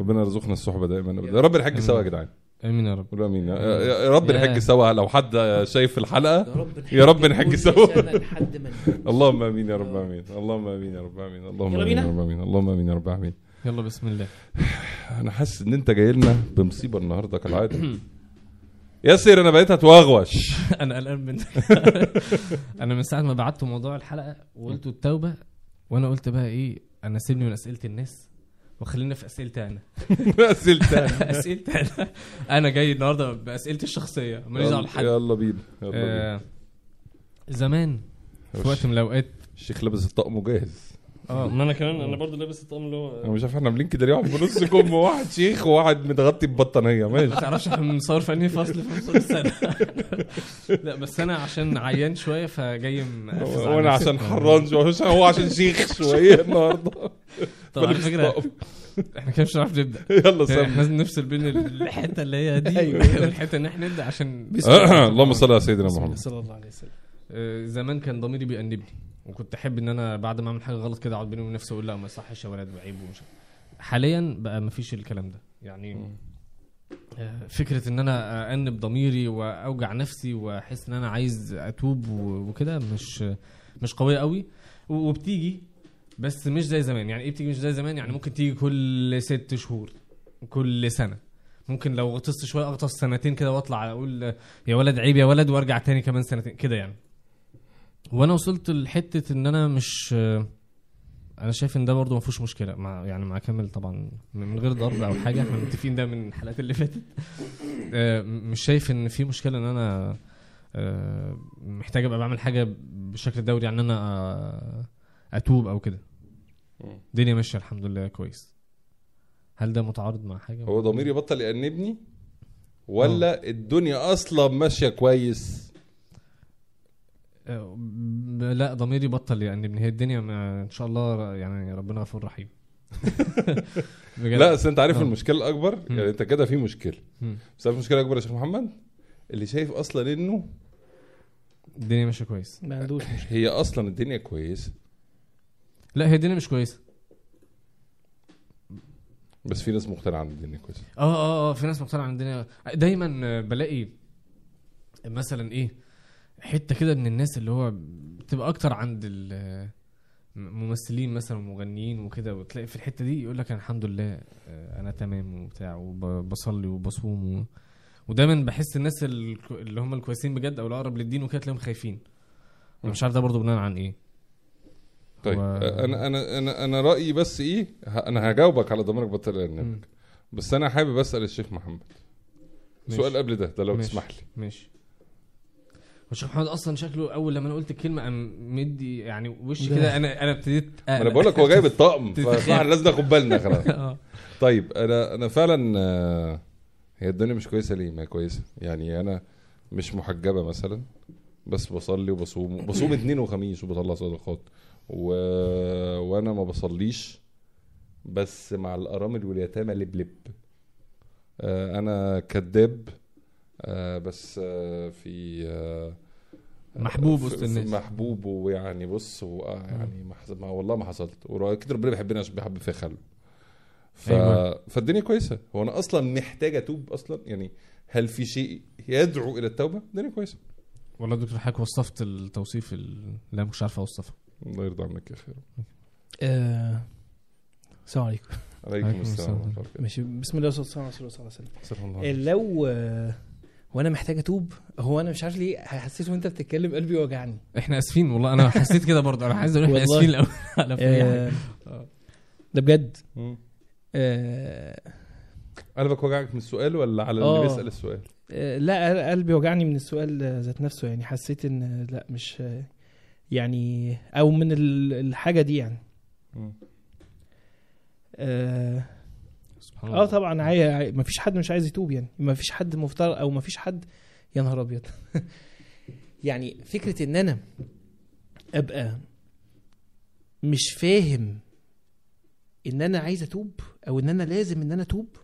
ربنا يرزقنا الصحبه دائما أبداً. يا رب نحج سوا يا جدعان امين يا رب قولوا امين يا- يا رب يا. نحج سوا لو حد شايف الحلقه رب يا رب نحج كل سوا. سنة لحد ما نموت. اللهم امين يا رب امين اللهم امين يا رب امين اللهم يلا امين يا بينا. رب امين اللهم امين يا رب امين يلا بسم الله انا حاسس ان انت جاي لنا بمصيبه النهارده كالعاده ياسر انا بقيت هتوغوش انا قلقان منك انا من ساعه ما بعت موضوع الحلقه وقلت التوبه وانا قلت بقى ايه انا سيبني من اسئله الناس وخلينا في اسئلتي انا اسئلة اسئلتي انا انا جاي النهارده باسئلتي الشخصيه ماليش دعوه بحد يلا بينا يلا بينا آه، زمان في وقت من الاوقات الشيخ لابس الطقم وجاهز اه ما انا كمان انا برضو لابس الطقم اللي هو انا مش عارف احنا عاملين كده ليه واحد بنص كم وواحد شيخ وواحد متغطي ببطانيه ما ماشي تعرفش احنا بنصور في انهي فصل في فصل السنه لا بس انا عشان عيان شويه فجاي مقفز على وانا نفسي. عشان حران شويه مش- هو عشان شيخ شويه النهارده طب على فلبس فكره طقم. احنا كده مش هنعرف نبدا يلا يعني احنا سلم لازم نفصل بين الحته اللي هي دي أيوة. والحته ان احنا نبدا عشان بسم الله. اللهم صل على سيدنا بسم الله محمد صلى الله عليه وسلم آه، زمان كان ضميري بيأنبني وكنت احب ان انا بعد ما اعمل حاجه غلط كده اقعد بيني وبين نفسي اقول لا ما يصحش يا ولد وعيب ومش حاليا بقى ما فيش الكلام ده يعني آه، فكره ان انا انب ضميري واوجع نفسي واحس ان انا عايز اتوب و- وكده مش مش قويه قوي و- وبتيجي بس مش زي زمان يعني ايه بتيجي مش زي زمان يعني ممكن تيجي كل ست شهور كل سنه ممكن لو غطست شويه اغطس سنتين كده واطلع اقول يا ولد عيب يا ولد وارجع تاني كمان سنتين كده يعني وانا وصلت لحته ان انا مش انا شايف ان ده برضه ما فيهوش مشكله مع يعني مع كامل طبعا من غير ضرب او حاجه احنا متفقين ده من الحلقات اللي فاتت آه، مش شايف ان في مشكله ان انا آه، محتاج ابقى بعمل حاجه بشكل دوري يعني ان انا آه، اتوب او كده مم. الدنيا ماشيه الحمد لله كويس هل ده متعارض مع حاجه هو ضميري بطل يأنبني ولا الدنيا اصلا ماشيه كويس آه، ب- لا ضميري بطل يعني ان هي الدنيا ما ان شاء الله يعني ربنا غفور رحيم بجد. لا بس انت عارف آه. المشكله الاكبر مم. يعني انت كده في مشكله مم. بس عارف المشكله الاكبر يا شيخ محمد اللي شايف اصلا انه الدنيا ماشيه كويس ما عندوش مشكله هي اصلا الدنيا كويسه لا هي الدنيا مش كويسه بس في ناس مقتنعه ان الدنيا كويسه اه اه اه في ناس مقتنعه عن الدنيا دايما آه، بلاقي مثلا ايه حته كده من الناس اللي هو بتبقى اكتر عند الممثلين مثلا ومغنيين وكده وتلاقي في الحته دي يقول لك انا الحمد لله آه، انا تمام وبتاع وبصلي وبصوم و... ودايما بحس الناس ال- اللي هم الكويسين بجد او الاقرب للدين وكده تلاقيهم خايفين انا مش عارف ده برضه بناء عن ايه طيب و- انا انا انا انا رايي بس ايه ه- انا هجاوبك على ضميرك بطل مم. يأنبك بس انا حابب اسال الشيخ محمد ماشي. سؤال قبل ده ده لو ماشي. تسمح لي ماشي والشيخ محمد اصلا شكله اول لما انا قلت الكلمه قام مدي يعني وشي ده. كده انا انا ابتديت ما انا بقول لك هو جايب الطقم تتخيل. فاحنا لازم ناخد بالنا خلاص اه طيب انا انا فعلا آه، هي الدنيا مش كويسه ليه ما هي كويسه يعني انا مش محجبه مثلا بس بصلي وبصوم بصوم اثنين وخميس وبطلع صدقات و... وانا ما بصليش بس مع الارامل واليتامى لبلب آه، انا كذاب آه، بس آه، في آه، محبوب في- وسط في الناس. محبوب ويعني بص هو آه، يعني ما حصل ما والله ما حصلت واكيد ربنا بيحبنا عشان بيحب فيها خلق ف... أيوة. فالدنيا كويسه هو انا اصلا محتاج اتوب اصلا يعني هل في شيء يدعو الى التوبه الدنيا كويسه والله دكتور حضرتك وصفت التوصيف ال- لا مش عارف اوصفه الله يرضى عنك يا خير آه، السلام عليكم عليكم عليكم السلام السلام. ورحمة الله وبركاته. ماشي بسم الله والصلاه والسلام على رسول الله صلى الله عليه وسلم استغفر الله آه، العظيم. لو آه، وانا محتاج اتوب هو انا مش عارف ليه حسيت وانت بتتكلم قلبي وجعني احنا اسفين والله انا حسيت كده برضه انا عايز اقول احنا والله. اسفين الاول على في أي حاجة. آه، آه. ده بجد مم. آه، قلبك وجعك من السؤال ولا على اللي آه. بيسال السؤال آه، لا قلبي وجعني من السؤال آه، ذات نفسه يعني حسيت ان آه، لا مش آه، يعني او من ال- الحاجه دي يعني مم. اه سبحان آه الله طبعا عاي... عاي... ما فيش حد مش عايز يتوب يعني ما فيش حد مفترض او ما فيش حد يا نهار ابيض يعني فكره ان انا ابقى مش فاهم ان انا عايز اتوب او ان انا لازم ان انا اتوب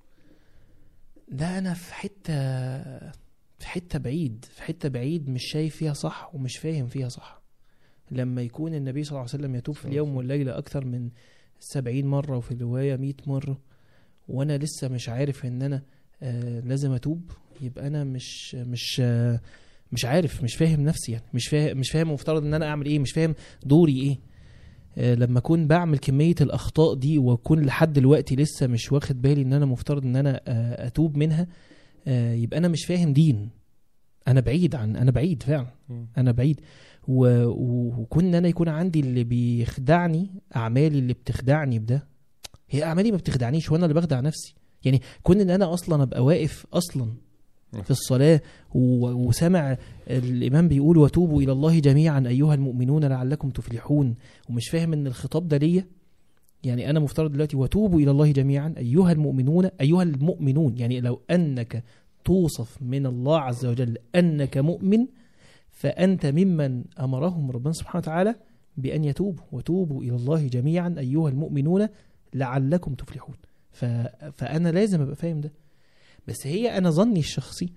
ده انا في حته في حته بعيد في حته بعيد مش شايف فيها صح ومش فاهم فيها صح لما يكون النبي صلى الله عليه وسلم يتوب في اليوم والليله اكثر من سبعين مرة وفي الرواية مئة مرة وانا لسه مش عارف ان انا آه لازم اتوب يبقى انا مش مش آه مش عارف مش فاهم نفسي يعني مش فاهم مش فاهم مفترض ان انا اعمل ايه مش فاهم دوري ايه آه لما اكون بعمل كميه الاخطاء دي واكون لحد دلوقتي لسه مش واخد بالي ان انا مفترض ان انا آه اتوب منها آه يبقى انا مش فاهم دين انا بعيد عن انا بعيد فعلا مم. انا بعيد و- و- وكون ان انا يكون عندي اللي بيخدعني اعمالي اللي بتخدعني بده هي اعمالي ما بتخدعنيش وانا اللي بخدع نفسي يعني كون ان انا اصلا ابقى واقف اصلا في الصلاه و- وسامع الامام بيقول وتوبوا الى الله جميعا ايها المؤمنون لعلكم تفلحون ومش فاهم ان الخطاب ده ليا يعني انا مفترض دلوقتي وتوبوا الى الله جميعا ايها المؤمنون ايها المؤمنون يعني لو انك توصف من الله عز وجل انك مؤمن فانت ممن امرهم ربنا سبحانه وتعالى بان يتوبوا وتوبوا الى الله جميعا ايها المؤمنون لعلكم تفلحون ف... فانا لازم ابقى فاهم ده بس هي انا ظني الشخصي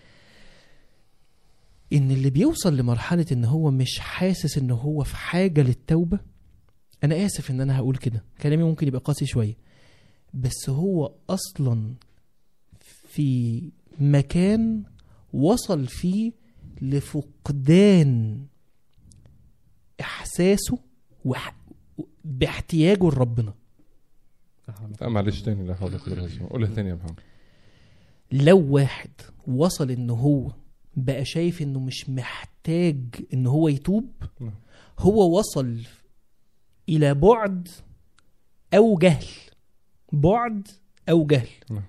ان اللي بيوصل لمرحله ان هو مش حاسس ان هو في حاجه للتوبه انا اسف ان انا هقول كده كلامي ممكن يبقى قاسي شويه بس هو اصلا في مكان وصل فيه لفقدان احساسه وح... باحتياجه لربنا لا معلش تاني لا حول ولا قوه الا بالله قولها تاني يا محمد لو واحد وصل ان هو بقى شايف انه مش محتاج ان هو يتوب نعم. هو وصل الى بعد او جهل بعد او جهل نعم.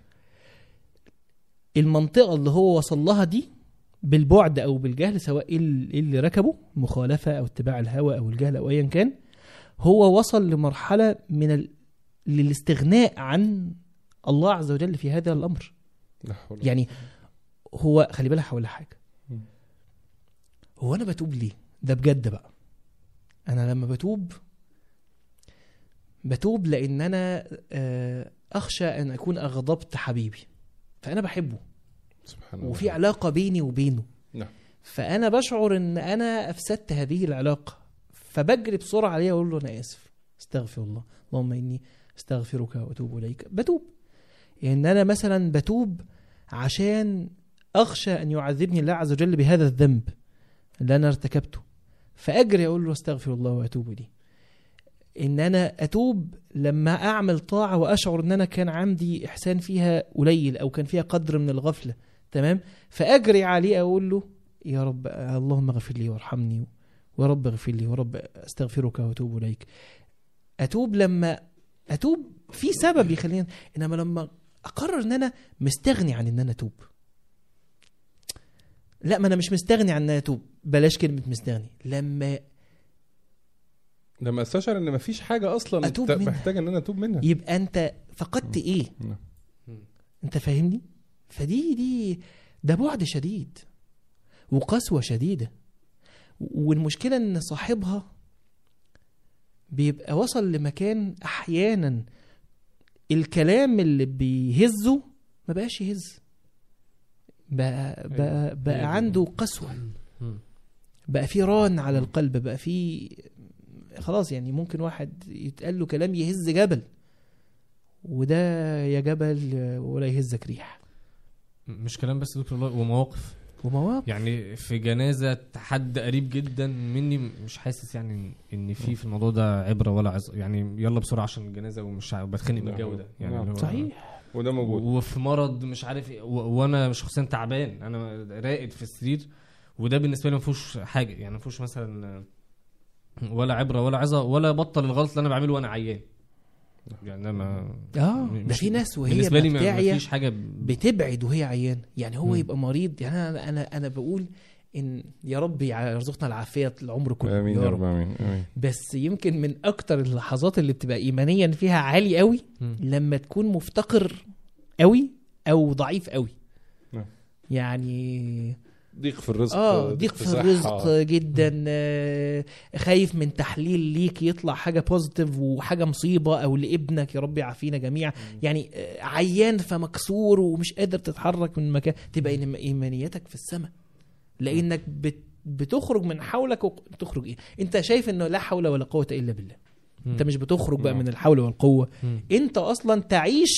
المنطقة اللي هو وصل لها دي بالبعد او بالجهل سواء إيه ال- إيه اللي ركبه مخالفة او اتباع الهوى او الجهل او ايا كان هو وصل لمرحلة من ال... للاستغناء عن الله عز وجل في هذا الامر لا حول ولا يعني هو خلي بالك هقول لك حاجه مم. هو انا بتوب ليه ده بجد بقى انا لما بتوب بتوب لان انا آه، اخشى ان اكون اغضبت حبيبي فانا بحبه سبحان الله وفي علاقه بيني وبينه نعم. فانا بشعر ان انا افسدت هذه العلاقه فبجري بسرعه عليه واقول له انا اسف استغفر الله اللهم اني استغفرك واتوب اليك بتوب ان انا مثلا بتوب عشان اخشى ان يعذبني الله عز وجل بهذا الذنب اللي انا ارتكبته فاجري اقول له استغفر الله واتوب اليه ان انا اتوب لما اعمل طاعه واشعر ان انا كان عندي احسان فيها قليل او كان فيها قدر من الغفله تمام فاجري عليه اقول له يا رب اللهم اغفر لي وارحمني ويا رب اغفر لي ورب استغفرك واتوب اليك اتوب لما اتوب في سبب يخليني انما لما اقرر ان انا مستغني عن ان انا اتوب لا ما انا مش مستغني عن ان انا اتوب بلاش كلمه مستغني لما لما استشعر ان مفيش حاجه اصلا أتوب ت- منها. محتاج ان انا اتوب منها يبقى انت فقدت ايه نعم. انت فاهمني فدي دي ده بعد شديد وقسوة شديدة والمشكلة ان صاحبها بيبقى وصل لمكان احيانا الكلام اللي بيهزه ما بقاش يهز بقى بقى, هي بقى دي. عنده قسوة مم. بقى في ران على القلب بقى في خلاص يعني ممكن واحد يتقال له كلام يهز جبل وده يا جبل ولا يهزك ريح مش كلام بس يا دكتور والله ومواقف ومواقف يعني في جنازه حد قريب جدا مني مش حاسس يعني ان في في الموضوع ده عبره ولا عظ يعني يلا بسرعه عشان الجنازه ومش ع- بتخنق من نعم. الجو ده يعني نعم. اللي هو- صحيح وده موجود وفي مرض مش عارف ايه و- وانا شخصيا تعبان انا راقد في السرير وده بالنسبه لي ما فيهوش حاجه يعني ما فيهوش مثلا ولا عبره ولا عظه ولا بطل الغلط اللي انا بعمله وانا عيان يعني انا اه م- ده مش- في ناس وهي بالنسبه لي ما- ما بتاعية فيش حاجه ب- بتبعد وهي عيان يعني هو مم. يبقى مريض يعني انا انا انا بقول ان يا رب يرزقنا العافيه العمر كله امين يا رب امين امين بس يمكن من اكتر اللحظات اللي بتبقى ايمانيا فيها عالي قوي مم. لما تكون مفتقر قوي او ضعيف قوي نعم. يعني ضيق في الرزق اه ضيق في صحة. الرزق جدا آه، خايف من تحليل ليك يطلع حاجه بوزيتيف وحاجه مصيبه او لابنك يا رب يعافينا جميعا يعني آه، عيان فمكسور ومش قادر تتحرك من مكان تبقى إن- ايمانيتك في السماء لانك بت بتخرج من حولك وتخرج ايه انت شايف انه لا حول ولا قوه الا بالله مم. انت مش بتخرج بقى نعم. من الحول والقوه مم. انت اصلا تعيش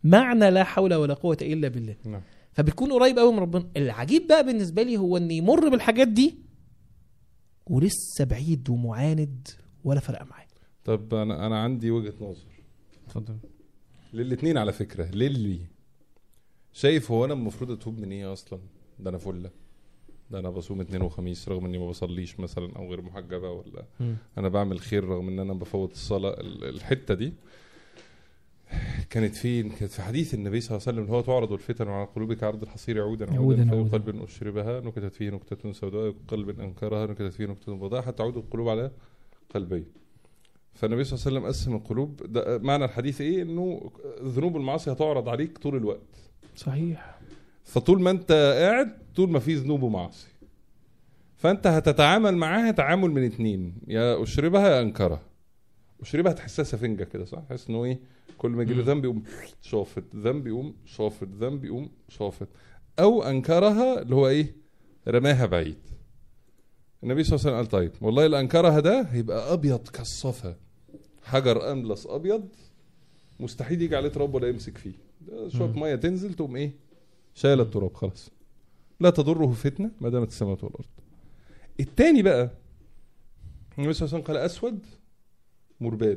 معنى لا حول ولا قوه الا بالله نعم. فبتكون قريب قوي من ربنا العجيب بقى بالنسبه لي هو ان يمر بالحاجات دي ولسه بعيد ومعاند ولا فرق معاه طب انا انا عندي وجهه نظر اتفضل للاثنين على فكره للي شايف هو انا المفروض اتوب من ايه اصلا ده انا فله ده انا بصوم اثنين وخميس رغم اني ما بصليش مثلا او غير محجبه ولا مم. انا بعمل خير رغم ان انا بفوت الصلاه ال- الحته دي كانت فين؟ كانت في حديث النبي صلى الله عليه وسلم اللي هو تعرض الفتن على قلوبك عرض الحصير عودا عوداً عودا في عوداً. قلب اشربها نكتت فيه نكتة سوداء قلب انكرها نكتت فيه نكتة بيضاء حتى تعود القلوب على قلبين. فالنبي صلى الله عليه وسلم قسم القلوب ده معنى الحديث ايه؟ انه ذنوب المعاصي هتعرض عليك طول الوقت. صحيح فطول ما انت قاعد طول ما في ذنوب ومعاصي فانت هتتعامل معاها تعامل من اتنين يا اشربها يا انكرها اشربها تحسها سفنجه كده صح تحس انه ايه كل ما يجي له مم. ذنب يقوم شافط ذنب يقوم شافط ذنب يقوم شافط او انكرها اللي هو ايه رماها بعيد النبي صلى الله عليه وسلم قال طيب والله اللي انكرها ده هيبقى ابيض كالصفا حجر املس ابيض مستحيل يجي عليه تراب ولا يمسك فيه ده شويه مم. ميه تنزل تقوم ايه شايل التراب خلاص لا تضره فتنه ما دامت السماوات والارض التاني بقى النبي صلى الله عليه وسلم قال اسود مرباد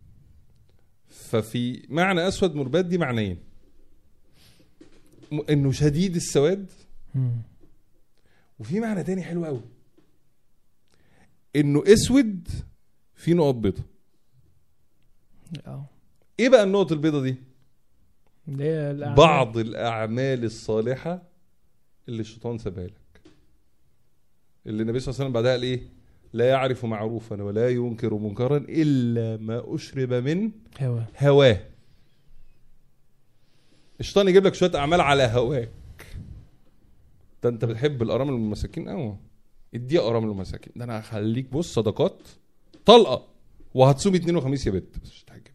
ففي معنى اسود مرباد دي معنيين م- انه شديد السواد مم. وفي معنى تاني حلو قوي انه اسود في نقط بيضة اه ايه بقى النقط البيضة دي اللي هي الأعمال. بعض الاعمال الصالحة اللي الشيطان سابها لك اللي النبي صلى الله عليه وسلم بعدها قال ايه لا يعرف معروفا ولا ينكر منكرا الا ما اشرب من هوا هواه الشيطان يجيب لك شويه اعمال على هواك ده انت بتحب الارامل والمساكين قوي اديها ارامل ومساكين ده انا هخليك بص صدقات طلقه وهتصوم اثنين وخميس يا بت بس مش هتعجبك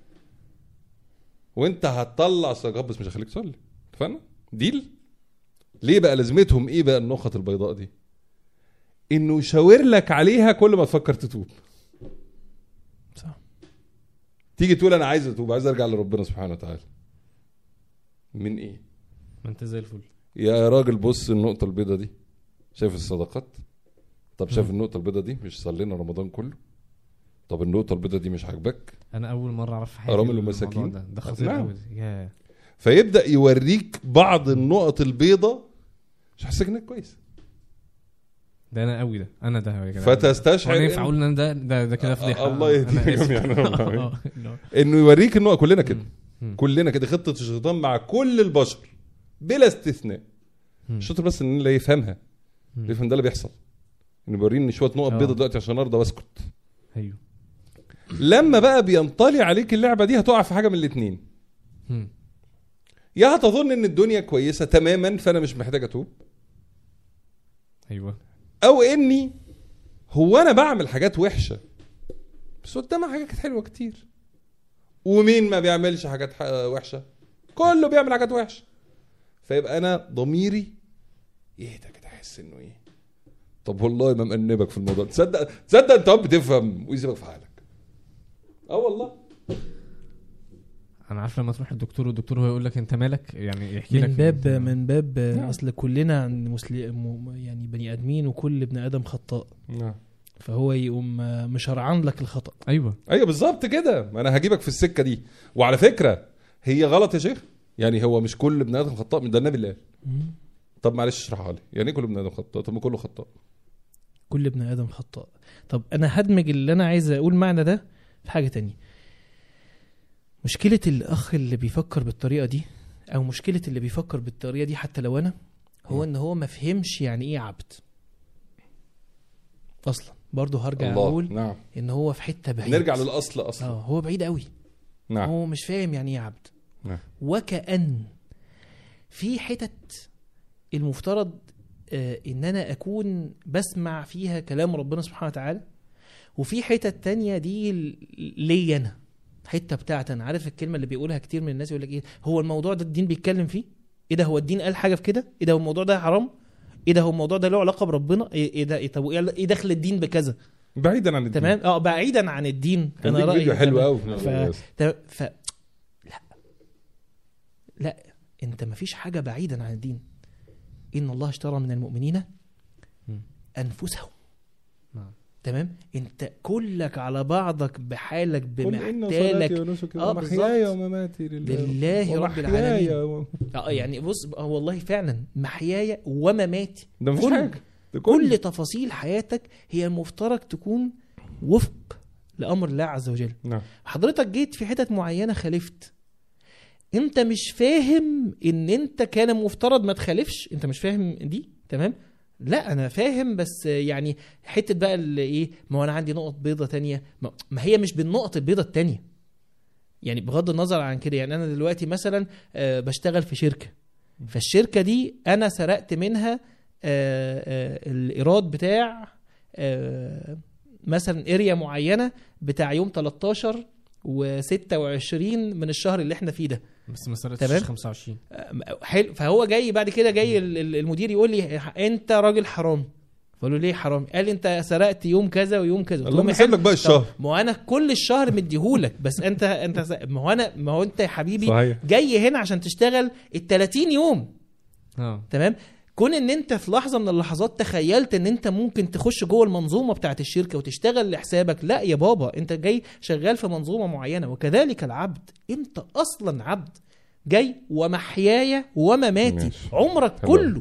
وانت هتطلع صدقات بس مش هخليك تصلي اتفقنا ديل ليه بقى لازمتهم ايه بقى النقط البيضاء دي انه يشاور لك عليها كل ما تفكر تتوب صح تيجي تقول انا عايز اتوب عايز ارجع لربنا سبحانه وتعالى من ايه ما انت زي الفل يا راجل بص النقطة البيضة دي شايف الصدقات طب شايف مم. النقطة البيضة دي مش صلينا رمضان كله طب النقطة البيضة دي مش عاجباك انا اول مره اعرف في حياتي أرامل الموضوع ومساكين؟ ده ده خطير نعم. قوي يا فيبدأ يوريك بعض النقط البيضة مش حاسسك انك كويس ده انا قوي ده انا ده يا جدع فتستشعر انا ينفع إن- اقول ان أنا ده ده, ده كده آه، فضيحه الله آه، يهديك أنا آسف. جميعاً والله. آه، لا. انه يوريك النقط كلنا كده مم. كلنا كده خطة الشيطان مع كل البشر بلا استثناء مم. الشاطر بس ان لا يفهمها مم. يفهم ده اللي بيحصل انه بيوريني شويه نقط آه. بيضة دلوقتي عشان ارضى واسكت ايوه لما بقى بينطلي عليك اللعبه دي هتقع في حاجه من الاثنين مم. يا هتظن ان الدنيا كويسه تماما فانا مش محتاج اتوب ايوه او اني هو انا بعمل حاجات وحشه بس قدامها حاجات حلوه كتير ومين ما بيعملش حاجات ح- وحشه كله بيعمل حاجات وحشه فيبقى انا ضميري يهدى كده احس انه ايه طب والله ما مأنبك في الموضوع تصدق تصدق انت أهو بتفهم ويسيبك في حالك اه والله انا عارف لما تروح الدكتور والدكتور هو يقول لك انت مالك يعني يحكي لك من باب أنت- من باب نعم. اصل كلنا عن مسلم يعني بني ادمين وكل ابن ادم خطاء نعم فهو يقوم مشرعن لك الخطا ايوه ايوه بالظبط كده ما انا هجيبك في السكه دي وعلى فكره هي غلط يا شيخ يعني هو مش كل ابن ادم خطاء ده النبي اللي قال طب معلش اشرحها لي يعني ايه كل ابن ادم خطاء طب ما كله خطاء كل ابن ادم خطاء طب انا هدمج اللي انا عايز اقول معنى ده في حاجه تانية مشكله الاخ اللي بيفكر بالطريقه دي او مشكله اللي بيفكر بالطريقه دي حتى لو انا هو م. ان هو ما فهمش يعني ايه عبد اصلا برضه هرجع الله اقول نعم ان هو في حته بعيد نرجع للاصل اصلا اه هو بعيد قوي نعم هو مش فاهم يعني ايه عبد نعم. وكأن في حتت المفترض آه، ان انا اكون بسمع فيها كلام ربنا سبحانه وتعالى وفي حتت تانية دي ل- ليا انا حته بتاعتي انا عارف الكلمه اللي بيقولها كتير من الناس يقول لك ايه هو الموضوع ده الدين بيتكلم فيه ايه ده هو الدين قال حاجه في كده ايه ده هو الموضوع ده حرام ايه ده هو الموضوع ده له علاقه بربنا ايه إيه ده إيه طب ايه إيه دخل الدين بكذا بعيدا عن الدين تمام اه بعيدا عن الدين كان انا ليك فيديو رايي حلو تمام. قوي ف... ت- ف... لا لا انت مفيش حاجه بعيدا عن الدين ان الله اشترى من المؤمنين مم. انفسهم نعم. تمام انت كلك على بعضك بحالك قل إن صلاتي بمحتالك ونسكي آه، ومحياي بالظبط. ومماتي لله لله رب ومحياي العالمين. و- اه يعني بص آه والله فعلا محياي ومماتي ده مفيش كل- حاجه ده كل تفاصيل حياتك هي المفترض تكون وفق لامر الله عز وجل نعم حضرتك جيت في حتت معينه خالفت انت مش فاهم ان انت كان مفترض ما تخالفش انت مش فاهم دي تمام لا انا فاهم بس يعني حته بقى اللي ايه ما هو انا عندي نقط بيضة تانية ما ما هي مش بالنقط البيضة التانية يعني بغض النظر عن كده يعني انا دلوقتي مثلا آه، بشتغل في شركه فالشركه دي انا سرقت منها آه، آه، الايراد بتاع آه، مثلا اريا معينه بتاع يوم 13 و26 من الشهر اللي احنا فيه ده بس ما تمام. سرقتش 25 حلو فهو جاي بعد كده جاي ال- ال- المدير يقول لي انت راجل حرام فقول له ليه حرام قال لي انت سرقت يوم كذا ويوم كذا قلت له اللهم ما يسلم حلو. لك بقى طب الشهر ما هو انا كل الشهر مديهولك بس انت انت س- ما هو انا ما هو انت يا حبيبي صحيح جاي هنا عشان تشتغل ال 30 يوم اه تمام كون ان انت في لحظه من اللحظات تخيلت ان انت ممكن تخش جوه المنظومه بتاعت الشركه وتشتغل لحسابك لا يا بابا انت جاي شغال في منظومه معينه وكذلك العبد انت اصلا عبد جاي ومحياي ومماتي ماشي. عمرك حلو. كله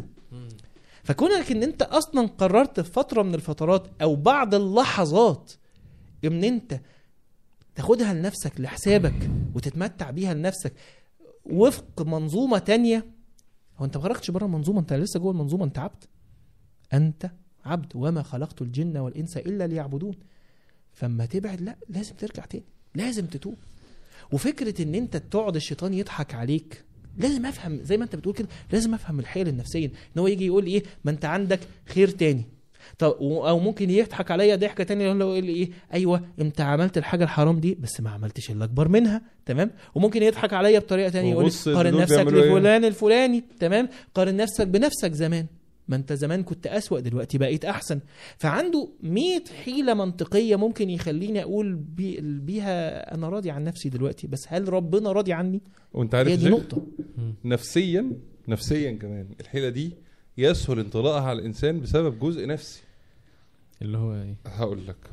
فكونك ان انت اصلا قررت في فتره من الفترات او بعض اللحظات ان انت تاخدها لنفسك لحسابك وتتمتع بيها لنفسك وفق منظومه تانية هو انت ما خرجتش بره المنظومه انت لسه جوه المنظومه انت عبد انت عبد وما خلقت الجن والانس الا ليعبدون فما تبعد لا لازم ترجع تاني لازم تتوب وفكره ان انت تقعد الشيطان يضحك عليك لازم افهم زي ما انت بتقول كده لازم افهم الحيل النفسيه ان هو يجي يقول ايه ما انت عندك خير تاني طب و- او ممكن يضحك عليا ضحكه تانية يقول له ايه ايوه انت عملت الحاجه الحرام دي بس ما عملتش الا اكبر منها تمام وممكن يضحك عليا بطريقه تانية يقول وبص لي قارن دول نفسك بيعملوا إيه؟ بفلان الفلاني تمام قارن نفسك بنفسك زمان ما انت زمان كنت اسوأ دلوقتي بقيت احسن فعنده 100 حيله منطقيه ممكن يخليني اقول بي بيها انا راضي عن نفسي دلوقتي بس هل ربنا راضي عني وانت عارف هي دي ليه؟ نقطه نفسيا نفسيا كمان الحيله دي يسهل انطلاقها على الانسان بسبب جزء نفسي اللي هو ايه هقول لك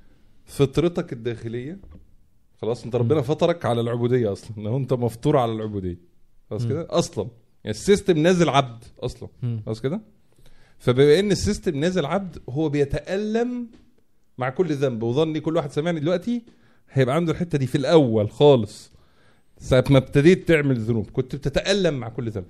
فطرتك الداخليه خلاص انت ربنا فطرك على العبوديه اصلا لو انت مفطور على العبوديه خلاص مم. كده اصلا يعني السيستم نازل عبد اصلا مم. خلاص كده فبما ان السيستم نازل عبد هو بيتالم مع كل ذنب وظني كل واحد سامعني دلوقتي هيبقى عنده الحته دي في الاول خالص ساعه ما ابتديت تعمل ذنوب كنت بتتالم مع كل ذنب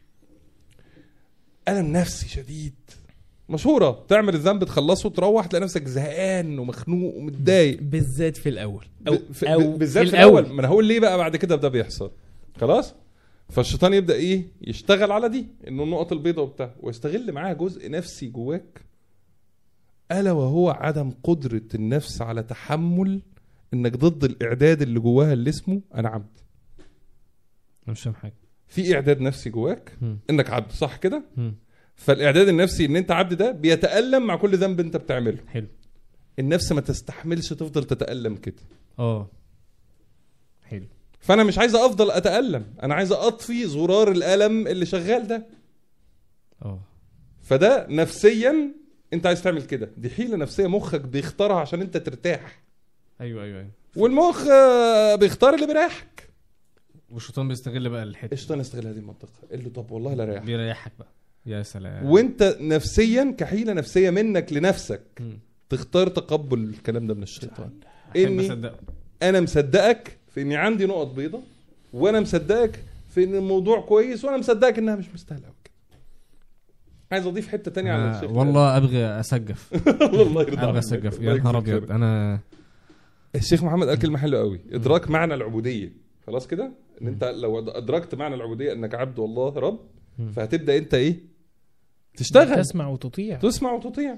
الم نفسي شديد مشهوره تعمل الذنب تخلصه تروح تلاقي نفسك زهقان ومخنوق ومتضايق بالذات في الاول او, ب- في- أو ب- بالذات في في الاول ما انا هقول ليه بقى بعد كده ده بيحصل خلاص فالشيطان يبدا ايه يشتغل على دي انه النقط البيضاء وبتاع ويستغل معاها جزء نفسي جواك الا وهو عدم قدره النفس على تحمل انك ضد الاعداد اللي جواها اللي اسمه انا عبد انا مش فاهم حاجه في اعداد نفسي جواك مم. انك عبد صح كده مم. فالاعداد النفسي ان انت عبد ده بيتالم مع كل ذنب انت بتعمله حلو النفس ما تستحملش تفضل تتالم كده اه حلو فانا مش عايز افضل اتالم انا عايز اطفي زرار الالم اللي شغال ده اه فده نفسيا انت عايز تعمل كده دي حيله نفسيه مخك بيختارها عشان انت ترتاح ايوه ايوه ايوه والمخ آه، بيختار اللي بيريحك والشيطان بيستغل بقى الحته الشيطان يستغل هذه المنطقه قال له طب والله لا رايح بيريحك بقى يا سلام وانت نفسيا كحيله نفسيه منك لنفسك مم. تختار تقبل الكلام ده من الشيطان أحب إني- أصدقه. انا مصدقك في اني عندي نقط بيضة وانا مصدقك في ان الموضوع كويس وانا مصدقك انها مش مستاهله قوي عايز اضيف حته تانية على آه، الشيخ والله ابغى اسقف الله يرضى ابغى عنك. اسقف الله يا نهار يجزيك ابيض خير. انا الشيخ محمد قال كلمه حلوه قوي ادراك معنى العبوديه خلاص كده ان انت لو ادركت معنى العبوديه انك عبد والله رب مم. فهتبدا انت ايه تشتغل تسمع وتطيع تسمع وتطيع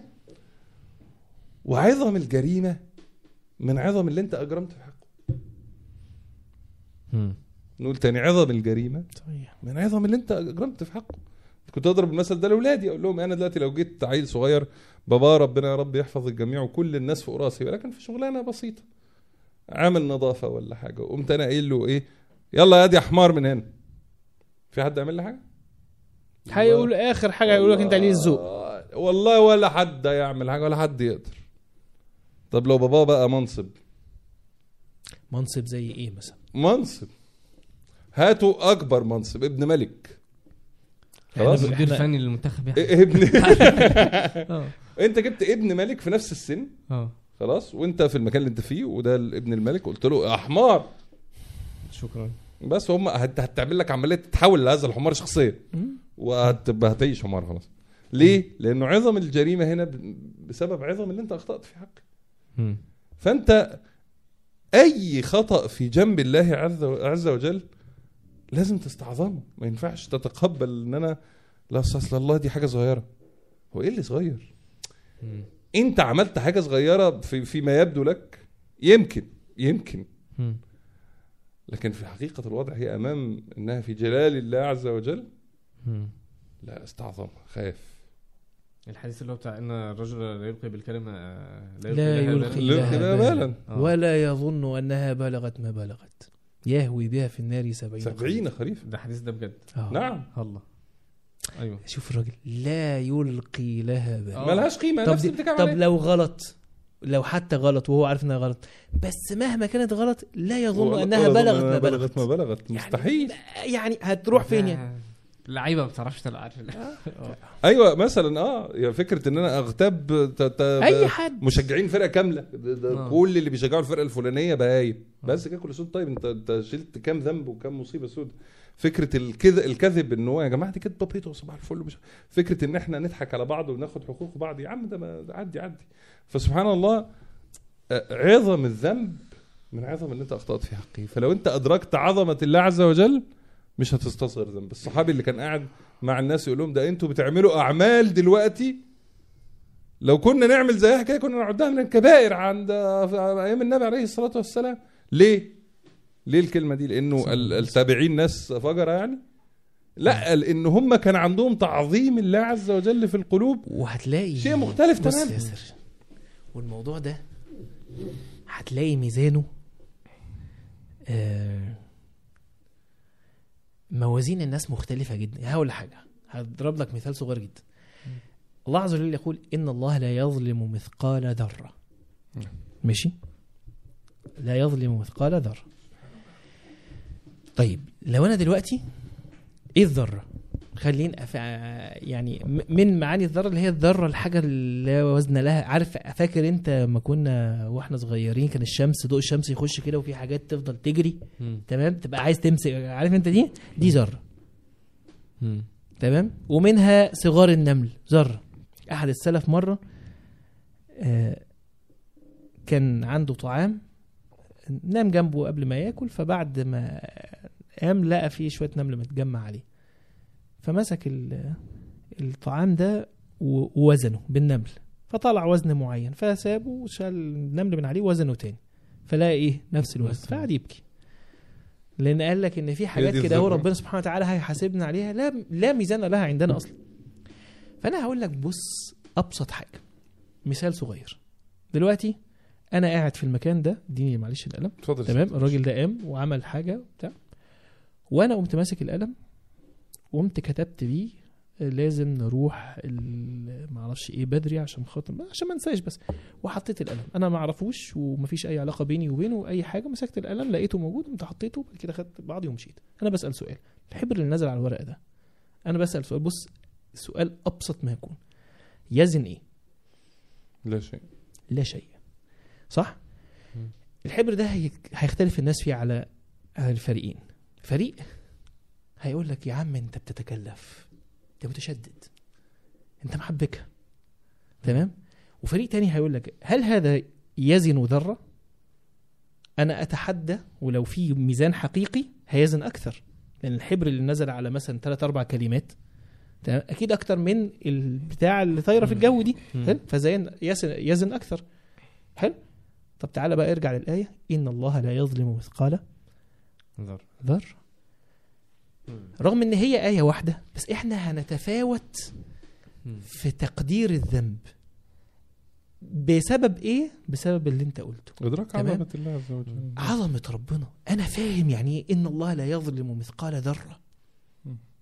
وعظم الجريمه من عظم اللي انت اجرمت في حقه مم. نقول تاني عظم الجريمه صحيح من عظم اللي انت اجرمت في حقه كنت اضرب المثل ده لاولادي اقول لهم انا دلوقتي لو جيت عيل صغير بابا ربنا يا رب يحفظ الجميع وكل الناس فوق راسي ولكن في شغلانه بسيطه عامل نظافه ولا حاجه وقمت انا قايل له ايه يلا يا دي يا حمار من هنا في حد يعمل لي حاجه هيقول اخر حاجه هيقول لك انت عليه الذوق آه، والله ولا حد يعمل حاجه ولا حد يقدر طب لو بابا بقى منصب منصب زي ايه مثلا منصب هاتوا اكبر منصب ابن ملك خلاص احنا مدير فني للمنتخب يعني إيه ابن اه انت جبت ابن ملك في نفس السن اه خلاص وانت في المكان اللي انت فيه وده ابن الملك قلت له يا حمار شكرا بس هم هت- هتعمل لك عمليه تتحول لهذا الحمار شخصيا وهتبقى هتعيش حمار خلاص ليه؟ لانه عظم الجريمه هنا ب- بسبب عظم اللي انت اخطات في حقه مم. فانت اي خطا في جنب الله عز عز وجل لازم تستعظمه ما ينفعش تتقبل ان انا لا اصل الله دي حاجه صغيره هو ايه اللي صغير مم. انت عملت حاجه صغيره في فيما يبدو لك يمكن يمكن مم. لكن في حقيقه الوضع هي امام انها في جلال الله عز وجل مم. لا استعظمها خاف الحديث اللي هو بتاع ان الرجل لا يلقي بالكلمه آه، لا لها يلقي بالا. لها لا بالا. بالا آه. ولا يظن انها بلغت ما بلغت يهوي بها في النار سبعين سبعين خريف ده الحديث ده بجد آه. نعم الله ايوه شوف الراجل لا يلقي لها بالا آه. ملهاش قيمه طب نفس دي- الاتكام طب عليه. لو غلط لو حتى غلط وهو عارف انها غلط بس مهما كانت غلط لا يظن ولا- انها ولا بلغت ظن ما إنها بلغت ما بلغت مستحيل يعني, يعني هتروح فين يعني آه. اللعيبه ما بتعرفش تلعب ايوه مثلا اه يا فكره ان انا اغتاب ت- ت- اي حد مشجعين فرقه كامله ده- ده آه. كل اللي بيشجعوا الفرقه الفلانيه بهايم بس كده كل سود طيب انت انت شلت كام ذنب وكام مصيبه سود فكره الكذب الكذب ان هو يا جماعه دي كدبه بيضه وصباح الفل مش فكره ان احنا نضحك على بعض وناخد حقوق بعض يا عم ده ما- ده عدي عدي فسبحان الله آه، عظم الذنب من عظم اللي انت اخطات في حقه فلو انت ادركت عظمه الله عز وجل مش هتستصغر ذنب الصحابي اللي كان قاعد مع الناس يقول لهم ده انتوا بتعملوا اعمال دلوقتي لو كنا نعمل زيها كده كنا نعدها من الكبائر عند في ايام النبي عليه الصلاه والسلام ليه ليه الكلمه دي لانه ال- التابعين ناس فجره يعني لا لان هم كان عندهم تعظيم الله عز وجل في القلوب وهتلاقي شيء مختلف بص تماماً. يا ياسر والموضوع ده هتلاقي ميزانه آه، موازين الناس مختلفة جدا هقول حاجة هضرب لك مثال صغير جدا الله عز وجل يقول إن الله لا يظلم مثقال ذرة ماشي لا يظلم مثقال ذرة طيب لو أنا دلوقتي إيه الذرة خلينا أف... يعني م- من معاني الذره اللي هي الذره الحاجه اللي لا وزن لها عارف فاكر انت لما كنا واحنا صغيرين كان الشمس ضوء الشمس يخش كده وفي حاجات تفضل تجري مم. تمام تبقى عايز تمسك عارف انت دي دي ذره مم. تمام ومنها صغار النمل ذره احد السلف مره آه، كان عنده طعام نام جنبه قبل ما ياكل فبعد ما قام لقى فيه شويه نمل متجمع عليه فمسك ال- الطعام ده و- ووزنه بالنمل فطلع وزن معين فسابه وشال النمل من عليه وزنه تاني فلقى ايه نفس الوزن فقعد يبكي لان قال لك ان في حاجات دي كده هو الذرة. ربنا سبحانه وتعالى هيحاسبنا عليها لا لا ميزان لها عندنا اصلا فانا هقول لك بص ابسط حاجه مثال صغير دلوقتي انا قاعد في المكان ده اديني معلش القلم اتفضل تمام الراجل ده قام وعمل حاجه بتاع وانا قمت ماسك القلم وقمت كتبت بيه لازم نروح ال- معرفش ايه بدري عشان خاطر عشان ما انساش بس وحطيت القلم انا ما اعرفوش ومفيش اي علاقه بيني وبينه اي حاجه مسكت القلم لقيته موجود قمت حطيته بعد كده خدت بعضي ومشيت انا بسال سؤال الحبر اللي نزل على الورق ده انا بسال سؤال بص سؤال ابسط ما يكون يزن ايه لا شيء لا شيء صح مم. الحبر ده هي- هيختلف الناس فيه على على الفريقين فريق هيقول لك يا عم انت بتتكلف انت متشدد انت محبكها تمام وفريق تاني هيقول لك هل هذا يزن ذره انا اتحدى ولو في ميزان حقيقي هيزن اكثر لان الحبر اللي نزل على مثلا ثلاث اربع كلمات تمام اكيد اكتر من البتاع اللي طايره في الجو دي حلو فزين يزن, يزن اكثر حلو طب تعالى بقى ارجع للايه ان الله لا يظلم مثقال ذر. ذره رغم ان هي ايه واحده بس احنا هنتفاوت مم. في تقدير الذنب بسبب ايه بسبب اللي انت قلته ادراك تمام. عظمه الله عز وجل عظمه ربنا انا فاهم يعني ايه ان الله لا يظلم مثقال ذره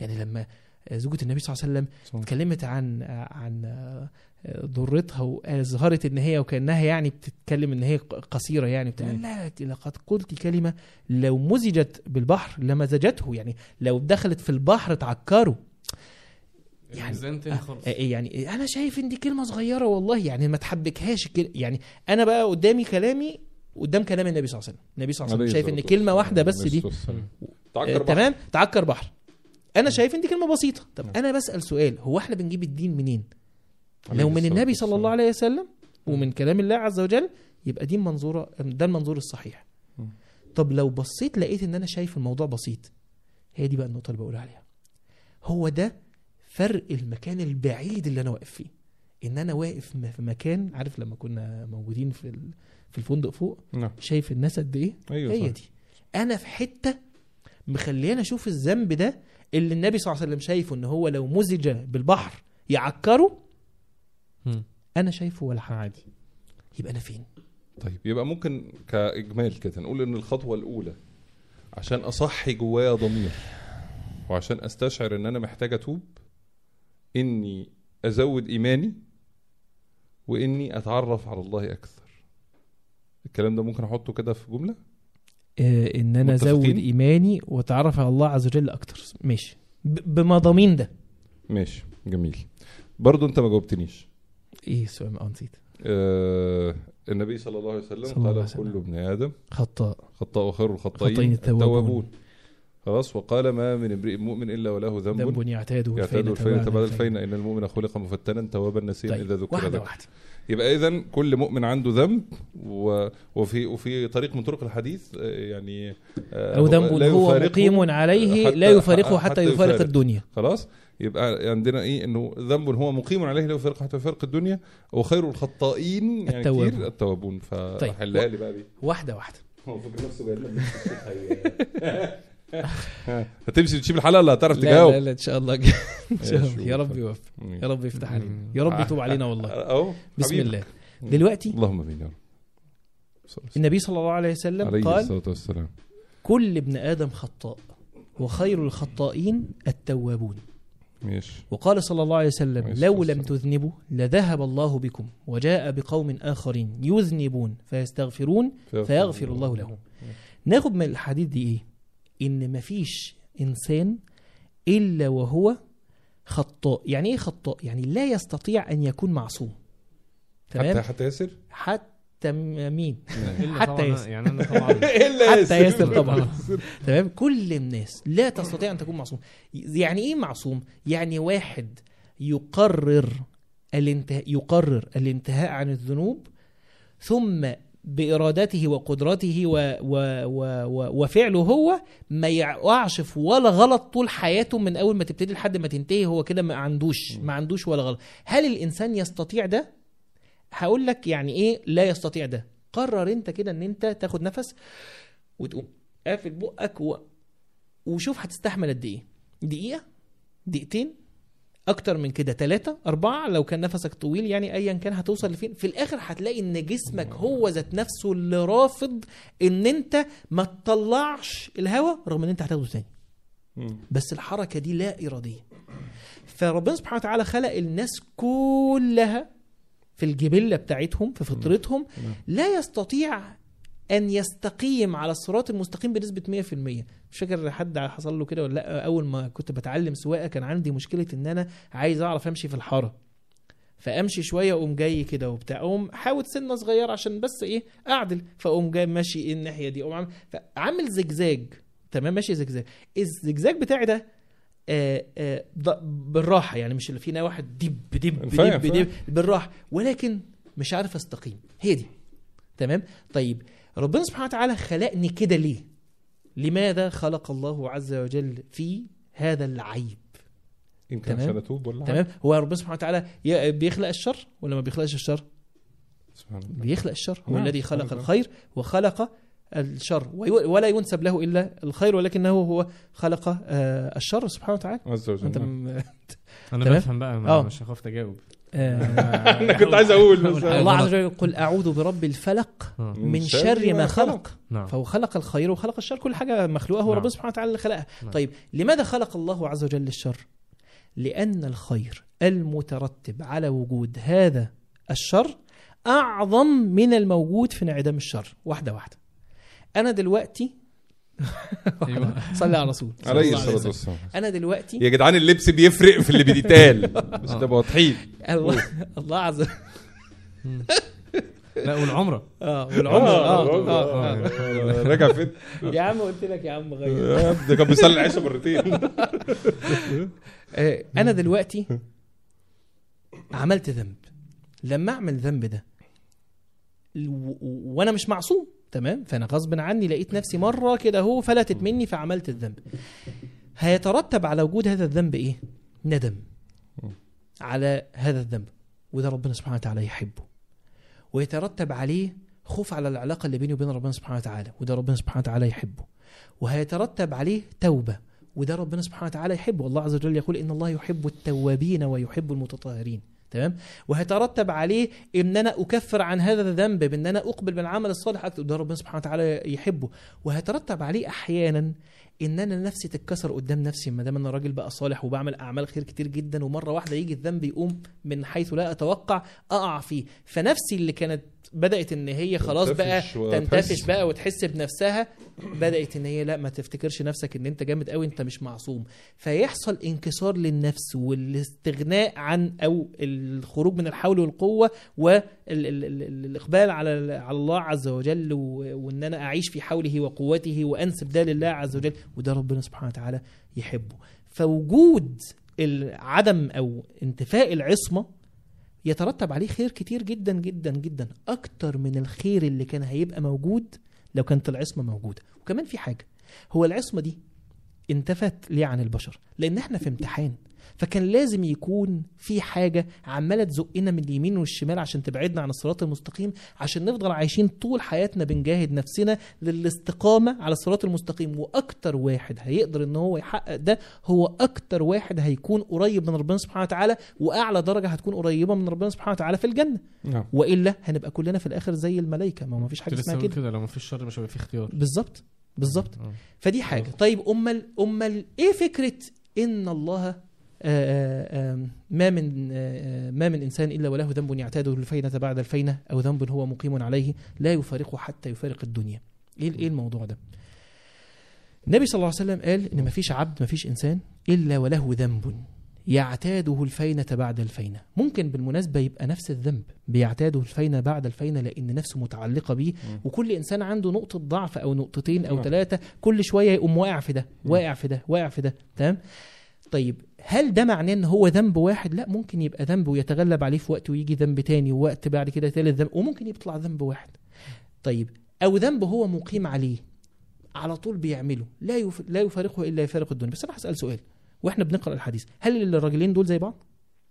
يعني لما زوجة النبي صلى الله عليه وسلم صح. اتكلمت عن عن ضرتها واظهرت ان هي وكانها يعني بتتكلم ان هي قصيره يعني بتاع مم. لا لقد قلت كلمه لو مزجت بالبحر لمزجته يعني لو دخلت في البحر تعكره يعني- الميزان تاني خالص آه، يعني انا شايف ان دي كلمه صغيره والله يعني ما تحبكهاش الكل- يعني انا بقى قدامي كلامي قدام كلام النبي صلى الله عليه وسلم النبي صلى الله عليه عليه وسلم شايف ان الصلاة كلمه واحده بس عليه دي الصلاة والسلام. آه، تعكر بحر. تمام تعكر بحر انا شايف ان دي كلمه بسيطه طب نعم. انا بسال سؤال هو احنا بنجيب الدين منين عليه لو من الصلاة النبي صلى الله والسلام. عليه وسلم ومن كلام الله عز وجل يبقى دي منظوره ده المنظور الصحيح مم. طب لو بصيت لقيت ان انا شايف الموضوع بسيط هي دي بقى النقطه اللي بقول عليها هو ده فرق المكان البعيد اللي انا واقف فيه ان انا واقف م- في مكان عارف لما كنا موجودين في ال- في الفندق فوق نعم شايف الناس قد ايه ايوه هي صح. دي انا في حته مخليني اشوف الذنب ده اللي النبي صلى الله عليه وسلم شايفه ان هو لو مزج بالبحر يعكره مم. انا شايفه ولا حاجه عادي يبقى انا فين طيب يبقى ممكن كاجمال كده نقول ان الخطوه الاولى عشان اصحي جوايا ضمير وعشان استشعر ان انا محتاج اتوب اني ازود ايماني واني اتعرف على الله اكثر الكلام ده ممكن احطه كده في جمله آه ان انا ازود متفقين؟ ايماني واتعرف على الله عز وجل اكتر ماشي ب- بمضامين ده ماشي جميل برضو انت ما جاوبتنيش ايه السؤال اه نسيت آه النبي صلله الله عليه وسلم صلى الله عليه قال وسلم. كل ابن ادم خطاء خطاء خير خطائين الخطائين التوابون. التوابون خلاص وقال ما من امرئ مؤمن الا وله ذنب ذنب يعتاده يعتاد الفين بعد بعد الفين ان المؤمن خلق مفتنا توابا نسيا طيب، اذا ذكر واحده ذكر واحده يبقى اذا كل مؤمن عنده ذنب و... وفي وفي طريق من طرق الحديث آه، يعني آه، او ذنب لا هو يفارقه مقيم عليه حتى- لا يفارقه حتى حتى يفارق يفارق. الدنيا خلاص يبقى عندنا ايه انه ذنب هو مقيم عليه لا يفارقه حتى يفارق الدنيا وخير الخطائين يعني التوابون. كتير التوابون طيب. فحلها لي بقى دي واحده واحده هو فاكر نفسه جاي لنا هتمشي تشيب الحلقه ولا هتعرف لا تجاوب لا لا ان شاء الله ان شاء الله يا رب يوفق يا رب يفتح علينا مم. يا رب يتوب علينا والله اهو بسم حبيبي. الله دلوقتي اللهم امين يا رب صلى الله النبي صلى الله عليه وسلم عليه قال الصلاه والسلام كل ابن ادم خطاء وخير الخطائين التوابون ماشي وقال صلى الله عليه وسلم عليه لو الصلاة لم تذنبوا لذهب الله بكم وجاء بقوم آخرين يذنبون فيستغفرون فيغفر الله لهم. ناخد من الحديث دي ايه ان مفيش انسان الا وهو خطاء يعني ايه خطاء يعني لا يستطيع ان يكون معصوم حتى تمام حتى ياسر حتى م- مين إلا حتى طبعاً- ياسر. يعني انا طبعا الا حتى ياسر طبعا تمام كل الناس لا تستطيع ان تكون معصوم يعني ايه معصوم يعني واحد يقرر الانتهاء يقرر الانتهاء عن الذنوب ثم بارادته وقدرته و و و و وفعله هو ما يقعش في ولا غلط طول حياته من اول ما تبتدي لحد ما تنتهي هو كده ما عندوش ما عندوش ولا غلط هل الانسان يستطيع ده هقول لك يعني ايه لا يستطيع ده قرر انت كده ان انت تاخد نفس وتقوم قافل بقك و... وشوف هتستحمل قد ايه دقيقه دقيقتين اكتر من كده ثلاثة أربعة لو كان نفسك طويل يعني أيا كان هتوصل لفين في الآخر هتلاقي إن جسمك هو ذات نفسه اللي رافض إن أنت ما تطلعش الهواء رغم إن أنت هتاخده تاني مم. بس الحركة دي لا إرادية فربنا سبحانه وتعالى خلق الناس كلها في الجبلة بتاعتهم في فطرتهم نعم. لا يستطيع أن يستقيم على الصراط المستقيم بنسبة 100% مش فاكر حد حصل له كده ولا لا أول ما كنت بتعلم سواقة كان عندي مشكلة إن أنا عايز أعرف أمشي في الحارة فامشي شويه اقوم جاي كده وبتاع اقوم حاول سنه صغيره عشان بس ايه اعدل فاقوم جاي ماشي ايه الناحيه دي اقوم عامل فعامل زجزاج تمام ماشي زجزاج الزجزاج بتاعي ده آه آه ض- بالراحه يعني مش اللي فينا واحد دب دب فاهم، دب دب بالراحه ولكن مش عارف استقيم هي دي تمام طيب ربنا سبحانه وتعالى خلقني كده ليه لماذا خلق الله عز وجل في هذا العيب يمكن تمام. عشان اتوب ولا تمام هو ربنا سبحانه وتعالى ي- بيخلق الشر ولا ما بيخلقش الشر حاجة؟ سبحان الله بيخلق الشر هو نعم، الذي سبحان خلق الله. الخير وخلق الشر وي- ولا ينسب له الا الخير ولكنه هو خلق آه، الشر سبحانه وتعالى عز وجل انت نعم. م- انا تمام؟ بفهم بقى آه. ما- مش هخاف اجاوب آه انا كنت عايز اقول بس أيوة. الله عز وجل يقول اعوذ برب الفلق آه. من شر ما خلق نعم فهو خلق الخير وخلق الشر كل حاجه مخلوقه هو نعم. ربنا سبحانه وتعالى اللي خلقها نعم. طيب لماذا خلق الله عز وجل الشر لان الخير المترتب على وجود هذا الشر اعظم من الموجود في انعدام الشر واحده واحده انا دلوقتي ايوه صلي على الرسول صلى عليه الله عليه الصلاه وسلم. والسلام انا دلوقتي يا جدعان اللبس بيفرق في اللي بيتقال بس تبقى واضحين الله الله عز وجل لا والعمره اه والعمر اه, آه, آه. آه. راجع فين يا عم قلت لك يا عم غير ده كان بيصلي العشاء مرتين آه، انا دلوقتي عملت ذنب لما اعمل ذنب ده و- و- وانا مش معصوم تمام فانا غصب عني لقيت نفسي مره كده اهو فلتت مني فعملت الذنب هيترتب على وجود هذا الذنب ايه ندم على هذا الذنب وده ربنا سبحانه وتعالى يحبه ويترتب عليه خوف على العلاقه اللي بيني وبين ربنا سبحانه وتعالى وده ربنا سبحانه وتعالى يحبه وهيترتب عليه توبه وده ربنا سبحانه وتعالى يحبه الله عز وجل يقول ان الله يحب التوابين ويحب المتطهرين تمام وهيترتب عليه ان انا اكفر عن هذا الذنب بان انا اقبل بالعمل الصالح اكتر ده ربنا سبحانه وتعالى يحبه وهيترتب عليه احيانا ان انا نفسي تتكسر قدام نفسي ما دام انا راجل بقى صالح وبعمل اعمال خير كتير جدا ومره واحده يجي الذنب يقوم من حيث لا اتوقع اقع فيه فنفسي اللي كانت بدات ان هي خلاص بقى تنتفش وتحس. تنتفش بقى وتحس بنفسها بدات ان هي لا ما تفتكرش نفسك ان انت جامد قوي انت مش معصوم فيحصل انكسار للنفس والاستغناء عن او الخروج من الحول والقوه والاقبال على على الله عز وجل و- وان انا اعيش في حوله وقوته وانسب ده لله عز وجل وده ربنا سبحانه وتعالى يحبه فوجود عدم او انتفاء العصمه يترتب عليه خير كتير جدا جدا جدا اكتر من الخير اللي كان هيبقى موجود لو كانت العصمه موجوده وكمان في حاجه هو العصمه دي انتفت ليه عن البشر لان احنا في امتحان فكان لازم يكون في حاجه عماله تزقنا من اليمين والشمال عشان تبعدنا عن الصراط المستقيم عشان نفضل عايشين طول حياتنا بنجاهد نفسنا للاستقامه على الصراط المستقيم واكتر واحد هيقدر ان هو يحقق ده هو اكتر واحد هيكون قريب من ربنا سبحانه وتعالى واعلى درجه هتكون قريبه من ربنا سبحانه وتعالى في الجنه نعم والا هنبقى كلنا في الاخر زي الملائكه ما هو مفيش حاجه كنت لسه اسمها هقول كده كده لو ما فيش شر مش هيبقى في اختيار بالظبط بالظبط آه. فدي حاجه طيب امال امال ايه فكره ان الله آه، آه، ما من آه، ما من انسان الا وله ذنب يعتاده الفينه بعد الفينه او ذنب هو مقيم عليه لا يفارقه حتى يفارق الدنيا ايه ايه الموضوع ده النبي صلى الله عليه وسلم قال ان ما فيش عبد ما فيش انسان الا وله ذنب يعتاده الفينة بعد الفينة ممكن بالمناسبة يبقى نفس الذنب بيعتاده الفينة بعد الفينة لأن نفسه متعلقة بيه وكل إنسان عنده نقطة ضعف أو نقطتين أو نعم. ثلاثة كل شوية يقوم واقع في ده واقع في ده واقع في ده تمام طيب هل ده معناه ان هو ذنب واحد لا ممكن يبقى ذنب ويتغلب عليه في وقت ويجي ذنب تاني ووقت بعد كده ثالث ذنب وممكن يطلع ذنب واحد طيب او ذنب هو مقيم عليه على طول بيعمله لا يف... لا يفارقه الا يفارق الدنيا بس انا هسال سؤال واحنا بنقرا الحديث هل الراجلين دول زي بعض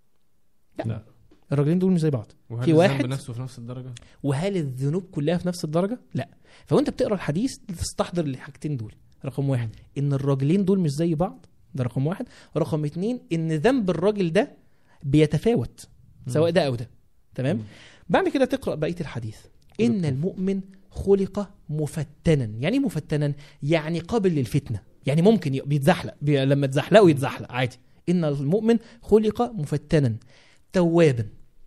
لا, لا. الراجلين دول مش زي بعض وهل في الذنب واحد- نفسه في نفس الدرجه وهل الذنوب كلها في نفس الدرجه لا فوانت بتقرا الحديث تستحضر الحاجتين دول رقم واحد ان الراجلين دول مش زي بعض ده رقم واحد رقم اتنين ان ذنب الراجل ده بيتفاوت سواء ده او ده تمام مم. بعد كده تقرا بقيه الحديث ان المؤمن خلق مفتنا يعني ايه مفتنا يعني قابل للفتنه يعني ممكن ي- بيتزحلق بي... لما تزحلقه يتزحلق عادي ان المؤمن خلق مفتنا توابا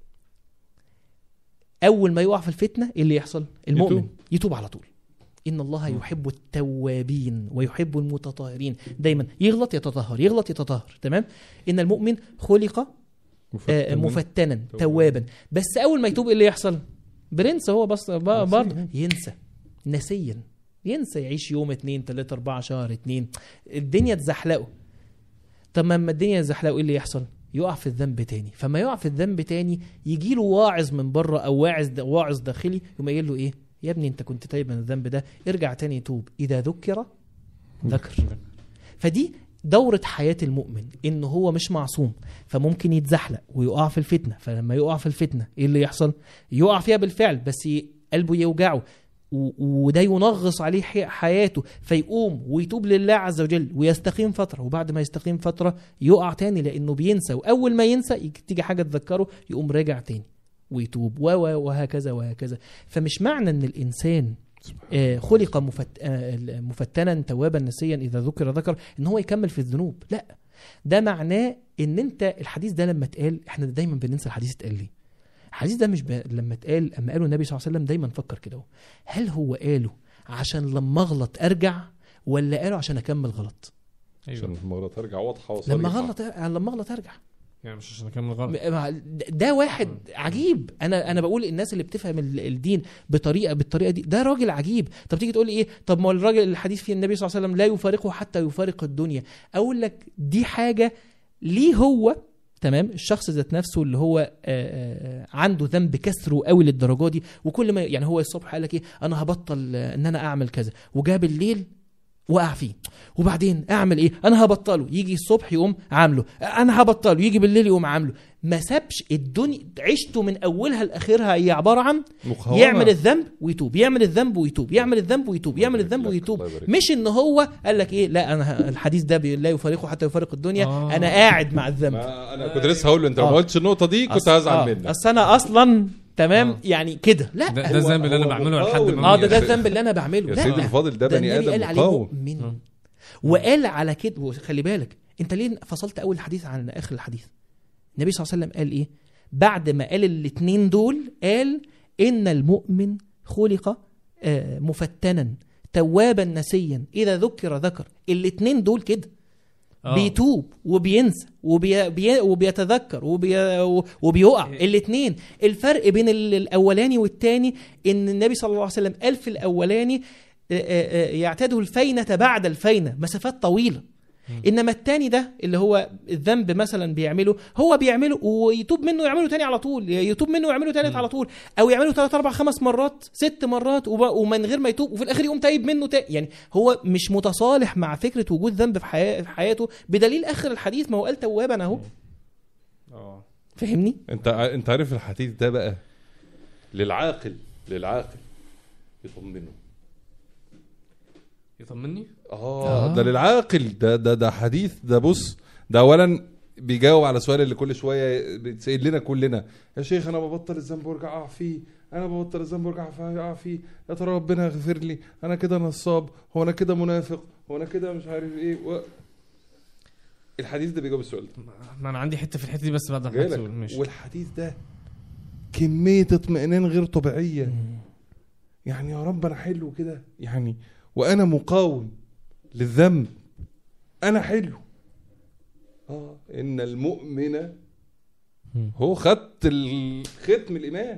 اول ما يقع في الفتنه ايه اللي يحصل المؤمن يتوب. يتوب, يتوب على طول ان الله مم. يحب التوابين ويحب المتطهرين دايما يغلط يتطهر يغلط يتطهر تمام ان المؤمن خلق آه، مفتنا. مفتنا توابا. توابا بس اول ما يتوب ايه اللي يحصل برنس هو بس ب- نسيا. برضه ينسى نسيا ينسى يعيش يوم اتنين تلاتة اربعة شهر اتنين الدنيا تزحلقه طب ما لما الدنيا تزحلقه ايه اللي يحصل يقع في الذنب تاني فما يقع في الذنب تاني يجي له واعظ من بره او واعظ واعظ داخلي يقوم قايل له ايه يا ابني انت كنت تايب من الذنب ده ارجع تاني توب اذا ذكر ذكر فدي دورة حياة المؤمن إن هو مش معصوم فممكن يتزحلق ويقع في الفتنة فلما يقع في الفتنة إيه اللي يحصل؟ يقع فيها بالفعل بس ي- قلبه يوجعه و- وده ينغص عليه حي- حياته فيقوم ويتوب لله عز وجل ويستقيم فتره وبعد ما يستقيم فتره يقع تاني لانه بينسى واول ما ينسى يجي- تيجي حاجه تذكره يقوم راجع تاني ويتوب و و- وهكذا وهكذا فمش معنى ان الانسان آه، خلق مفت... آه، مفتنا توابا نسيا اذا ذكر ذكر ان هو يكمل في الذنوب لا ده معناه ان انت الحديث ده لما اتقال احنا دايما بننسى الحديث اتقال ليه الحديث ده مش ب... لما اتقال اما قاله النبي صلى الله عليه وسلم دايما فكر كده اهو. هل هو قاله عشان لما اغلط ارجع ولا قاله عشان اكمل غلط عشان ايوه المره ترجع واضحه لما وصريحه غلط أر- لما اغلط ارجع يعني مش عشان اكمل غلط م- مع- ده واحد عجيب انا انا بقول الناس اللي بتفهم ال- الدين بطريقه بالطريقه دي ده راجل عجيب طب تيجي تقول لي ايه طب ما هو الراجل الحديث فيه النبي صلى الله عليه وسلم لا يفارقه حتى يفارق الدنيا اقول لك دي حاجه ليه هو تمام الشخص ذات نفسه اللي هو آه، آه، عنده ذنب كسره قوي للدرجه دي وكل ما يعني هو الصبح قال لك ايه انا هبطل آه، ان انا اعمل كذا وجاب بالليل وقع فيه وبعدين اعمل ايه انا هبطله يجي الصبح يقوم عامله انا هبطله يجي بالليل يقوم عامله ما سابش الدنيا عيشته من اولها لاخرها هي عباره عن مقاومة. يعمل الذنب ويتوب يعمل الذنب ويتوب يعمل الذنب ويتوب يعمل الله الذنب يبارك لك، ويتوب الله يبارك مش ان هو قال لك ايه لا انا ه- الحديث ده بي- لا يفارقه حتى يفارق الدنيا آه. انا قاعد مع الذنب ما انا كنت لسه هقول له انت لو آه. ما قلتش النقطه دي كنت أص- هزعل آه، منك اصل انا اصلا تمام آه. يعني كده لا ده, هو- ده الذنب اللي انا هو بعمله لحد مقاوم. ما اه ده ده يا الذنب اللي انا بعمله يا لا سيدي الفاضل ده بني النبي ادم قال عليه مقاوم مؤمن آه. وقال على كده وخلي بالك انت ليه فصلت اول الحديث عن اخر الحديث النبي صلى الله عليه وسلم قال ايه بعد ما قال الاتنين دول قال ان المؤمن خلق آه، مفتنا توابا نسيا اذا ذكر ذكر الاتنين دول كده آه. بيتوب وبينسى وبي بي وبيتذكر وبي وبيقع الاثنين الفرق بين ال- الاولاني والتاني ان النبي صلى الله عليه وسلم قال في الاولاني آه، آه، آه، يعتاده الفينة بعد الفينة مسافات طويلة انما التاني ده اللي هو الذنب مثلا بيعمله هو بيعمله ويتوب منه يعمله تاني على طول يتوب منه ويعمله تالت على طول او يعمله ثلاث اربع خمس مرات ست مرات وب- ومن غير ما يتوب وفي الاخر يقوم تايب منه تاني يعني هو مش متصالح مع فكره وجود ذنب في, حياة في حياته بدليل اخر الحديث ما هو قال توابا اهو اه فاهمني انت ع- انت عارف الحديث ده بقى للعاقل للعاقل يطمنه يطمني اه آه. ده للعاقل ده ده ده حديث ده بص ده اولا بيجاوب على سؤال اللي كل شويه بيتسال لنا كلنا يا شيخ انا ببطل الذنب وارجع اقع فيه انا ببطل الذنب وارجع اقع فيه يا ترى ربنا يغفر لي انا كده نصاب هو انا كده منافق هو انا كده مش عارف ايه و... الحديث ده بيجاوب السؤال ده ما انا عندي حته في الحته دي بس بعد ما جايلك. تقول ماشي والحديث ده كميه اطمئنان غير طبيعيه يعني يا رب انا حلو كده يعني وانا مقاوم للذنب انا حلو اه ان المؤمن مم. هو خدت ال- ختم الايمان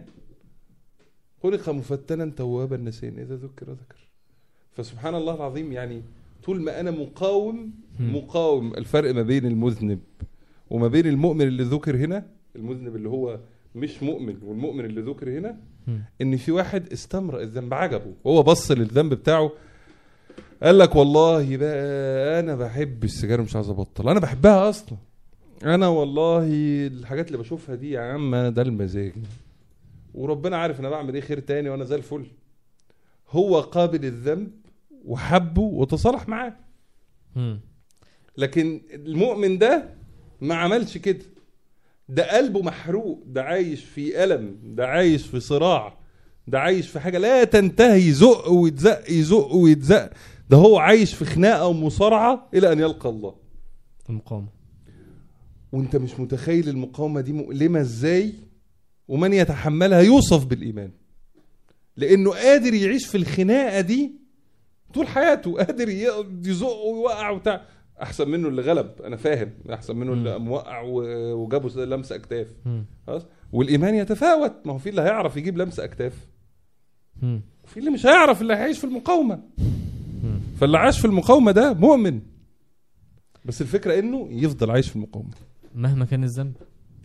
خلق مفتنا توابا نسيا اذا ذكر ذكر فسبحان الله العظيم يعني طول ما انا مقاوم مم. مقاوم الفرق ما بين المذنب وما بين المؤمن اللي ذكر هنا المذنب اللي هو مش مؤمن والمؤمن اللي ذكر هنا مم. ان في واحد استمرأ الذنب عجبه وهو بص للذنب بتاعه قال لك والله بقى انا بحب السجاير مش عايز ابطل انا بحبها اصلا انا والله الحاجات اللي بشوفها دي يا عم انا ده المزاج وربنا عارف انا بعمل ايه خير تاني وانا زي الفل هو قابل الذنب وحبه وتصالح معاه مم. لكن المؤمن ده ما عملش كده ده قلبه محروق ده عايش في ألم ده عايش في صراع ده عايش في حاجة لا تنتهي يزق ويتزق يزق ويتزق ده هو عايش في خناقة ومصارعة إلى أن يلقى الله المقاومه وانت مش متخيل المقاومة دي مؤلمة ازاي ومن يتحملها يوصف بالإيمان لأنه قادر يعيش في الخناقة دي طول حياته قادر ي- يزق ويوقع وبتاع أحسن منه اللي غلب أنا فاهم أحسن منه اللي موقع و- وجابه لمسة أكتاف مم. خلاص والإيمان يتفاوت ما هو في اللي هيعرف يجيب لمسة أكتاف مم. وفي اللي مش هيعرف اللي هيعيش في المقاومة مم. فاللي عاش في المقاومة ده مؤمن بس الفكرة إنه يفضل عايش في المقاومة مهما كان الذنب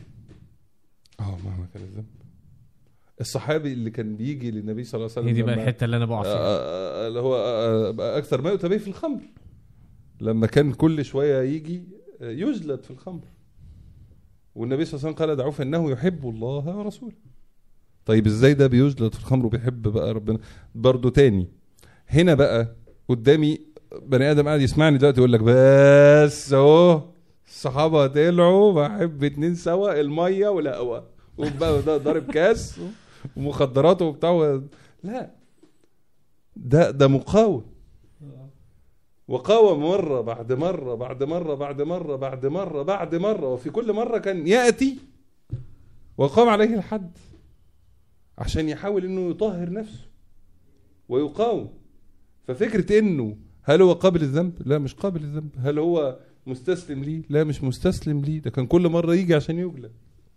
اه مهما كان الذنب الصحابي اللي كان بيجي للنبي صلى الله عليه وسلم هي دي بقى لما- الحته اللي انا بقع آه، فيها آه، اللي هو آه، آه، اكثر ما يؤتى به في الخمر لما كان كل شويه يجي آه، يجلد في الخمر والنبي صلى الله عليه وسلم قال دعوه فانه يحب الله ورسوله طيب ازاي ده بيجلد في الخمر وبيحب بقى ربنا برضه تاني هنا بقى قدامي بني ادم قاعد يسمعني دلوقتي يقول لك بس اهو الصحابه طلعوا بحب اتنين سوا الميه والهواء وبقى ده ضارب كاس ومخدرات وبتاع و- لا ده ده مقاوم وقاوم مرة بعد مرة بعد مرة بعد مرة بعد مرة بعد مرة وفي كل مرة كان يأتي وقام عليه الحد عشان يحاول انه يطهر نفسه ويقاوم ففكرة انه هل هو قابل الذنب؟ لا مش قابل الذنب هل هو مستسلم ليه؟ لا مش مستسلم ليه ده كان كل مرة يجي عشان يجلد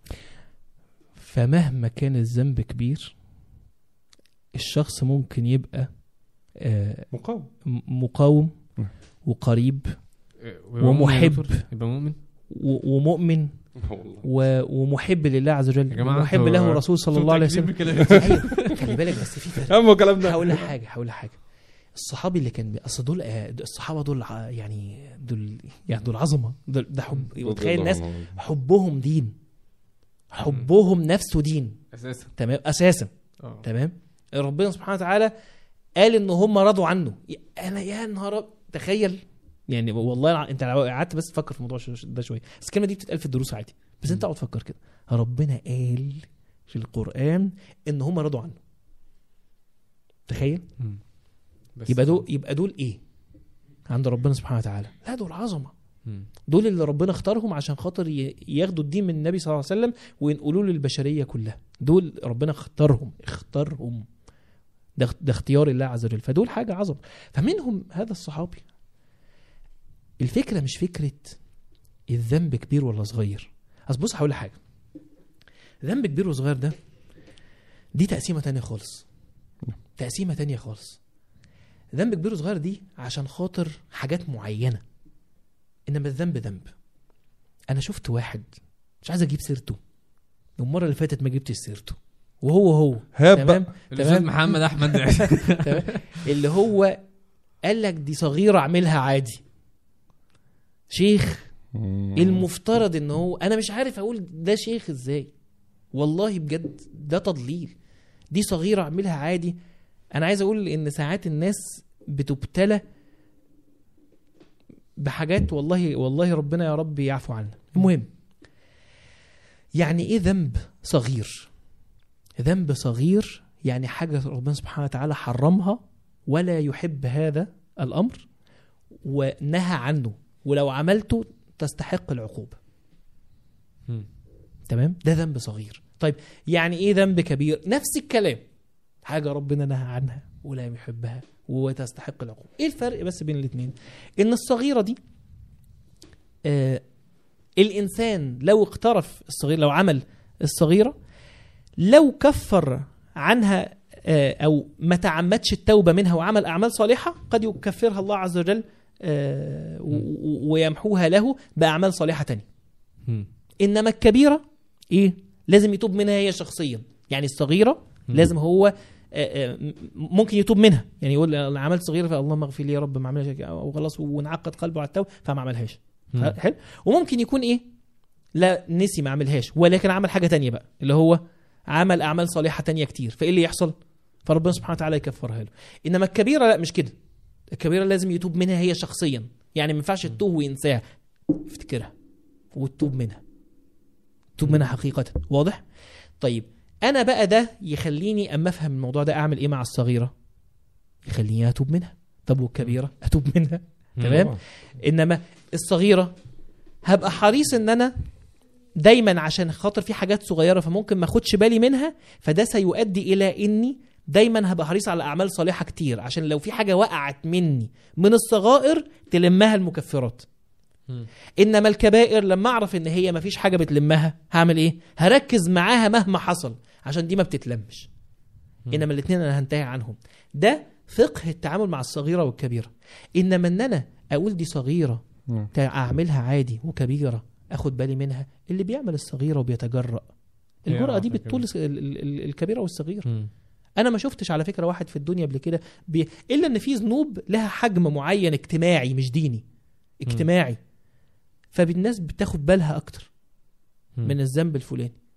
فمهما كان الذنب كبير الشخص ممكن يبقى آه، مقاوم م- مقاوم نعم. وقريب ويبقى مؤمن يا ومحب. دكتور؟ يبقى مؤمن و- ومؤمن والله و- ومحب لله عز وجل يا جماعة ومحب انتوا- له الرسول صلى الله عليه وسلم وسلم أيوة، خلي بالك بس في فرق اهم الكلام ده هقول لك حاجه هقول لك حاجه الصحابي اللي كان اصل دول آه، الصحابه دول ع- يعني دول يعني دول عظمه دول ده حب وتخيل الناس حبهم دين حبهم نفسه دين اساسا تمام اساسا اه تمام ربنا سبحانه وتعالى قال ان هم رضوا عنه انا يا نهار أب- تخيل يعني والله الع- انت لو قعدت بس تفكر في الموضوع شو- ده شويه بس الكلمه دي بتتقال في الدروس عادي بس انت اقعد تفكر كده ربنا قال في القران ان هم رضوا عنه تخيل مم. بس يبقى دول يبقى دول ايه عند ربنا سبحانه وتعالى لا دول عظمه مم. دول اللي ربنا اختارهم عشان خاطر ي- ياخدوا الدين من النبي صلى الله عليه وسلم وينقلوه للبشريه كلها دول ربنا اختارهم اختارهم ده ده اختيار الله عز وجل فدول حاجه عظمه فمنهم هذا الصحابي الفكره مش فكره الذنب كبير ولا صغير اصل بص هقول لك حاجه ذنب كبير وصغير ده دي تقسيمه تانية خالص تقسيمه تانية خالص ذنب كبير وصغير دي عشان خاطر حاجات معينه انما الذنب ذنب انا شفت واحد مش عايز اجيب سيرته المره اللي فاتت ما جبتش سيرته وهو هو هاب تمام بقى الاستاذ تمام. محمد احمد تمام اللي هو قال لك دي صغيره اعملها عادي شيخ المفترض ان هو انا مش عارف اقول ده شيخ ازاي والله بجد ده تضليل دي صغيره اعملها عادي انا عايز اقول ان ساعات الناس بتبتلى بحاجات والله والله ربنا يا رب يعفو عنا المهم يعني ايه ذنب صغير ذنب صغير يعني حاجه ربنا سبحانه وتعالى حرمها ولا يحب هذا الامر ونهى عنه ولو عملته تستحق العقوبه مم. تمام ده ذنب صغير طيب يعني ايه ذنب كبير نفس الكلام حاجه ربنا نهى عنها ولا يحبها وتستحق العقوبه ايه الفرق بس بين الاثنين ان الصغيره دي آه الانسان لو اقترف الصغير لو عمل الصغيره لو كفر عنها آه او ما تعمدش التوبه منها وعمل اعمال صالحه قد يكفرها الله عز وجل آه و- و- ويمحوها له باعمال صالحه تانية مم. انما الكبيره ايه لازم يتوب منها هي شخصيا يعني الصغيره مم. لازم هو آه، آه، م- ممكن يتوب منها يعني يقول انا عملت صغيره فاللهم اغفر لي يا رب ما اعملهاش وخلاص وانعقد قلبه على التوبه فما عملهاش مم. حلو وممكن يكون ايه لا نسي ما عملهاش ولكن عمل حاجه تانية بقى اللي هو عمل اعمال صالحه تانية كتير فايه اللي يحصل فربنا سبحانه وتعالى يكفرها له انما الكبيره لا مش كده الكبيره لازم يتوب منها هي شخصيا يعني ما ينفعش تتوه وينساها افتكرها وتتوب منها تتوب منها حقيقه واضح طيب انا بقى ده يخليني اما افهم الموضوع ده اعمل ايه مع الصغيره يخليني اتوب منها طب والكبيره اتوب منها تمام انما الصغيره هبقى حريص ان انا دايما عشان خاطر في حاجات صغيره فممكن ما اخدش بالي منها فده سيؤدي الى اني دايما هبقى حريص على اعمال صالحه كتير عشان لو في حاجه وقعت مني من الصغائر تلمها المكفرات مم. انما الكبائر لما اعرف ان هي ما فيش حاجه بتلمها هعمل ايه هركز معاها مهما حصل عشان دي ما بتتلمش مم. انما الاثنين انا هنتهي عنهم ده فقه التعامل مع الصغيره والكبيره انما ان انا اقول دي صغيره مم. تا- اعملها عادي وكبيره اخد بالي منها اللي بيعمل الصغيره وبيتجرأ هي الجرأة دي عارفة بتطول الس- ال- ال- ال- الكبيره والصغير مم. انا ما شفتش على فكره واحد في الدنيا قبل كده بي... الا ان في ذنوب لها حجم معين اجتماعي مش ديني اجتماعي فالناس بتاخد بالها اكتر مم. من الذنب الفلاني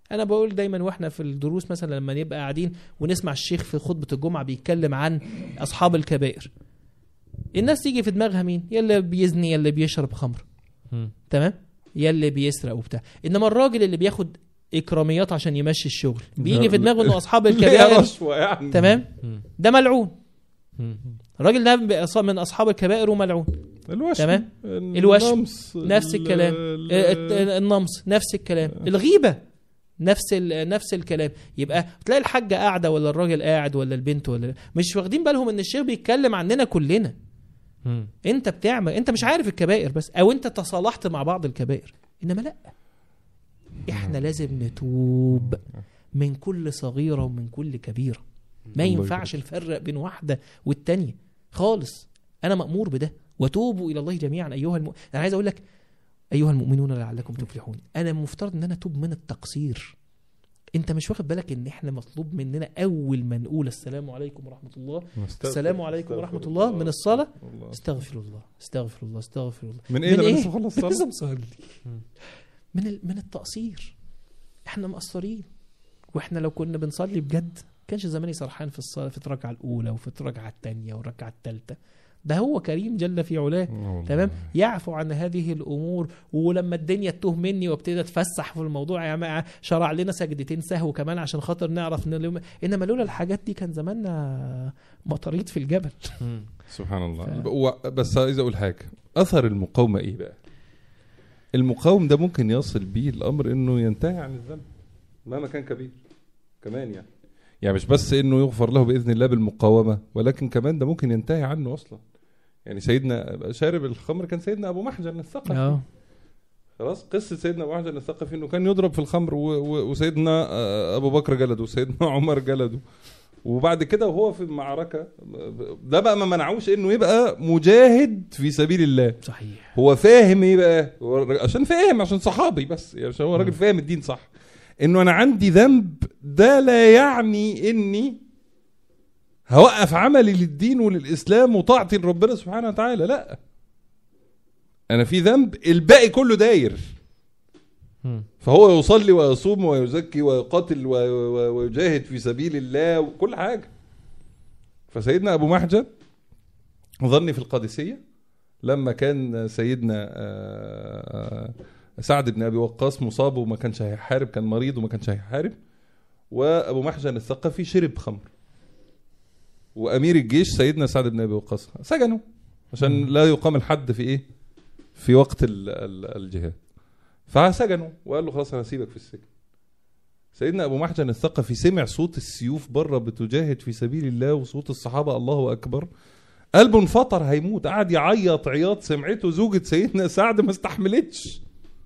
انا بقول دايما واحنا في الدروس مثلا لما نبقى قاعدين ونسمع الشيخ في خطبه الجمعه بيتكلم عن اصحاب الكبائر الناس تيجي في دماغها مين يا اللي بيزني يا اللي بيشرب خمر مم. تمام يا اللي بيسرق وبتاع انما الراجل اللي بياخد اكراميات عشان يمشي الشغل بيجي في دماغه انه اصحاب ليه الكبائر رشوه يعني تمام مم. ده ملعون مم. الراجل ده بأص- من اصحاب الكبائر وملعون الوشم تمام. الوشم الوشم. نفس الكلام آه، الت- النمص نفس الكلام الغيبه نفس ال- نفس الكلام يبقى تلاقي الحاجه قاعده ولا الراجل قاعد ولا البنت ولا مش واخدين بالهم ان الشيخ بيتكلم عننا كلنا مم. انت بتعمل انت مش عارف الكبائر بس او انت تصالحت مع بعض الكبائر انما لا احنا لازم نتوب من كل صغيره ومن كل كبيره ما الله ينفعش نفرق بين واحده والتانيه خالص انا مامور بده وتوبوا الى الله جميعا ايها الم... انا عايز اقول لك ايها المؤمنون لعلكم تفلحون انا مفترض ان انا اتوب من التقصير انت مش واخد بالك ان احنا مطلوب مننا اول ما نقول السلام عليكم ورحمه الله السلام عليكم ورحمه الله من الصلاه الله. استغفر الله استغفر الله استغفر الله من ايه من ده إيه؟ لسه خلص لسه صلاة مصلي من ال... من التقصير احنا مقصرين واحنا لو كنا بنصلي بجد كانش زماني سرحان في الصلاه في الركعه الاولى وفي الركعه الثانيه والركعه الثالثه ده هو كريم جل في علاه والله. تمام يعفو عن هذه الامور ولما الدنيا تتوه مني وابتدي اتفسح في الموضوع يا جماعه شرع لنا سجدتين سهو كمان عشان خاطر نعرف نلوم انما لولا الحاجات دي كان زماننا مطاريد في الجبل مم. سبحان الله ف- ب- و- بس عايز اقول حاجه اثر المقاومه ايه بقى المقاوم ده ممكن يصل بيه الامر انه ينتهي عن الذنب مهما كان كبير كمان يعني يعني مش بس انه يغفر له باذن الله بالمقاومه ولكن كمان ده ممكن ينتهي عنه اصلا يعني سيدنا شارب الخمر كان سيدنا ابو محجن الثقفي اه خلاص قصه سيدنا ابو محجن الثقفي انه كان يضرب في الخمر و- و- وسيدنا آه، ابو بكر جلده وسيدنا عمر جلده وبعد كده وهو في المعركه ده بقى ما منعوش انه يبقى مجاهد في سبيل الله صحيح هو فاهم ايه بقى هو الر- عشان فاهم عشان صحابي بس يعني عشان هو راجل فاهم الدين صح انه انا عندي ذنب ده لا يعني اني هوقف عملي للدين وللاسلام وطاعتي لربنا سبحانه وتعالى لا انا في ذنب الباقي كله داير مم. فهو يصلي ويصوم ويزكي ويقاتل و- و- ويجاهد في سبيل الله وكل حاجة فسيدنا أبو محجن ظني في القادسية لما كان سيدنا آه، سعد بن أبي وقاص مصاب وما كانش هيحارب كان مريض وما كانش هيحارب وأبو محجن الثقفي شرب خمر وأمير الجيش سيدنا سعد بن أبي وقاص سجنه عشان لا يقام الحد في إيه في وقت ال- ال- الجهاد فسجنه وقال له خلاص انا هسيبك في السجن سيدنا ابو محجن الثقفي سمع صوت السيوف بره بتجاهد في سبيل الله وصوت الصحابه الله اكبر قلبه انفطر هيموت قعد يعيط عياط سمعته زوجة سيدنا سعد ما استحملتش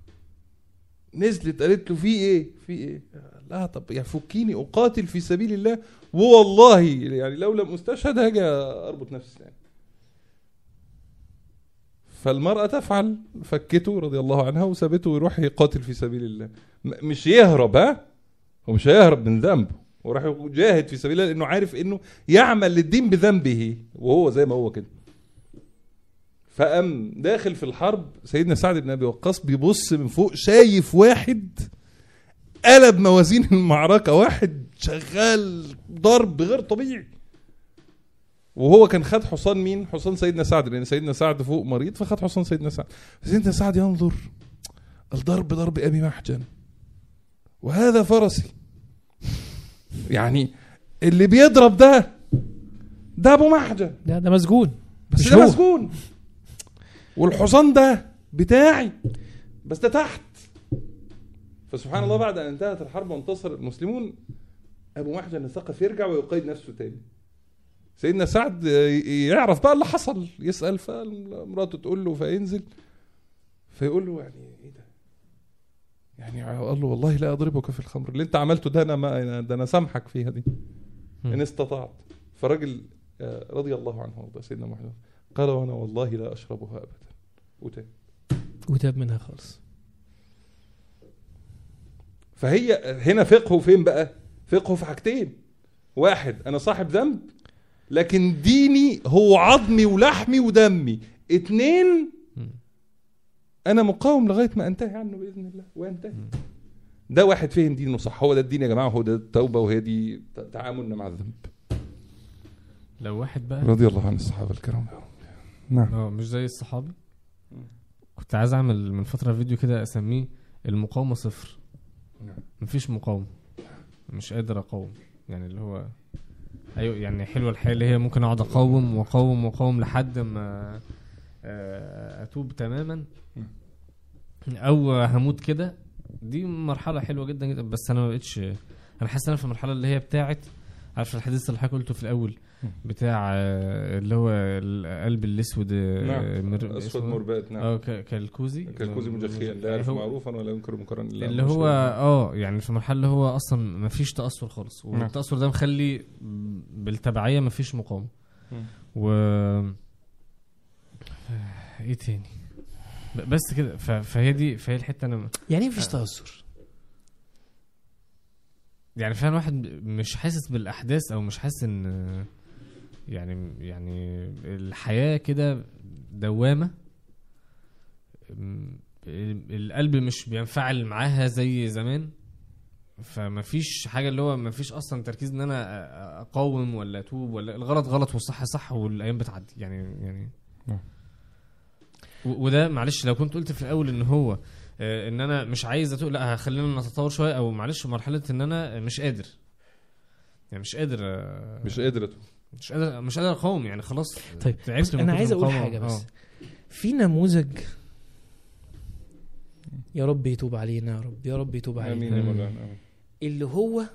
نزلت قالت له في ايه في ايه لا طب يعني فكيني اقاتل في سبيل الله والله يعني لو لم استشهد هاجي اربط نفسي يعني فالمرأة تفعل فكته رضي الله عنها وسابته ويروح يقاتل في سبيل الله م- مش يهرب ها هو مش هيهرب من ذنبه وراح يجاهد في سبيل الله لانه عارف انه يعمل للدين بذنبه وهو زي ما هو كده فقام داخل في الحرب سيدنا سعد بن ابي وقاص بيبص من فوق شايف واحد قلب موازين المعركة واحد شغال ضرب غير طبيعي وهو كان خد حصان مين؟ حصان سيدنا سعد لان سيدنا سعد فوق مريض فخد حصان سيدنا سعد سيدنا سعد ينظر الضرب ضرب ابي محجن وهذا فرسي يعني اللي بيضرب ده ده ابو محجن ده ده مسجون بس مش ده هو. مسجون والحصان ده بتاعي بس ده تحت فسبحان الله بعد ان انتهت الحرب وانتصر المسلمون ابو محجن الثقفي يرجع ويقيد نفسه تاني سيدنا سعد ي- يعرف بقى اللي حصل يسال فمراته تقول له فينزل فيقول له يعني ايه ده؟ يعني قال له والله لا اضربك في الخمر اللي انت عملته ده انا ما ده انا سامحك فيها دي ان استطعت فالراجل آه، رضي الله عنه وارضاه سيدنا محمد قال وانا والله لا اشربها ابدا وتاب وتاب منها خالص فهي هنا فقهه فين بقى؟ فقهه في حاجتين واحد انا صاحب ذنب لكن ديني هو عظمي ولحمي ودمي اتنين انا مقاوم لغايه ما انتهي عنه باذن الله وينتهي ده واحد فهم دينه صح هو ده الدين يا جماعه هو ده التوبه وهي دي ت- تعاملنا مع الذنب لو واحد بقى رضي الله عن الصحابه الكرام نعم اه مش زي الصحابي كنت عايز اعمل من فتره فيديو كده اسميه المقاومه صفر نعم. مفيش مقاومه مش قادر اقاوم يعني اللي هو ايوه يعني حلوه الحياه اللي هي ممكن اقعد اقاوم واقاوم واقاوم لحد ما آه، اتوب تماما او هموت كده دي مرحله حلوه جدا جدا بس انا ما بقتش انا حاسس ان انا في المرحله اللي هي بتاعت عارف الحديث اللي حضرتك قلته في الاول بتاع آه، اللي هو القلب الاسود آه، نعم مر- اسود اسمه- مربات نعم اه ك- كالكوزي كالكوزي مجخيا لا يعرف هو- معروفا ولا ينكر منكرا الا اللي هو اه يعني في مرحله اللي هو اصلا ما فيش تاثر خالص نعم. والتاثر ده مخلي بالتبعيه ما فيش مقاومه مم. و ايه تاني ب- بس كده ف- فهي دي فهي الحته انا يعني ايه مفيش تاثر يعني فعلا واحد مش حاسس بالاحداث او مش حاسس ان يعني يعني الحياه كده دوامه م- القلب مش بينفعل معاها زي زمان فما فيش حاجه اللي هو ما فيش اصلا تركيز ان انا أ- اقاوم ولا اتوب ولا الغلط غلط والصح صح والايام بتعدي يعني يعني نعم. و- وده معلش لو كنت قلت في الاول ان هو آه، ان انا مش عايز اتوب لا خلينا نتطور شويه او معلش مرحله ان انا مش قادر يعني مش قادر آه، مش قادر أتوب. مش قادر مش قادر اقاوم يعني خلاص طيب، تعبت بس من انا كتر عايز اقول المقاومة. حاجه بس آه. في نموذج يا رب يتوب علينا يا رب يا رب يتوب علينا امين يا مولانا آمين. اللي هو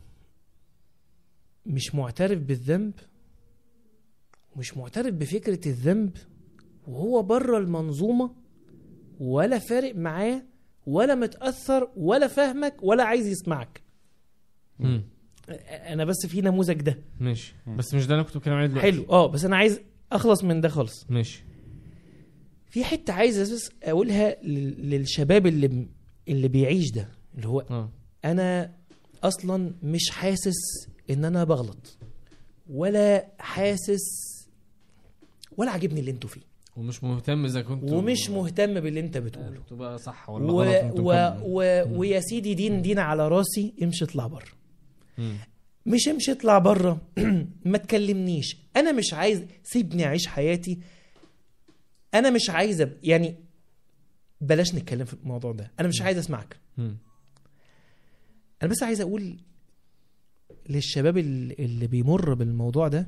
مش معترف بالذنب ومش معترف بفكرة الذنب وهو بره المنظومة ولا فارق معاه ولا متأثر ولا فاهمك ولا عايز يسمعك مم. انا بس في نموذج ده ماشي بس مش ده اللي أنا كنت بتكلم عليه دلوقتي حلو اه بس انا عايز اخلص من ده خالص ماشي في حتة عايز بس اقولها لل- للشباب اللي اللي بيعيش ده اللي هو اه انا اصلا مش حاسس ان انا بغلط ولا حاسس ولا عاجبني اللي انتوا فيه ومش مهتم اذا كنت ومش مهتم باللي انت بتقوله تبقى صح ولا و... غلط وانت و... مكمل. و... ويا سيدي دين دين على راسي امشي اطلع بره مم. مش امشي اطلع بره ما تكلمنيش انا مش عايز سيبني اعيش حياتي انا مش عايز أب... يعني بلاش نتكلم في الموضوع ده انا مش عايز اسمعك مم. انا بس عايز اقول للشباب ال- اللي بيمر بالموضوع ده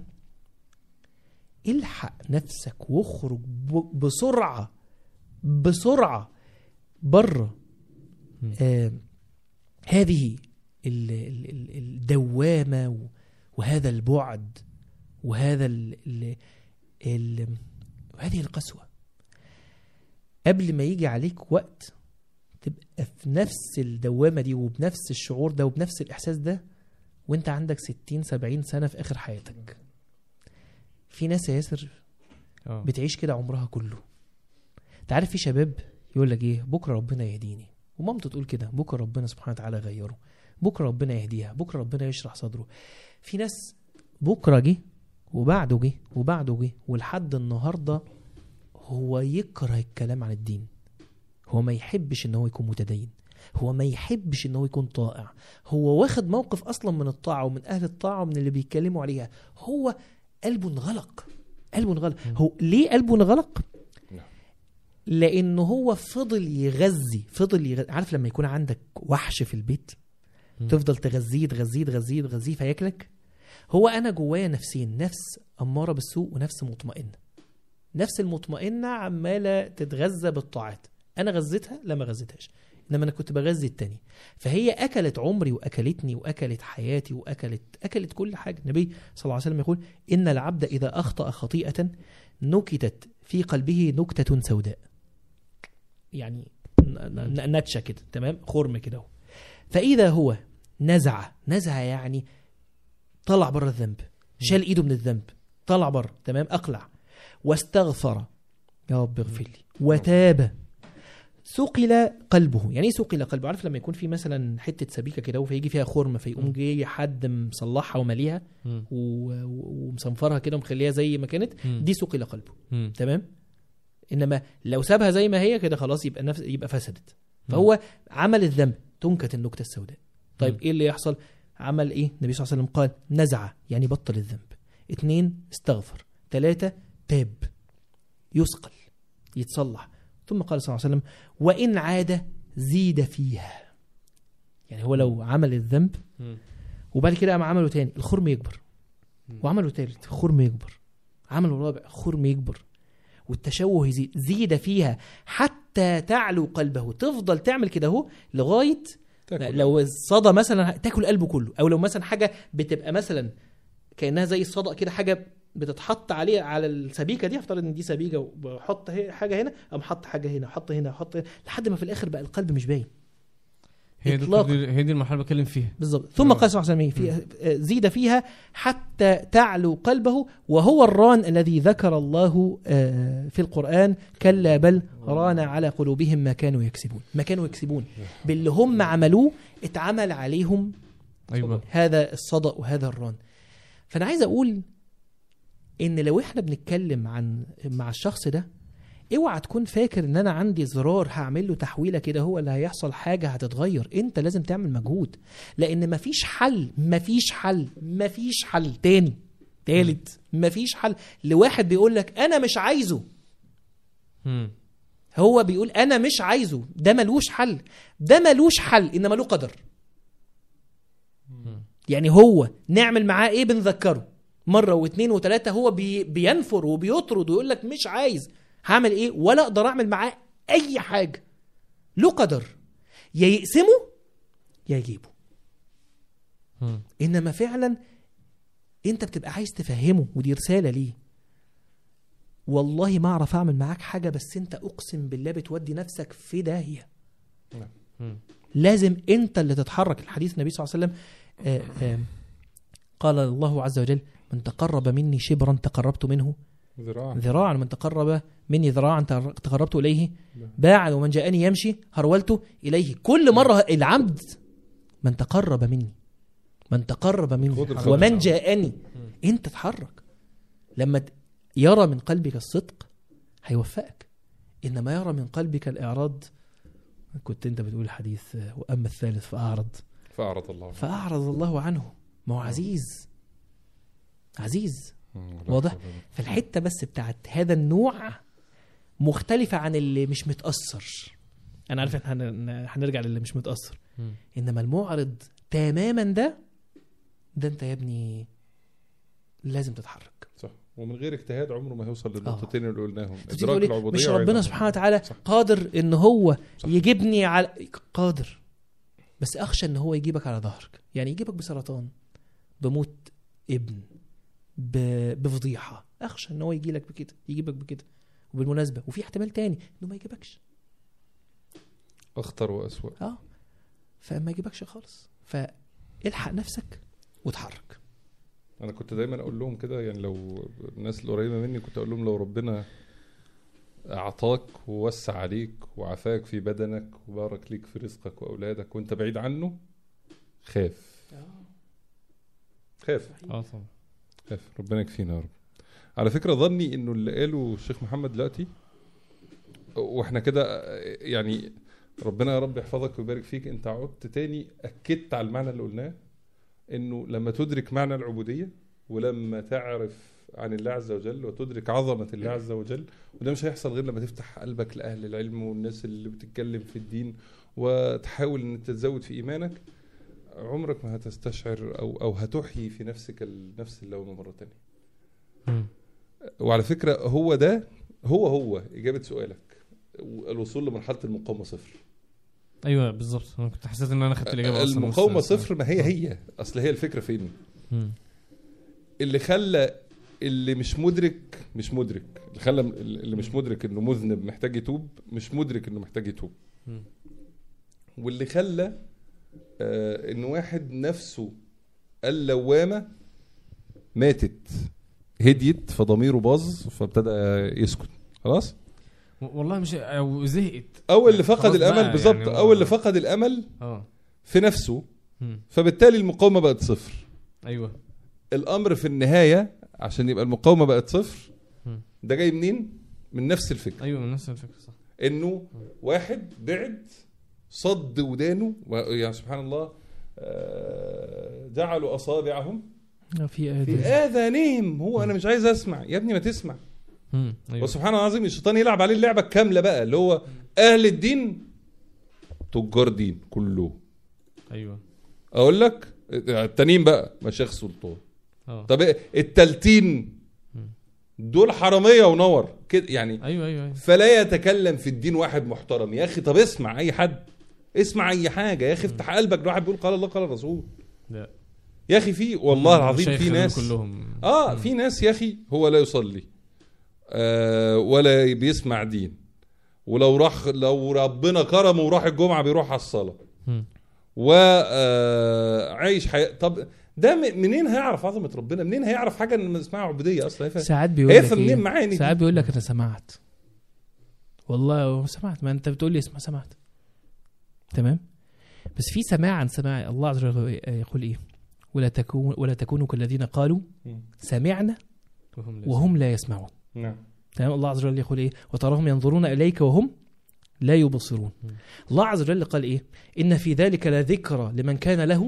الحق نفسك واخرج ب- بسرعه بسرعه بره مم. آه هذه ال- ال- ال- الدوامه و- وهذا البعد وهذا ال ال ال وهذه القسوه قبل ما يجي عليك وقت تبقى في نفس الدوامه دي وبنفس الشعور ده وبنفس الاحساس ده وانت عندك 60 70 سنه في اخر حياتك في ناس يا ياسر اه بتعيش كده عمرها كله انت عارف في شباب يقول لك ايه بكره ربنا يهديني ومامته تقول كده بكره ربنا سبحانه وتعالى يغيره بكره ربنا يهديها بكره ربنا يشرح صدره في ناس بكره جه وبعده جه وبعده جه ولحد النهارده هو يكره الكلام عن الدين هو ما يحبش ان هو يكون متدين هو ما يحبش ان هو يكون طائع هو واخد موقف اصلا من الطاعه ومن اهل الطاعه ومن اللي بيتكلموا عليها هو قلبه انغلق قلبه انغلق هو ليه قلبه انغلق نعم. لانه هو فضل يغذي فضل يغذي عارف لما يكون عندك وحش في البيت مم. تفضل تغذيه تغذيه تغذيه تغذيه فياكلك هو انا جوايا نفسين نفس اماره بالسوء ونفس مطمئنه نفس المطمئنه عماله تتغذى بالطاعات انا غذيتها لا ما غذيتهاش انما انا كنت بغذي التاني فهي اكلت عمري واكلتني واكلت حياتي واكلت اكلت كل حاجه النبي صلى الله عليه وسلم يقول ان العبد اذا اخطا خطيئه نكتت في قلبه نكته سوداء يعني ن- ن- نتشه كده تمام خرم كده اهو. فاذا هو نزع نزع يعني طلع بره الذنب شال ايده من الذنب طلع بره تمام اقلع واستغفر يا رب اغفر لي وتاب ثقل قلبه يعني ايه ثقل قلبه عارف لما يكون في مثلا حته سبيكه كده فيجي فيها خرم فيقوم مم. جاي حد مصلحها وماليها مم. و- و- ومصنفرها كده ومخليها زي ما كانت مم. دي ثقل قلبه مم. تمام انما لو سابها زي ما هي كده خلاص يبقى نفس يبقى فسدت فهو عمل الذنب تنكت النكته السوداء طيب مم. ايه اللي يحصل عمل ايه النبي صلى الله عليه وسلم قال نزع يعني بطل الذنب اتنين استغفر ثلاثة تاب يثقل يتصلح ثم قال صلى الله عليه وسلم وإن عاد زيد فيها يعني هو لو عمل الذنب مم. وبعد كده قام عمله تاني الخرم يكبر مم. وعمله تالت خرم يكبر عمله رابع خرم يكبر والتشوه يزيد زيد فيها حتى تعلو قلبه تفضل تعمل كده اهو لغايه تاكل. لو الصدى مثلا تاكل قلبه كله او لو مثلا حاجه بتبقى مثلا كانها زي الصدى كده حاجه بتتحط عليه على السبيكه دي افترض ان دي سبيكه وبحط هي- حاجه هنا اقوم حط حاجه هنا احط هنا احط هنا لحد ما في الاخر بقى القلب مش باين هي دي إطلاقاً. هي دي المرحله اللي بتكلم فيها بالظبط ثم آه. قال صلى الله عليه وسلم فيها زيد فيها حتى تعلو قلبه وهو الران الذي ذكر الله آه، في القرآن كلا بل ران على قلوبهم ما كانوا يكسبون ما كانوا يكسبون باللي هم عملوه اتعمل عليهم ايوه هذا الصدأ وهذا الران فأنا عايز أقول إن لو إحنا بنتكلم عن مع الشخص ده اوعى تكون فاكر ان انا عندي زرار هعمل له تحويله كده هو اللي هيحصل حاجه هتتغير انت لازم تعمل مجهود لان مفيش حل مفيش حل مفيش حل تاني تالت مفيش حل لواحد بيقول لك انا مش عايزه مم. هو بيقول انا مش عايزه ده ملوش حل ده ملوش حل انما له قدر يعني هو نعمل معاه ايه بنذكره مره واثنين وثلاثه هو بي بينفر وبيطرد ويقول لك مش عايز هعمل ايه ولا اقدر اعمل معاه اي حاجه له قدر يا يقسمه يا يجيبه مم. انما فعلا انت بتبقى عايز تفهمه ودي رساله ليه والله ما اعرف اعمل معاك حاجه بس انت اقسم بالله بتودي نفسك في داهيه مم. لازم انت اللي تتحرك الحديث النبي صلى الله عليه وسلم آه، آه، قال الله عز وجل من تقرب مني شبرا تقربت منه ذراع ذراعا من تقرب مني ذراعا تقربت اليه نعم. باعا ومن جاءني يمشي هرولت اليه كل مره العبد من تقرب مني من تقرب مني خد الخبر. ومن جاءني انت تتحرك لما ت- يرى من قلبك الصدق هيوفقك انما يرى من قلبك الاعراض كنت انت بتقول الحديث آه، واما الثالث فاعرض فأعرض الله فاعرض الله عنه ما هو عزيز عزيز مم. لا واضح؟ حول ولا فالحته بس بتاعت هذا النوع مختلفه عن اللي مش متاثر انا عارف احنا هن- هنرجع للي مش متاثر مم. انما المعرض تماما ده ده انت يا ابني لازم تتحرك صح ومن غير اجتهاد عمره ما هيوصل للنقطتين اللي قلناهم تيجي تقول لي العبودية مش وعدم ربنا العبودية. سبحانه وتعالى صح. قادر ان هو صح. يجيبني على قادر بس اخشى ان هو يجيبك على ظهرك يعني يجيبك بسرطان بموت ابن ب... بفضيحه اخشى ان هو يجي لك بكده يجيبك بكده وبالمناسبه وفي احتمال تاني انه ما يجيبكش أخطر وأسوأ اه فما يجيبكش خالص فالحق نفسك وتحرك انا كنت دايما اقول لهم كده يعني لو الناس القريبه مني كنت اقول لهم لو ربنا اعطاك ووسع عليك وعافاك في بدنك وبارك ليك في رزقك واولادك وانت بعيد عنه خاف خاف اه طبعا خاف ربنا يكفينا يا رب على فكره ظني انه اللي قاله الشيخ محمد دلوقتي واحنا كده يعني ربنا يا رب يحفظك ويبارك فيك انت عدت تاني اكدت على المعنى اللي قلناه انه لما تدرك معنى العبوديه ولما تعرف عن الله عز وجل وتدرك عظمه الله عز وجل وده مش هيحصل غير لما تفتح قلبك لاهل العلم والناس اللي بتتكلم في الدين وتحاول ان انت تزود في ايمانك عمرك ما هتستشعر او او هتحيي في نفسك نفس اللومه مره تانية مم. وعلى فكره هو ده هو هو اجابه سؤالك الوصول لمرحله المقاومه صفر ايوه بالظبط انا كنت حسيت ان انا خدت الاجابه اصلا المقاومه بس- صفر ما هي هي اصل هي الفكره فين مم. اللي خلى اللي مش مدرك مش مدرك اللي خلى اللي مش مدرك انه مذنب محتاج يتوب مش مدرك انه محتاج يتوب مم. واللي خلى آه ان واحد نفسه اللوامه ماتت هديت فضميره باظ فابتدى يسكت خلاص و- والله مش او زهقت او اللي فقد خلاص الامل بقى بالظبط يعني هو- او اللي فقد الامل اه في نفسه مم. فبالتالي المقاومه بقت صفر ايوه الامر في النهايه عشان يبقى المقاومه بقت صفر مم. ده جاي منين من نفس الفكره ايوه من نفس الفكره صح انه واحد بعد صد ودانه و- يعني سبحان الله آه، جعلوا اصابعهم في في آذان. اذانهم هو انا مش عايز اسمع يا ابني ما تسمع مم. ايوه وسبحان الله العظيم الشيطان يلعب عليه اللعبه الكامله بقى اللي هو اهل الدين تجار دين كله ايوه اقول لك التانيين بقى مشايخ سلطان اه طب إيه؟ التالتين دول حراميه ونور كده يعني ايوه ايوه ايوه فلا يتكلم في الدين واحد محترم يا اخي طب اسمع اي حد اسمع اي حاجه يا اخي افتح قلبك الواحد بيقول قال الله قال الرسول لا يا اخي في والله العظيم المشايخ في دول ناس كلهم اه في ناس يا اخي هو لا يصلي آه ولا بيسمع دين ولو راح لو ربنا كرمه وراح الجمعه بيروح على الصلاه مم. وعايش حياه طب ده م- منين هيعرف عظمه ربنا منين هيعرف حاجه ان اسمها عبوديه اصلا هيفهم ساعات بيقول لك هيفهم منين إيه؟ معاني دي؟ ساعات بيقول لك انا سمعت والله سمعت ما انت بتقول لي اسمع سمعت تمام بس في سماع عن سماع الله عز وجل يقول ايه ولا تكون ولا تكونوا كالذين قالوا مم. سمعنا وهم لا وهم لا يسمعون نعم تمام الله عز وجل يقول ايه وتراهم ينظرون اليك وهم لا يبصرون مم. الله عز وجل قال ايه ان في ذلك لذكرى لمن كان له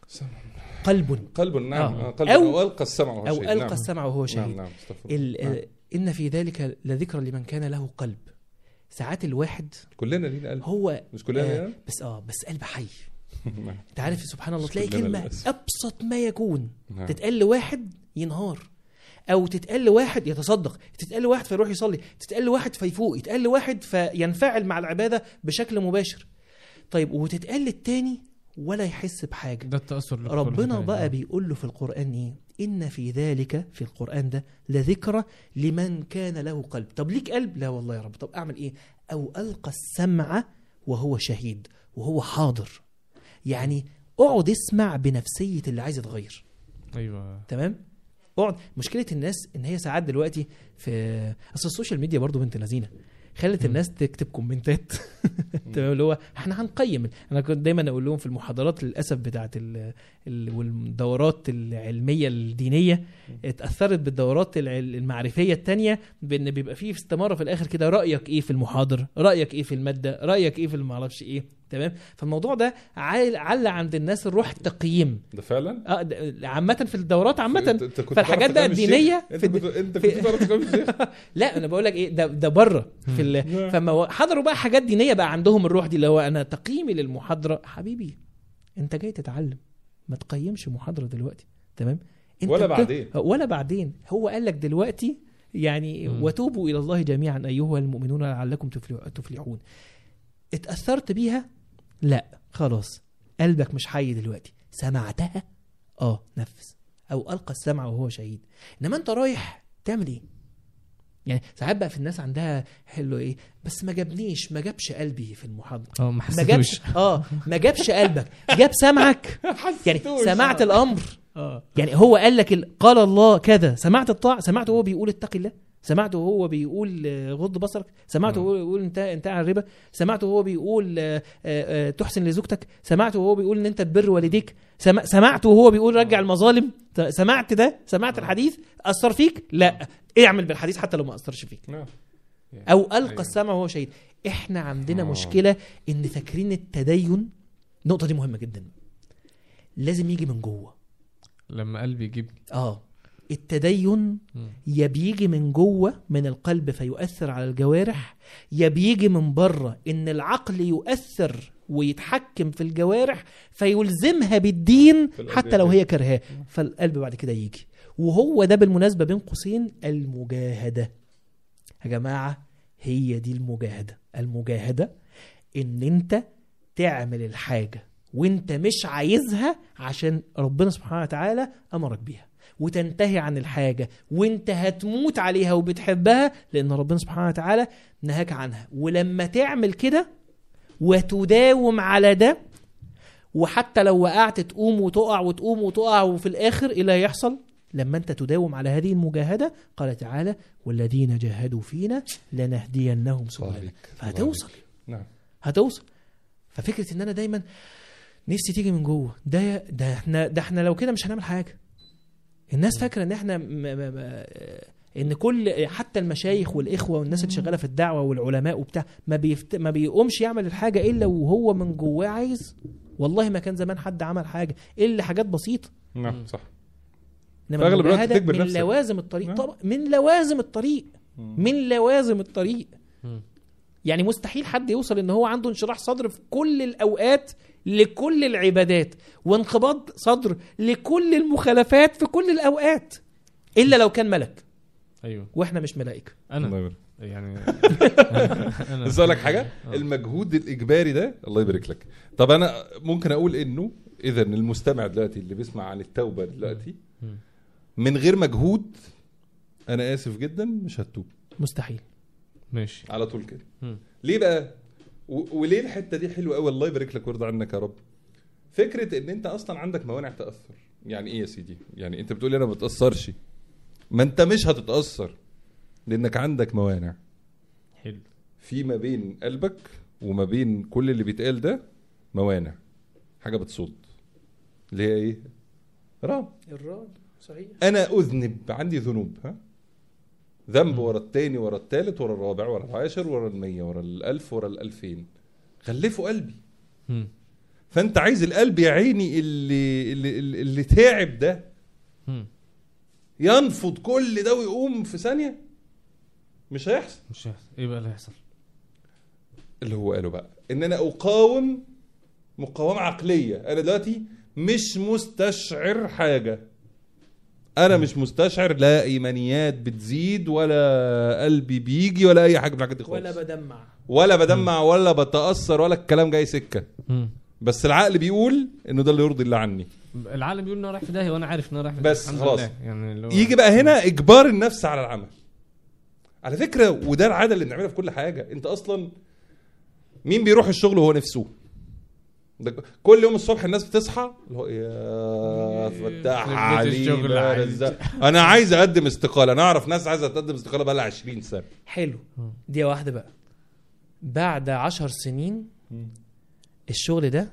قلب قلب نعم آه. آه. قلب أو- او القى السمع وهو او شهيد. القى نعم. السمع وهو شهيد نعم نعم استغفر ال- الله. نعم. ان في ذلك لذكرى لمن كان له قلب ساعات الواحد كلنا لينا قلب هو مش كلنا آه لينا بس اه بس قلب حي نعم. انت عارف سبحان الله مش تلاقي كلنا كلمه للأسف. ابسط ما يكون نعم. تتقال لواحد ينهار او تتقال لواحد يتصدق تتقال لواحد فيروح يصلي تتقال لواحد فيفوق يتقال لواحد فينفعل مع العباده بشكل مباشر طيب وتتقال للتاني ولا يحس بحاجه ده التاثر اللي في كل ربنا حاجة. بقى بيقول له في القرآن إيه؟ إن في ذلك في القرآن ده لذكرى لمن كان له قلب طب ليك قلب؟ لا والله يا رب طب أعمل إيه؟ أو ألقى السمع وهو شهيد وهو حاضر يعني اقعد اسمع بنفسية اللي عايز يتغير ايوه تمام؟ اقعد مشكلة الناس إن هي ساعات دلوقتي في أصل السوشيال ميديا برضو بنت لذينة خلت مم. الناس تكتب كومنتات تمام اللي هو احنا هنقيم انا كنت دايما اقول لهم في المحاضرات للاسف بتاعت ال... ال... والدورات العلميه الدينيه اتاثرت بالدورات العل- المعرفيه التانية بان بيبقى فيه استماره في الاخر كده رايك ايه في المحاضر رايك ايه في الماده رايك ايه في المعرفش ايه تمام فالموضوع ده عال- علّى عند الناس الروح التقييم ده فعلا اه ده- عامه في الدورات عامه انت أنت كنت فالحاجات تعرف بقى تكلم الشيخ؟ الدينيه انت في كنت الد- انت في- كنت تعرف تكلم الشيخ لا انا بقول لك ايه ده ده بره في ال... فما و- حضروا بقى حاجات دينيه بقى عندهم الروح دي اللي هو انا تقييمي للمحاضره حبيبي انت جاي تتعلم ما تقيمش محاضره دلوقتي تمام انت ولا بت- بعدين. ولا بعدين هو قال لك دلوقتي يعني مم. وتوبوا الى الله جميعا ايها المؤمنون لعلكم تفلح- تفلحون اتاثرت بيها لا خلاص قلبك مش حي دلوقتي سمعتها اه نفذ او القى السمع وهو شهيد انما انت رايح تعمل ايه يعني ساعات بقى في الناس عندها حلو ايه بس ما جابنيش ما جابش قلبي في المحاضره اه ما ما حسيتوش جابش اه ما جابش قلبك جاب سمعك يعني حسيتوش. سمعت الامر اه يعني هو قال لك ال- قال الله كذا سمعت الطاعه سمعته هو بيقول اتق الله سمعته هو بيقول آه، غض بصرك سمعته مم. هو بيقول انت انت عن الربا سمعته هو بيقول آه، آه، آه، تحسن لزوجتك سمعته وهو بيقول ان انت تبر والديك سم- سمعته وهو بيقول رجع المظالم ت- سمعت ده سمعت الحديث اثر فيك لا اعمل بالحديث حتى لو ما اثرش فيك نعم او القى أيوة. السمع وهو شهيد احنا عندنا آه. مشكله ان فاكرين التدين النقطه دي مهمه جدا لازم يجي من جوه لما قلبي يجيبني اه التدين مم. يا بيجي من جوه من القلب فيؤثر على الجوارح يا بيجي من بره ان العقل يؤثر ويتحكم في الجوارح فيلزمها بالدين في القلب حتى لو يجي. هي كرهاه فالقلب بعد كده يجي وهو ده بالمناسبه بين قوسين المجاهده يا جماعه هي دي المجاهده المجاهده ان انت تعمل الحاجه وانت مش عايزها عشان ربنا سبحانه وتعالى امرك بيها وتنتهي عن الحاجه وانت هتموت عليها وبتحبها لان ربنا سبحانه وتعالى نهاك عنها ولما تعمل كده وتداوم على ده وحتى لو وقعت تقوم وتقع وتقوم وتقع وفي الاخر ايه اللي هيحصل لما انت تداوم على هذه المجاهده قال تعالى والذين جاهدوا فينا لنهدينهم سبلنا عليك. فهتوصل نعم هتوصل ففكره ان انا دايما نفسي تيجي من جوه ده ده احنا ده احنا لو كده مش هنعمل حاجه الناس فاكره ان احنا م م م ان كل حتى المشايخ والاخوه والناس اللي شغاله في الدعوه والعلماء وبتاع ما بيفت... ما بيقومش يعمل الحاجه الا وهو من جواه عايز والله ما كان زمان حد عمل حاجه الا حاجات بسيطه نعم صح انما فأغلب الوقت المجاهدة تجبر من نفسك. لوازم الطريق نعم. طبعا من لوازم الطريق من لوازم الطريق مم. يعني مستحيل حد يوصل ان هو عنده انشراح صدر في كل الاوقات لكل العبادات وانقباض صدر لكل المخالفات في كل الاوقات الا لو كان ملك ايوه واحنا مش ملائكه الله انا يبارك يعني انا بس اقول لك حاجه آه. المجهود الاجباري ده الله يبارك لك طب انا ممكن اقول انه اذا المستمع دلوقتي اللي بيسمع عن التوبه دلوقتي مم. من غير مجهود انا اسف جدا مش هتوب مستحيل ماشي على طول كده مم. ليه بقى و- وليه الحته دي حلوه قوي الله يبارك لك ويرضى عنك يا رب فكره ان انت اصلا عندك موانع تاثر يعني ايه يا سيدي يعني انت بتقولي انا ما بتاثرش ما انت مش هتتاثر لانك عندك موانع حلو في ما بين قلبك وما بين كل اللي بيتقال ده موانع حاجه بتصد اللي هي ايه رام الراد صحيح انا اذنب عندي ذنوب ها ذنب ورا التاني ورا التالت ورا الرابع ورا العاشر ورا المية ورا الألف ورا الألفين غلفوا قلبي مم. فأنت عايز القلب يا عيني اللي اللي, اللي, اللي تعب ده مم. ينفض كل ده ويقوم في ثانية مش هيحصل مش هيحصل. ايه بقى اللي هيحصل اللي هو قاله بقى ان انا اقاوم مقاومه عقليه انا دلوقتي مش مستشعر حاجه انا مش مستشعر لا ايمانيات بتزيد ولا قلبي بيجي ولا اي حاجه من الحاجات دي خالص ولا بدمع ولا بدمع ولا بتاثر ولا الكلام جاي سكه مم. بس العقل بيقول انه ده اللي يرضي الله عني العالم بيقول ان انا رايح في داهيه وانا عارف ان انا رايح في داهيه بس الحمد خلاص. لله. يعني اللي هو يجي بقى هنا اجبار النفس على العمل على فكره وده العاده اللي بنعملها في كل حاجه انت اصلا مين بيروح الشغل وهو نفسه ده كل يوم الصبح الناس بتصحى اللي هو يا فتاح بيت علي الشغل بقى عايز. رزاق. انا عايز اقدم استقاله انا اعرف ناس عايزه تقدم استقاله بقى لها 20 سنه حلو دي واحده بقى بعد عشر سنين الشغل ده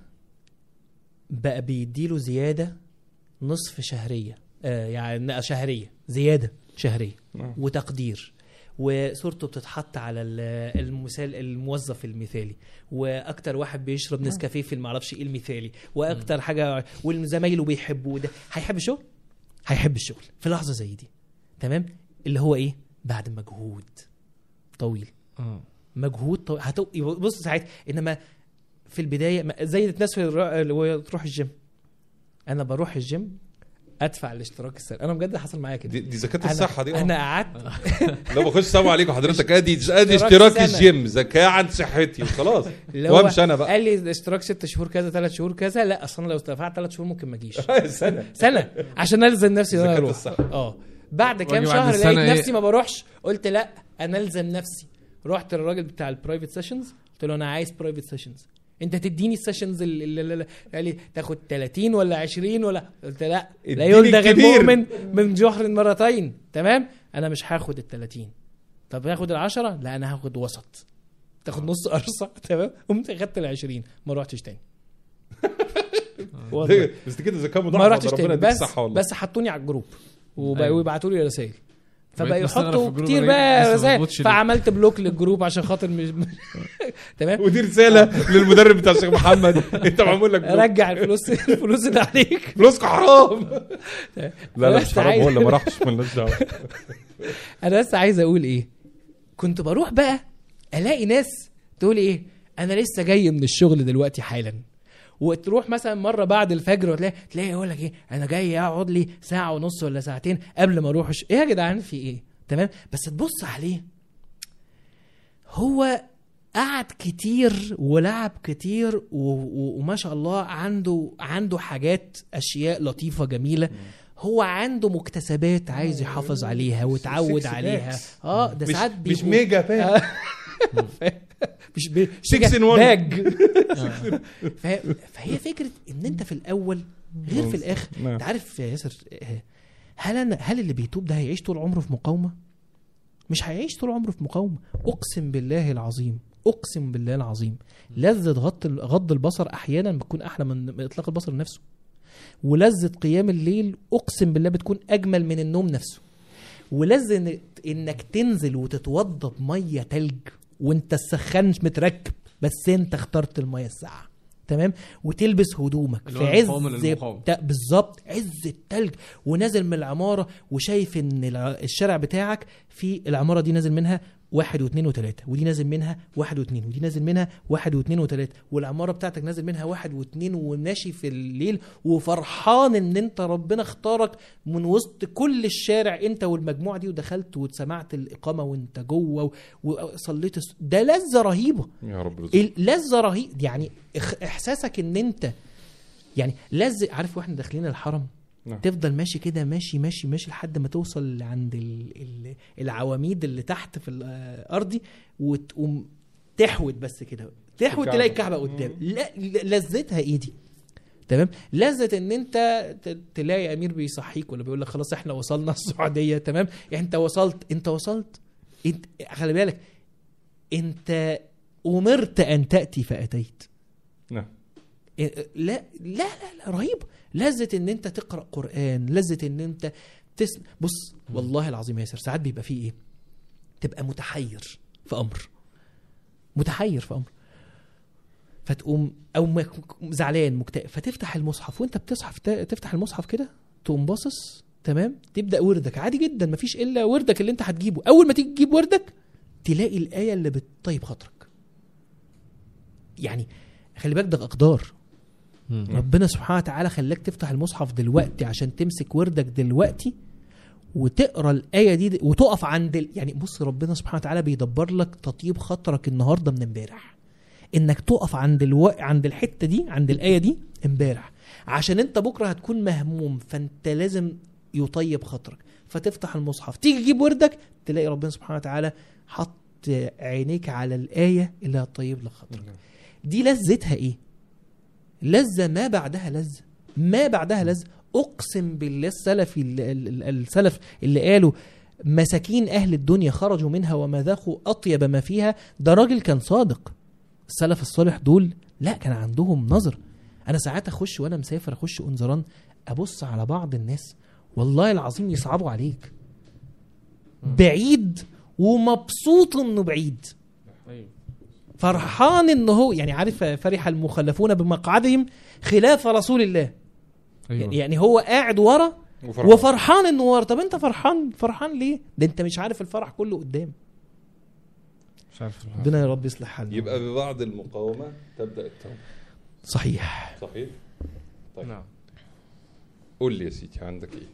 بقى بيديله زياده نصف شهريه آه يعني شهريه زياده شهريه نعم. وتقدير وصورته بتتحط على ال- المثال الموظف المثالي واكتر واحد بيشرب نسكافيه في المعرفش ايه المثالي واكتر حاجه وزمايله بيحبوه ده هيحب الشغل هيحب الشغل في لحظه زي دي تمام اللي هو ايه بعد مجهود طويل اه مجهود طويل هتو... بص ساعتها انما في البدايه ما- زي الناس في الر- اللي هو تروح الجيم انا بروح الجيم ادفع الاشتراك السنه انا بجد حصل معايا كده دي, دي زكاه أنا- الصحه دي انا آه. قعدت لو بخش سلام عليكم حضرتك ادي ادي اشتراك اشتراك سنة. الجيم زكاه عن صحتي وخلاص اللي هو وامشي انا بقى قال لي الاشتراك ست شهور كذا ثلاث شهور كذا لا اصلا لو دفعت ثلاث شهور ممكن ما اجيش سنه سنه عشان الزم نفسي ان انا زكاة اروح الصحة. اه بعد كام واجي بعد شهر السنة لقيت إيه؟ نفسي ما بروحش قلت لا انا الزم نفسي رحت للراجل بتاع البرايفت سيشنز قلت له انا عايز برايفت سيشنز انت تديني السيشنز اللي, اللي, اللي قال لي تاخد 30 ولا 20 ولا قلت لا لا اديني يلدغ الكبير. المؤمن من جحر مرتين تمام انا مش هاخد ال 30 طب هاخد ال 10 لا انا هاخد وسط تاخد نص قرصه تمام قمت خدت ال 20 ما روحتش تاني والله بس كده زكاه ما مضاعفه رحتش ده ربنا تاني يديك بس الصحه والله بس حطوني على الجروب وبقوا أيوة. يبعتوا لي رسائل فبقى بقيت مستغرب في يحطوا الجروب كتير أنا بقى لسه ما رسائل بظبطش ليه. فعملت بلوك للجروب عشان خاطر مش تمام ودي رساله للمدرب بتاع الشيخ محمد انت معمول لك بلوك. رجع الفلوس الفلوس اللي عليك فلوسكم حرام لا لا بس مش حرام عايز- هو اللي ما راحش مالناش دعوه انا بس عايز اقول ايه كنت بروح بقى الاقي ناس تقول ايه انا لسه جاي من الشغل دلوقتي حالا وتروح مثلا مره بعد الفجر وتلاقي تلاقي يقول لك ايه انا جاي اقعد لي ساعه ونص ولا ساعتين قبل ما اروح الش... ايه يا جدعان في ايه تمام بس تبص عليه هو قعد كتير ولعب كتير و... و... وما شاء الله عنده عنده حاجات اشياء لطيفه جميله هو عنده مكتسبات عايز يحافظ عليها ويتعود سكس عليها باكس. اه ده مش ساعات مش بيبقوا- ميجا باك مش ب... Six in one. باج فهي... فهي فكره ان انت في الاول غير في الاخر نعم. انت عارف يا ياسر آه، هل انا هل اللي بيتوب ده هيعيش طول عمره في مقاومه مش هيعيش طول عمره في مقاومه اقسم بالله العظيم اقسم بالله العظيم لذة غض غض البصر احيانا بتكون احلى من من اطلاق البصر نفسه ولذة قيام الليل اقسم بالله بتكون اجمل من النوم نفسه ولازم انك تنزل وتتوضى بميه تلج وانت السخان مش متركب بس انت اخترت الميه الساقعه تمام وتلبس هدومك اللي في هو عز المقاومة للمقاومة. تا- بالظبط عز التلج ونازل من العماره وشايف ان الع- الشارع بتاعك في العماره دي نازل منها واحد واثنين وثلاثة ودي نازل منها واحد واثنين ودي نازل منها واحد واثنين وثلاثة والعمارة بتاعتك نازل منها واحد واثنين وماشي في الليل وفرحان ان انت ربنا اختارك من وسط كل الشارع انت والمجموعة دي ودخلت وسمعت الإقامة وانت جوه و- وصليت الس- ده لذة رهيبة يا رب رزق. اللذة رهيب يعني إخ- احساسك ان انت يعني لذة عارف واحنا داخلين الحرم نعم. تفضل ماشي كده ماشي ماشي ماشي لحد ما توصل عند ال ال العواميد اللي تحت في الارضي وتقوم تحوت بس كده تحوت الكعبة. تلاقي الكعبه قدام لا ل- لذتها ايه دي تمام لذة ان انت ت- تلاقي امير بيصحيك ولا بيقول لك خلاص احنا وصلنا السعوديه تمام انت وصلت انت وصلت انت خلي بالك انت امرت ان تاتي فاتيت نعم إيه، لا لا لا, لا رهيب لذة ان انت تقرا قران لذة ان انت تسمع بص والله العظيم يا ياسر ساعات بيبقى فيه ايه تبقى متحير في امر متحير في امر فتقوم او مك- زعلان مكتئب فتفتح المصحف وانت بتصحف تفتح المصحف كده تقوم باصص تمام تبدا وردك عادي جدا مفيش الا وردك اللي انت هتجيبه اول ما تيجي تجيب وردك تلاقي الايه اللي بتطيب خاطرك يعني خلي بالك ده اقدار ربنا سبحانه وتعالى خلاك تفتح المصحف دلوقتي عشان تمسك وردك دلوقتي وتقرا الايه دي وتقف عند ال... يعني بص ربنا سبحانه وتعالى بيدبر لك تطيب خاطرك النهارده من امبارح انك تقف عند الو... عند الحته دي عند الايه دي امبارح عشان انت بكره هتكون مهموم فانت لازم يطيب خاطرك فتفتح المصحف تيجي تجيب وردك تلاقي ربنا سبحانه وتعالى حط عينيك على الايه اللي هتطيب لك خاطرك دي لذتها ايه لذة ما بعدها لذة ما بعدها لذة اقسم بالله السلفي ال- ال- ال- السلف اللي قالوا مساكين اهل الدنيا خرجوا منها وما ذاقوا اطيب ما فيها ده راجل كان صادق السلف الصالح دول لا كان عندهم نظر انا ساعات اخش وانا مسافر اخش انظران ابص على بعض الناس والله العظيم يصعبوا عليك بعيد ومبسوط انه بعيد ايوه فرحان ان هو يعني عارف فرح المخلفون بمقعدهم خلاف رسول الله ايوه يعني هو قاعد ورا وفرحان. وفرحان انه ورا طب انت فرحان فرحان ليه ده انت مش عارف الفرح كله قدام مش عارف ربنا يا رب يصلح حالنا يبقى ببعض المقاومه تبدا التوبه صحيح صحيح طيب. نعم قول لي يا سيدي عندك ايه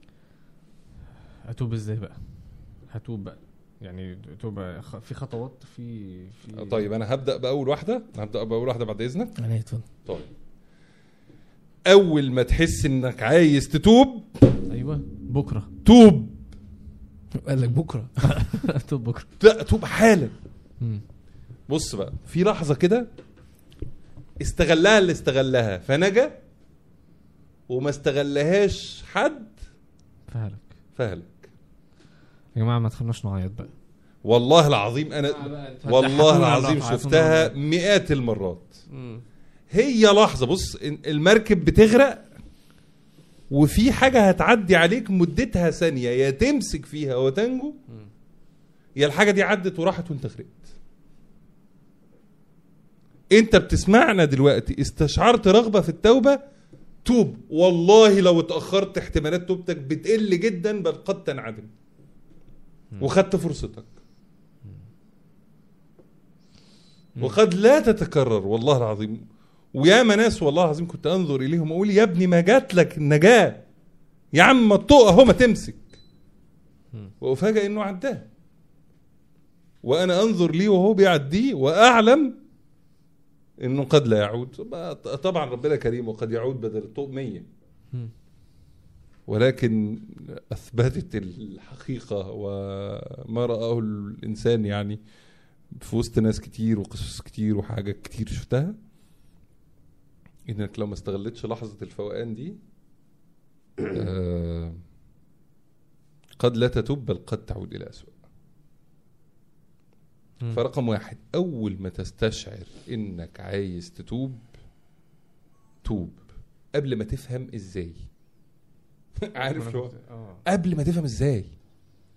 اتوب ازاي بقى هتوب بقى يعني توبة خ- في خطوات في في طيب انا هبدا باول واحده هبدا باول واحده بعد اذنك يعني اتفضل طيب اول ما تحس انك عايز تتوب ايوه بكره توب قال لك بكره اتوب بكره لا توب حالا مم. بص بقى في لحظه كده استغلها اللي استغلها فنجا وما استغلهاش حد فهلك فهلك يا جماعه ما تخلوناش نعيط بقى والله العظيم انا والله العظيم شفتها مئات المرات هي لحظه بص إن المركب بتغرق وفي حاجه هتعدي عليك مدتها ثانيه يا تمسك فيها وتنجو يا الحاجه دي عدت وراحت وانت غرقت انت بتسمعنا دلوقتي استشعرت رغبه في التوبه توب والله لو اتاخرت احتمالات توبتك بتقل جدا بل قد تنعدم وخدت فرصتك وقد لا تتكرر والله العظيم وياما ناس والله العظيم كنت انظر اليهم اقول يا ابني ما جات لك النجاه يا عم ما الطوق اهو ما تمسك وافاجئ انه عداه وانا انظر ليه وهو بيعديه واعلم انه قد لا يعود طبعا ربنا كريم وقد يعود بدل الطوق 100 مم. ولكن اثبتت الحقيقه وما راه الانسان يعني في وسط ناس كتير وقصص كتير وحاجات كتير شفتها انك لو ما استغلتش لحظه الفوقان دي آه، قد لا تتوب بل قد تعود الى اسوء مم. فرقم واحد اول ما تستشعر انك عايز تتوب توب قبل ما تفهم ازاي عارف شو اه قبل ما تفهم ازاي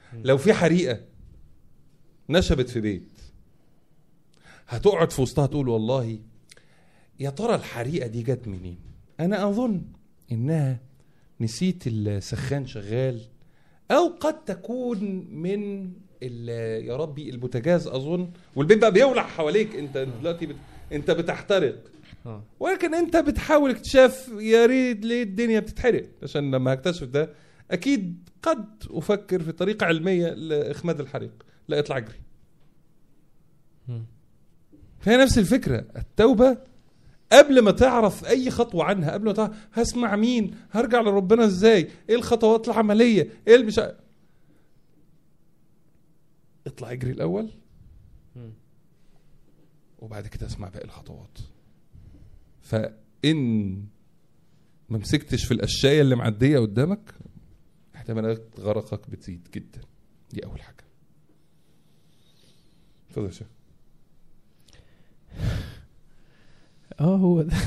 لو في حريقه نشبت في بيت هتقعد في وسطها تقول والله يا ترى الحريقه دي جت منين انا اظن انها نسيت السخان شغال او قد تكون من ال- يا ربي البوتاجاز اظن والبيت بقى بيولع حواليك انت دلوقتي بت... انت بتحترق اه ولكن انت بتحاول اكتشاف يا ريت ليه الدنيا بتتحرق عشان لما هكتشف ده اكيد قد افكر في طريقه علميه لاخماد الحريق لا اطلع اجري مم. فهي نفس الفكره التوبه قبل ما تعرف اي خطوه عنها قبل ما تعرف هسمع مين هرجع لربنا ازاي ايه الخطوات العمليه ايه اللي مش ع- اطلع اجري الاول مم. وبعد كده اسمع باقي الخطوات فان ما مسكتش في الاشياء اللي معديه قدامك احتمالات غرقك بتزيد جدا دي اول حاجه اتفضل يا شيخ اه هو ده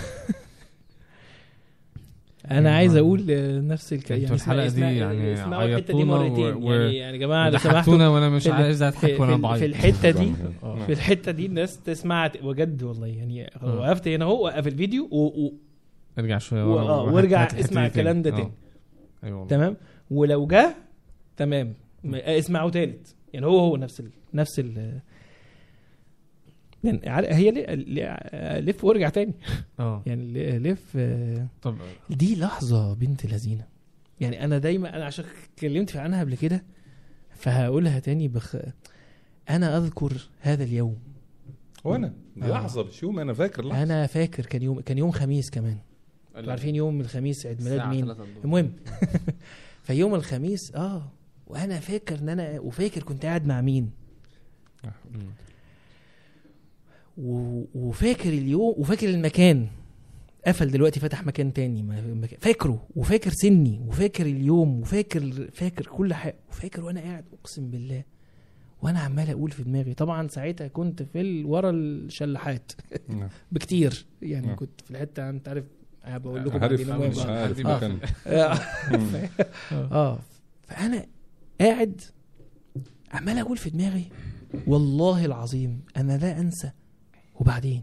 انا عايز اقول آه، نفس الكلام انتوا الحلقة دي يعني اسمعوا الحته دي عيطونا و- مرتين و- يعني يعني يا جماعه لو سمحتوا ضحكتونا وانا مش في ال- عايز اضحك في, وانا في, بعيط في الحته دي آه. في الحته دي الناس تسمع بجد والله يعني آه. وقفت هنا اهو وقف الفيديو و... و... ارجع شويه و... ورا آه، وهات- وارجع هات الحتة اسمع دي الكلام ده آه. تاني ايوه والله. تمام ولو جه تمام م- اسمعوا تالت يعني هو هو نفس ال... نفس ال... يعني عار- هي ليه- ليه- لف وارجع تاني اه يعني ل- لف آه، طب دي لحظة بنت لذينة يعني أنا دايما أنا عشان اتكلمت عنها قبل كده فهقولها تاني بخ أنا أذكر هذا اليوم وانا دي آه. لحظه مش يوم انا فاكر لحظه أنا فاكر كان يوم كان يوم خميس كمان انتوا عارفين يوم الخميس عيد ميلاد الساعة مين 3 الظهر. المهم فيوم الخميس اه وانا فاكر ان انا وفاكر كنت قاعد مع مين مم. و- وفاكر اليوم وفاكر المكان قفل دلوقتي فتح مكان تاني ما- مكان- فاكره وفاكر سني وفاكر اليوم وفاكر فاكر كل حاجه وفاكر وانا قاعد اقسم بالله وانا عمال اقول في دماغي طبعا ساعتها كنت في ال- ورا الشلاحات نعم. بكتير يعني نعم. كنت في الحته انت عارف أنا بقول لكم عارف بعدين المهم. مش عارف آه. مكان آه. اه فانا قاعد عمال اقول في دماغي والله العظيم انا لا انسى وبعدين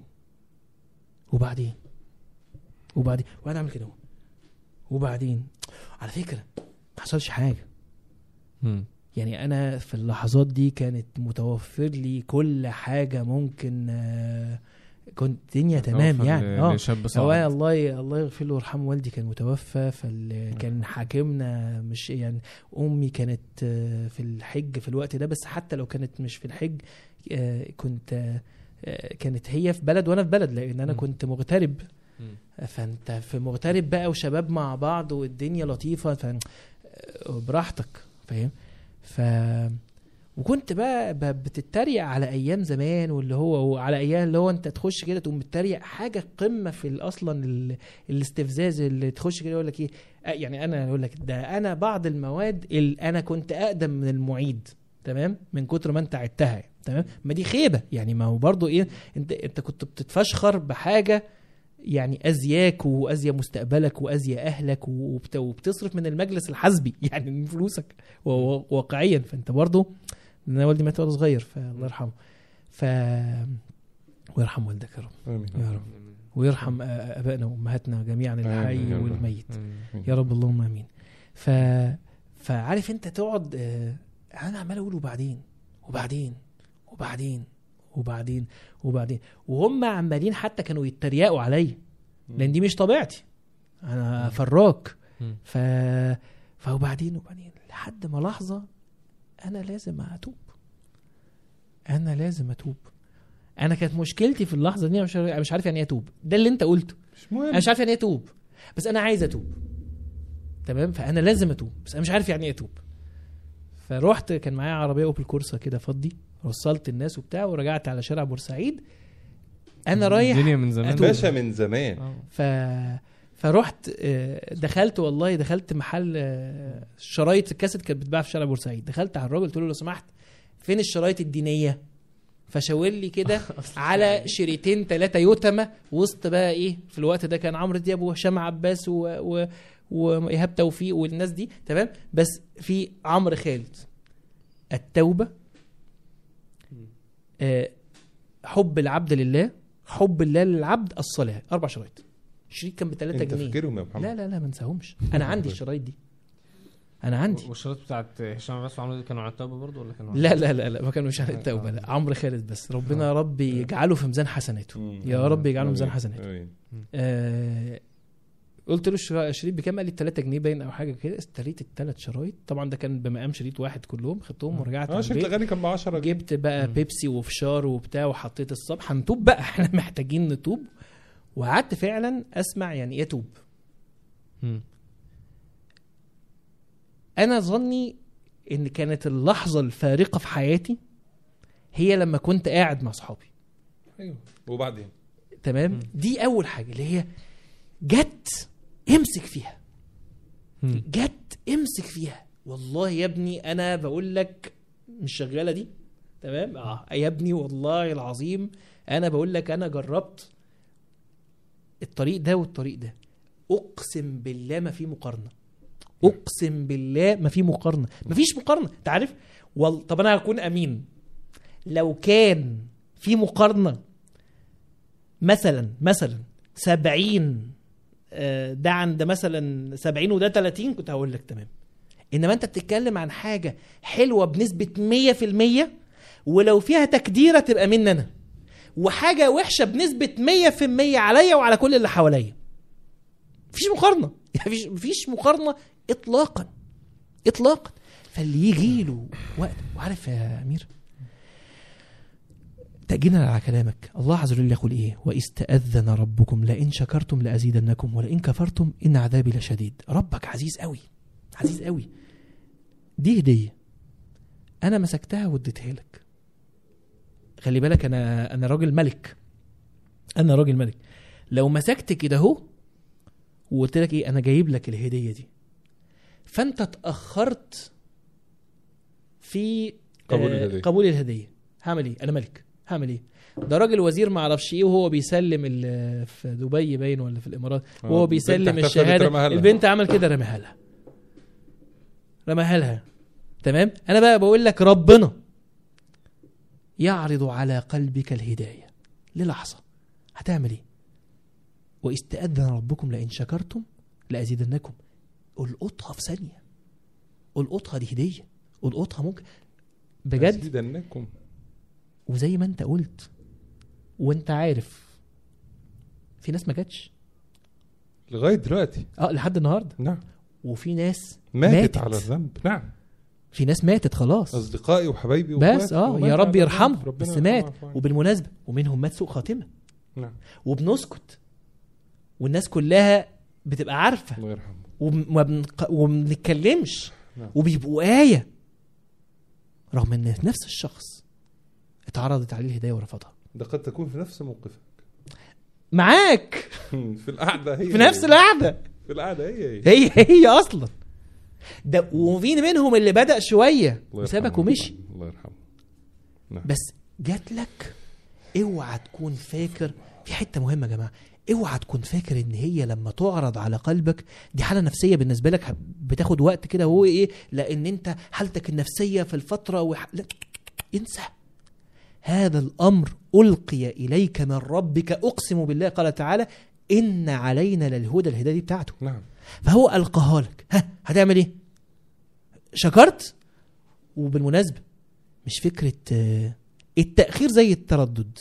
وبعدين وبعدين وانا اعمل كده أهو. وبعدين على فكره ما حصلش حاجه مم. يعني انا في اللحظات دي كانت متوفر لي كل حاجه ممكن آه، كنت الدنيا تمام توفر يعني ل- اه لشاب هو صاعد الله الله يغفر له ويرحمه والدي كان متوفى فكان حاكمنا مش يعني امي كانت آه، في الحج في الوقت ده بس حتى لو كانت مش في الحج آه، كنت آه، آه، كانت هي في بلد وانا في بلد لان انا مم. كنت مغترب مم. فانت في مغترب بقى وشباب مع بعض والدنيا لطيفه ف براحتك فاهم ف وكنت بقى ب- بتتريق على ايام زمان واللي هو على ايام اللي هو انت تخش كده تقوم متريق حاجه قمه في ال- اصلا ال- الاستفزاز اللي تخش كده يقول لك ايه آه، يعني انا اقول لك ده انا بعض المواد اللي انا كنت اقدم من المعيد تمام من كتر ما انت عدتها تمام ما دي خيبه يعني ما هو برضو ايه انت انت كنت بتتفشخر بحاجه يعني ازياك وازيا مستقبلك وازيا اهلك وبت- وبتصرف من المجلس الحزبي يعني من فلوسك و- و- واقعيا فانت برضه انا والدي مات وانا صغير فالله يرحمه ف ويرحم والدك يا رب آمين. يا رب ويرحم آه، ابائنا وامهاتنا جميعا الحي آمين يا رب. والميت مم. يا رب اللهم امين ف فعارف انت تقعد آه، انا عمال اقول وبعدين وبعدين وبعدين وبعدين وبعدين وهم عمالين حتى كانوا يتريقوا عليا لان دي مش طبيعتي انا فراك مم. ف فوبعدين وبعدين لحد ما لحظه انا لازم اتوب انا لازم اتوب انا كانت مشكلتي في اللحظه دي أنا مش أنا مش عارف يعني ايه اتوب ده اللي انت قلته مش مهم انا مش عارف يعني ايه اتوب بس انا عايز اتوب تمام فانا لازم اتوب بس انا مش عارف يعني ايه اتوب فرحت كان معايا عربيه اوبل كورسا كده فضي وصلت الناس وبتاع ورجعت على شارع بورسعيد انا رايح الدنيا من زمان أتوب. باشا من زمان آه. ف فرحت آه، دخلت والله دخلت محل آه، شرايط الكاسيت كانت بتتباع في شارع بورسعيد دخلت على الراجل قلت له لو سمحت فين الشرايط الدينيه فشاور لي كده على شريطين ثلاثه يتمه وسط بقى ايه في الوقت ده كان عمرو دياب وهشام عباس و... و... وايهاب توفيق والناس دي تمام بس في عمرو خالد التوبه آه، حب العبد لله حب الله للعبد الصلاه اربع شرايط الشريط كان ب 3 انت جنيه فاكرهم يا محمد لا لا لا ما انساهمش انا عندي الشرايط دي انا عندي والشرايط بتاعت هشام عباس وعمرو دي كانوا على التوبه برضه ولا كانوا لا لا لا لا ما كانوش على التوبه لا عمرو خالد بس ربنا يا رب يجعله في ميزان حسناته مم. يا رب يجعله آمين. ميزان حسناته آمين. آه قلت له الشرا- الشريط بكام قال لي 3 جنيه باين او حاجه كده اشتريت الثلاث شرايط طبعا ده كان بمقام شريط واحد كلهم خدتهم ورجعت اه على شفت البيت الاغاني كان ب 10 جنيه جبت بقى مم. بيبسي وفشار وبتاع وحطيت الصبح هنتوب بقى احنا محتاجين نتوب وقعدت فعلا اسمع يعني ايه توب مم. انا ظني ان كانت اللحظه الفارقه في حياتي هي لما كنت قاعد مع صحابي ايوه وبعدين تمام مم. دي اول حاجه اللي هي جت امسك فيها مم. جت امسك فيها والله يا ابني انا بقول لك مش شغاله دي تمام اه يا ابني والله العظيم انا بقول لك انا جربت الطريق ده والطريق ده اقسم بالله ما في مقارنه اقسم بالله ما في مقارنه ما فيش مقارنه انت عارف وال... طب انا هكون امين لو كان في مقارنه مثلا مثلا 70 آه، ده عند مثلا 70 وده 30 كنت هقول لك تمام انما انت بتتكلم عن حاجه حلوه بنسبه 100% ولو فيها تكديره تبقى مني انا وحاجه وحشه بنسبه 100% عليا وعلى كل اللي حواليا مفيش مقارنه يعني مفيش مفيش مقارنه اطلاقا اطلاقا فاللي يجي له وقت وعارف يا امير تأجينا على كلامك الله عز وجل يقول ايه واذ تأذن ربكم لئن شكرتم لأزيدنكم ولئن كفرتم إن عذابي لشديد ربك عزيز قوي عزيز قوي دي هدية أنا مسكتها واديتها لك خلي بالك أنا أنا راجل ملك أنا راجل ملك لو مسكت كده أهو وقلت لك إيه أنا جايب لك الهدية دي فأنت اتأخرت في قبول آه، الهدية. قبول الهدية هعمل إيه أنا ملك هعمل إيه ده راجل وزير ما اعرفش ايه وهو بيسلم ال- في دبي باين ولا في الامارات آه، وهو البنت بيسلم احتفلت الشهاده رماها لها. البنت عمل كده رماها لها رماها لها تمام انا بقى بقول لك ربنا يعرض على قلبك الهدايه للحظه هتعمل ايه واذ تاذن ربكم لئن شكرتم لازيدنكم القطها في ثانيه القطها دي هديه القطها ممكن بجد أزيدنكم. وزي ما انت قلت وانت عارف في ناس ما جاتش لغايه دلوقتي اه لحد النهارده نعم وفي ناس ماتت, ماتت. على الذنب نعم في ناس ماتت خلاص اصدقائي وحبايبي بس وأخواتي اه ومات يا رب على يرحمه الذنب. بس ربنا مات يرحمه. وبالمناسبه ومنهم مات سوء خاتمه نعم وبنسكت والناس كلها بتبقى عارفه الله يرحمه وما بنق- وما بنتكلمش نعم. وبيبقوا آية رغم ان نفس الشخص اتعرضت عليه الهداية ورفضها ده قد تكون في نفس موقفك معاك في القعده هي في نفس القعدة في القعده هي هي هي هي اصلا ده وفي منهم اللي بدأ شوية الله وسابك يرحمه. ومشي الله يرحمه نعم. بس جات لك اوعى تكون فاكر في حته مهمه يا جماعه اوعى تكون فاكر ان هي لما تعرض على قلبك دي حاله نفسيه بالنسبه لك بتاخد وقت كده وهو ايه لان انت حالتك النفسيه في الفتره وح... لا انسى هذا الامر القي اليك من ربك اقسم بالله قال تعالى ان علينا للهدى الهدايه دي بتاعته نعم فهو القاها لك ها هتعمل ايه شكرت وبالمناسبه مش فكره آه، التاخير زي التردد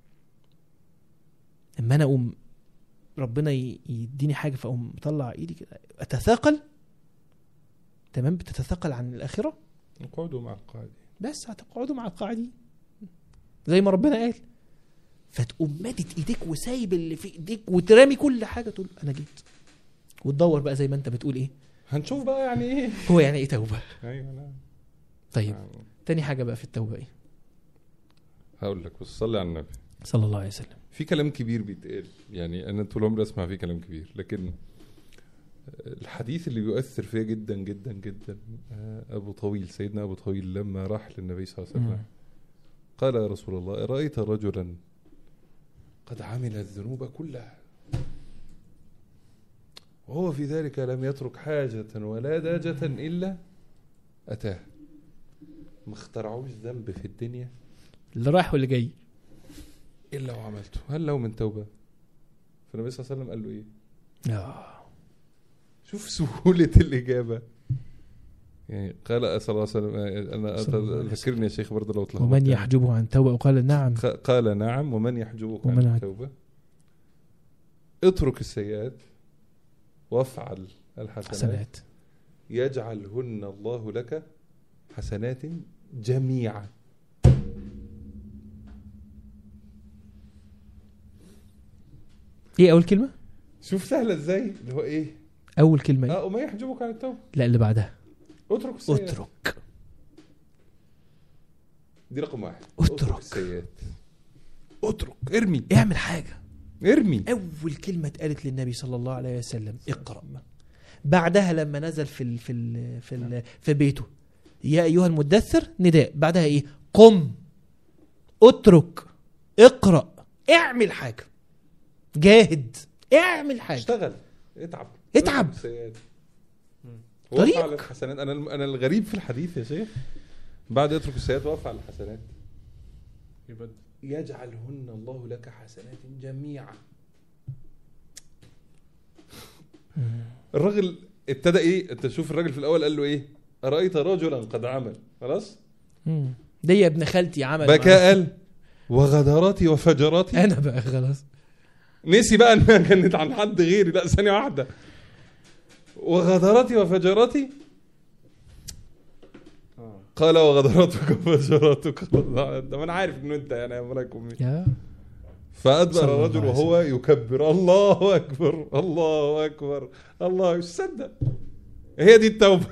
اما انا اقوم ربنا ي- يديني حاجه فاقوم مطلع ايدي كده اتثاقل تمام بتتثاقل عن الاخره اقعدوا مع القاعدين بس هتقعدوا مع القاعدين زي ما ربنا قال فتقوم مادد ايديك وسايب اللي في ايديك وترامي كل حاجه تقول انا جيت وتدور بقى زي ما انت بتقول ايه هنشوف بقى يعني ايه هو يعني ايه توبه ايوه نعم طيب نعم. تاني حاجه بقى في التوبه ايه هقول لك بس صلي على النبي صلى الله عليه وسلم في كلام كبير بيتقال يعني انا طول عمري اسمع فيه كلام كبير لكن الحديث اللي بيؤثر فيا جدا جدا جدا آه، ابو طويل سيدنا ابو طويل لما راح للنبي صلى الله عليه وسلم قال يا رسول الله ارايت رجلا قد عمل الذنوب كلها وهو في ذلك لم يترك حاجة ولا داجة إلا أتاه ما اخترعوش ذنب في الدنيا اللي رايح واللي جاي الا وعملته هل لو من توبه فالنبي صلى الله عليه وسلم قال له ايه آه. شوف سهولة الإجابة يعني قال صلى الله عليه وسلم أنا صلى الله عليه ذكرني يا شيخ برضه لو اتلخبطت ومن يعني. يحجبه عن توبة وقال نعم خ- قال نعم ومن يحجبك عن ومن عن- التوبة اترك السيئات وافعل الحسنات حسنات يجعلهن الله لك حسنات جميعا ايه اول كلمة شوف سهلة ازاي اللي هو ايه اول كلمة إيه؟ اه وما يحجبك عن التوبة لا اللي بعدها اترك السيئات اترك دي رقم واحد اترك. السيئات اترك ارمي اعمل حاجة ارمي اول كلمة اتقالت للنبي صلى الله عليه وسلم اقرأ بعدها لما نزل في ال في ال في ال في بيته يا ايها المدثر نداء بعدها ايه قم اترك اقرأ اعمل حاجة جاهد اعمل حاجة اشتغل اتعب اتعب. اترك السيئات طريق. وافعل الحسنات انا انا الغريب في الحديث يا شيخ بعد اترك السيئات وافعل الحسنات يبدل يجعلهن الله لك حسنات جميعا الراجل ابتدى ايه انت شوف الراجل في الاول قال له ايه ارايت رجلا قد عمل خلاص مم. ده يا ابن خالتي عمل بقى معايا. قال وغدراتي وفجراتي انا بقى خلاص نسي بقى انها كانت عن حد غيري لا ثانيه واحده وغدراتي وفجراتي قال وغدراتك وفجراتك ده ما انا عارف انه انت يعني يا ملاك امي يا فادبر صلى الله الرجل عليه وهو يكبر الله اكبر الله اكبر الله مش صدق هي دي التوبه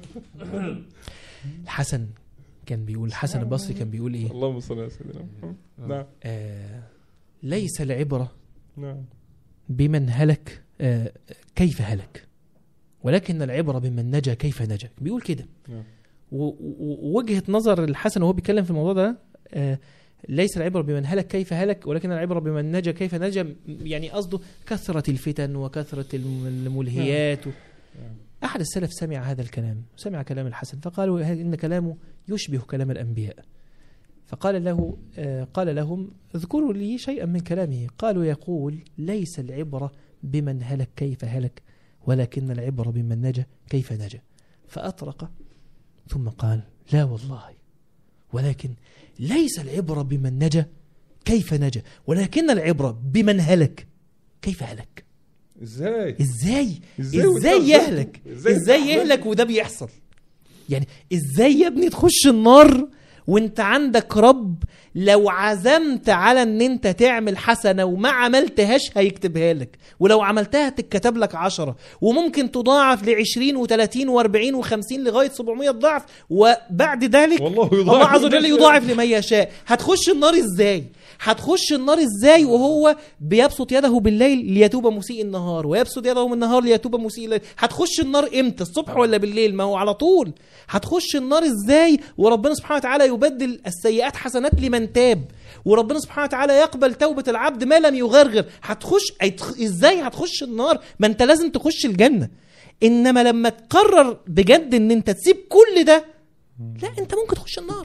الحسن كان بيقول الحسن البصري كان بيقول ايه اللهم صل على سيدنا محمد نعم آه ليس العبرة نعم بمن هلك آه كيف هلك ولكن العبرة بمن نجا كيف نجا بيقول كده نعم. و- و- ووجهة نظر الحسن وهو بيتكلم في الموضوع ده آه ليس العبرة بمن هلك كيف هلك ولكن العبرة بمن نجا كيف نجا م- يعني قصده كثرة الفتن وكثرة الم- الملهيات و... نعم. أحد السلف سمع هذا الكلام سمع كلام الحسن فقالوا هل- إن كلامه يشبه كلام الأنبياء فقال له آه، قال لهم اذكروا لي شيئا من كلامه قالوا يقول ليس العبرة بمن هلك كيف هلك ولكن العبرة بمن نجا كيف نجا فأطرق ثم قال لا والله ولكن ليس العبرة بمن نجا كيف نجا ولكن العبرة بمن هلك كيف هلك ازاي ازاي ازاي وانت ازاي عملت- يهلك ازاي ازاي انت يهلك وده بيحصل يعني ازاي يا ابني تخش النار وانت عندك رب لو عزمت على ان انت تعمل حسنة وما عملتهاش هيكتبها لك ولو عملتها تتكتب لك عشرة وممكن تضاعف لعشرين وثلاثين واربعين وخمسين لغاية سبعمية ضعف وبعد ذلك والله يضاعف الله عز وجل لمن يشاء. يضاعف لمن يشاء هتخش النار ازاي هتخش النار ازاي وهو بيبسط يده بالليل ليتوب مسيء النهار ويبسط يده بالنهار ليتوب مسيء الليل هتخش النار امتى الصبح ولا بالليل ما هو على طول هتخش النار ازاي وربنا سبحانه وتعالى يبدل السيئات حسنات لمن تاب وربنا سبحانه وتعالى يقبل توبة العبد ما لم يغرغر هتخش هيتخ- ازاي هتخش النار ما انت لازم تخش الجنة انما لما تقرر بجد ان انت تسيب كل ده لا انت ممكن تخش النار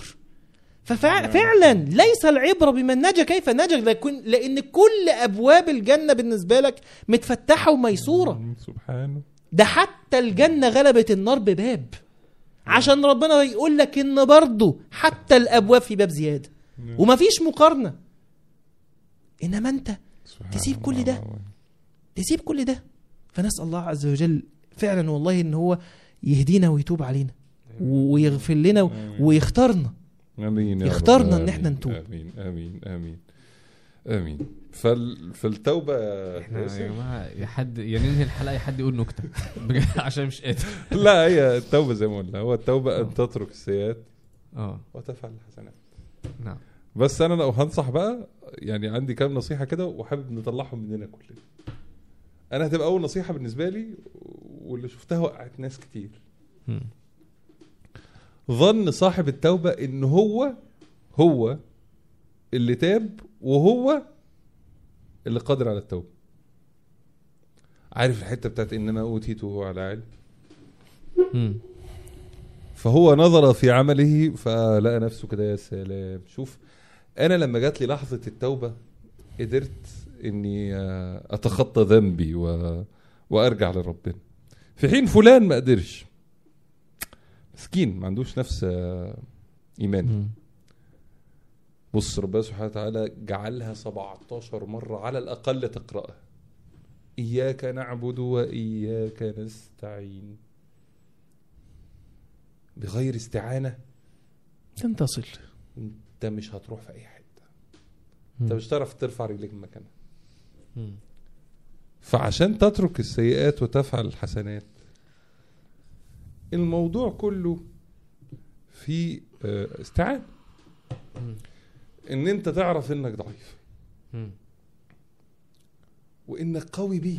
ففعلا ليس العبرة بمن نجا كيف نجا لكن لان كل ابواب الجنة بالنسبة لك متفتحة وميسورة سبحانه ده حتى الجنة غلبت النار بباب عشان ربنا يقول لك ان برضه حتى الابواب في باب زيادة ومفيش مقارنة انما انت سبحان تسيب كل ده. الله. تسيب كل ده فنسأل الله عز وجل فعلا والله ان هو يهدينا ويتوب علينا و- ويغفر لنا و- ويختارنا امين يا رب. يختارنا إن آمين. إحنا نتوب. امين امين امين امين فال... فالتوبه احنا يا ياسر؟ جماعه يا حد يا ننهي الحلقه يا حد يقول نكته بجد عشان مش قادر لا هي التوبه زي ما قلنا هو التوبه ان تترك السيئات اه وتفعل الحسنات نعم بس انا لو هنصح بقى يعني عندي كام نصيحه كده وحابب نطلعهم مننا كلنا انا هتبقى اول نصيحه بالنسبه لي واللي شفتها وقعت ناس كتير مم. ظن صاحب التوبه ان هو هو اللي تاب وهو اللي قادر على التوبه عارف الحته بتاعت انما اوتيته على علم مم. فهو نظر في عمله فلقى نفسه كده يا سلام شوف انا لما جات لي لحظه التوبه قدرت اني آه، اتخطى ذنبي و... وارجع لربنا في حين فلان ما قدرش مسكين ما عندوش نفس آه، ايماني مم. بص ربنا سبحانه وتعالى جعلها 17 مرة على الأقل تقرأها إياك نعبد وإياك نستعين بغير استعانة لن تصل أنت مش هتروح في أي حتة أنت مش هتعرف ترفع رجليك من مكانها مم. فعشان تترك السيئات وتفعل الحسنات الموضوع كله في آه، استعانة مم. ان انت تعرف انك ضعيف مم. وانك قوي بيه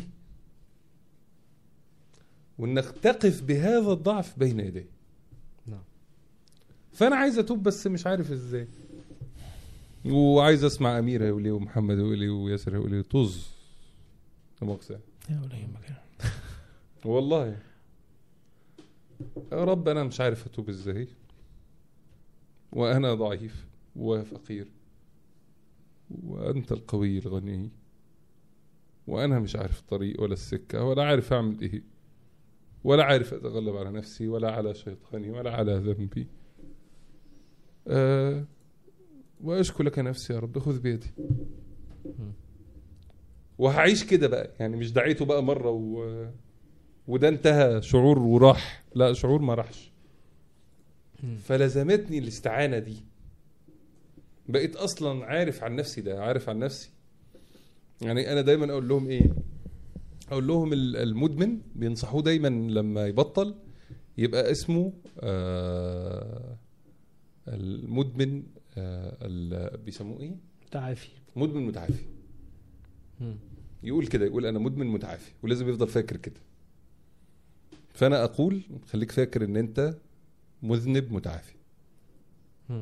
وانك تقف بهذا الضعف بين يديه نعم. فانا عايز اتوب بس مش عارف ازاي وعايز اسمع امير هيقول ايه ومحمد هيقول ايه وياسر هيقول ايه طز لا مؤاخذة. يا ولا يهمك. والله يا رب انا مش عارف اتوب ازاي وانا ضعيف وفقير وانت القوي الغني وانا مش عارف الطريق ولا السكه ولا عارف اعمل ايه ولا عارف اتغلب على نفسي ولا على شيطاني ولا على ذنبي أه واشكو لك نفسي يا رب خذ بيدي وهعيش كده بقى يعني مش دعيته بقى مره و... وده انتهى شعور وراح لا شعور ما راحش مم. فلزمتني الاستعانه دي بقيت اصلا عارف عن نفسي ده عارف عن نفسي يعني انا دايما اقول لهم ايه اقول لهم ال- المدمن بينصحوه دايما لما يبطل يبقى اسمه آه المدمن آه ال- بيسموه ايه تعافي مدمن متعافي مم. يقول كده يقول انا مدمن متعافي ولازم يفضل فاكر كده فانا اقول خليك فاكر ان انت مذنب متعافي مم.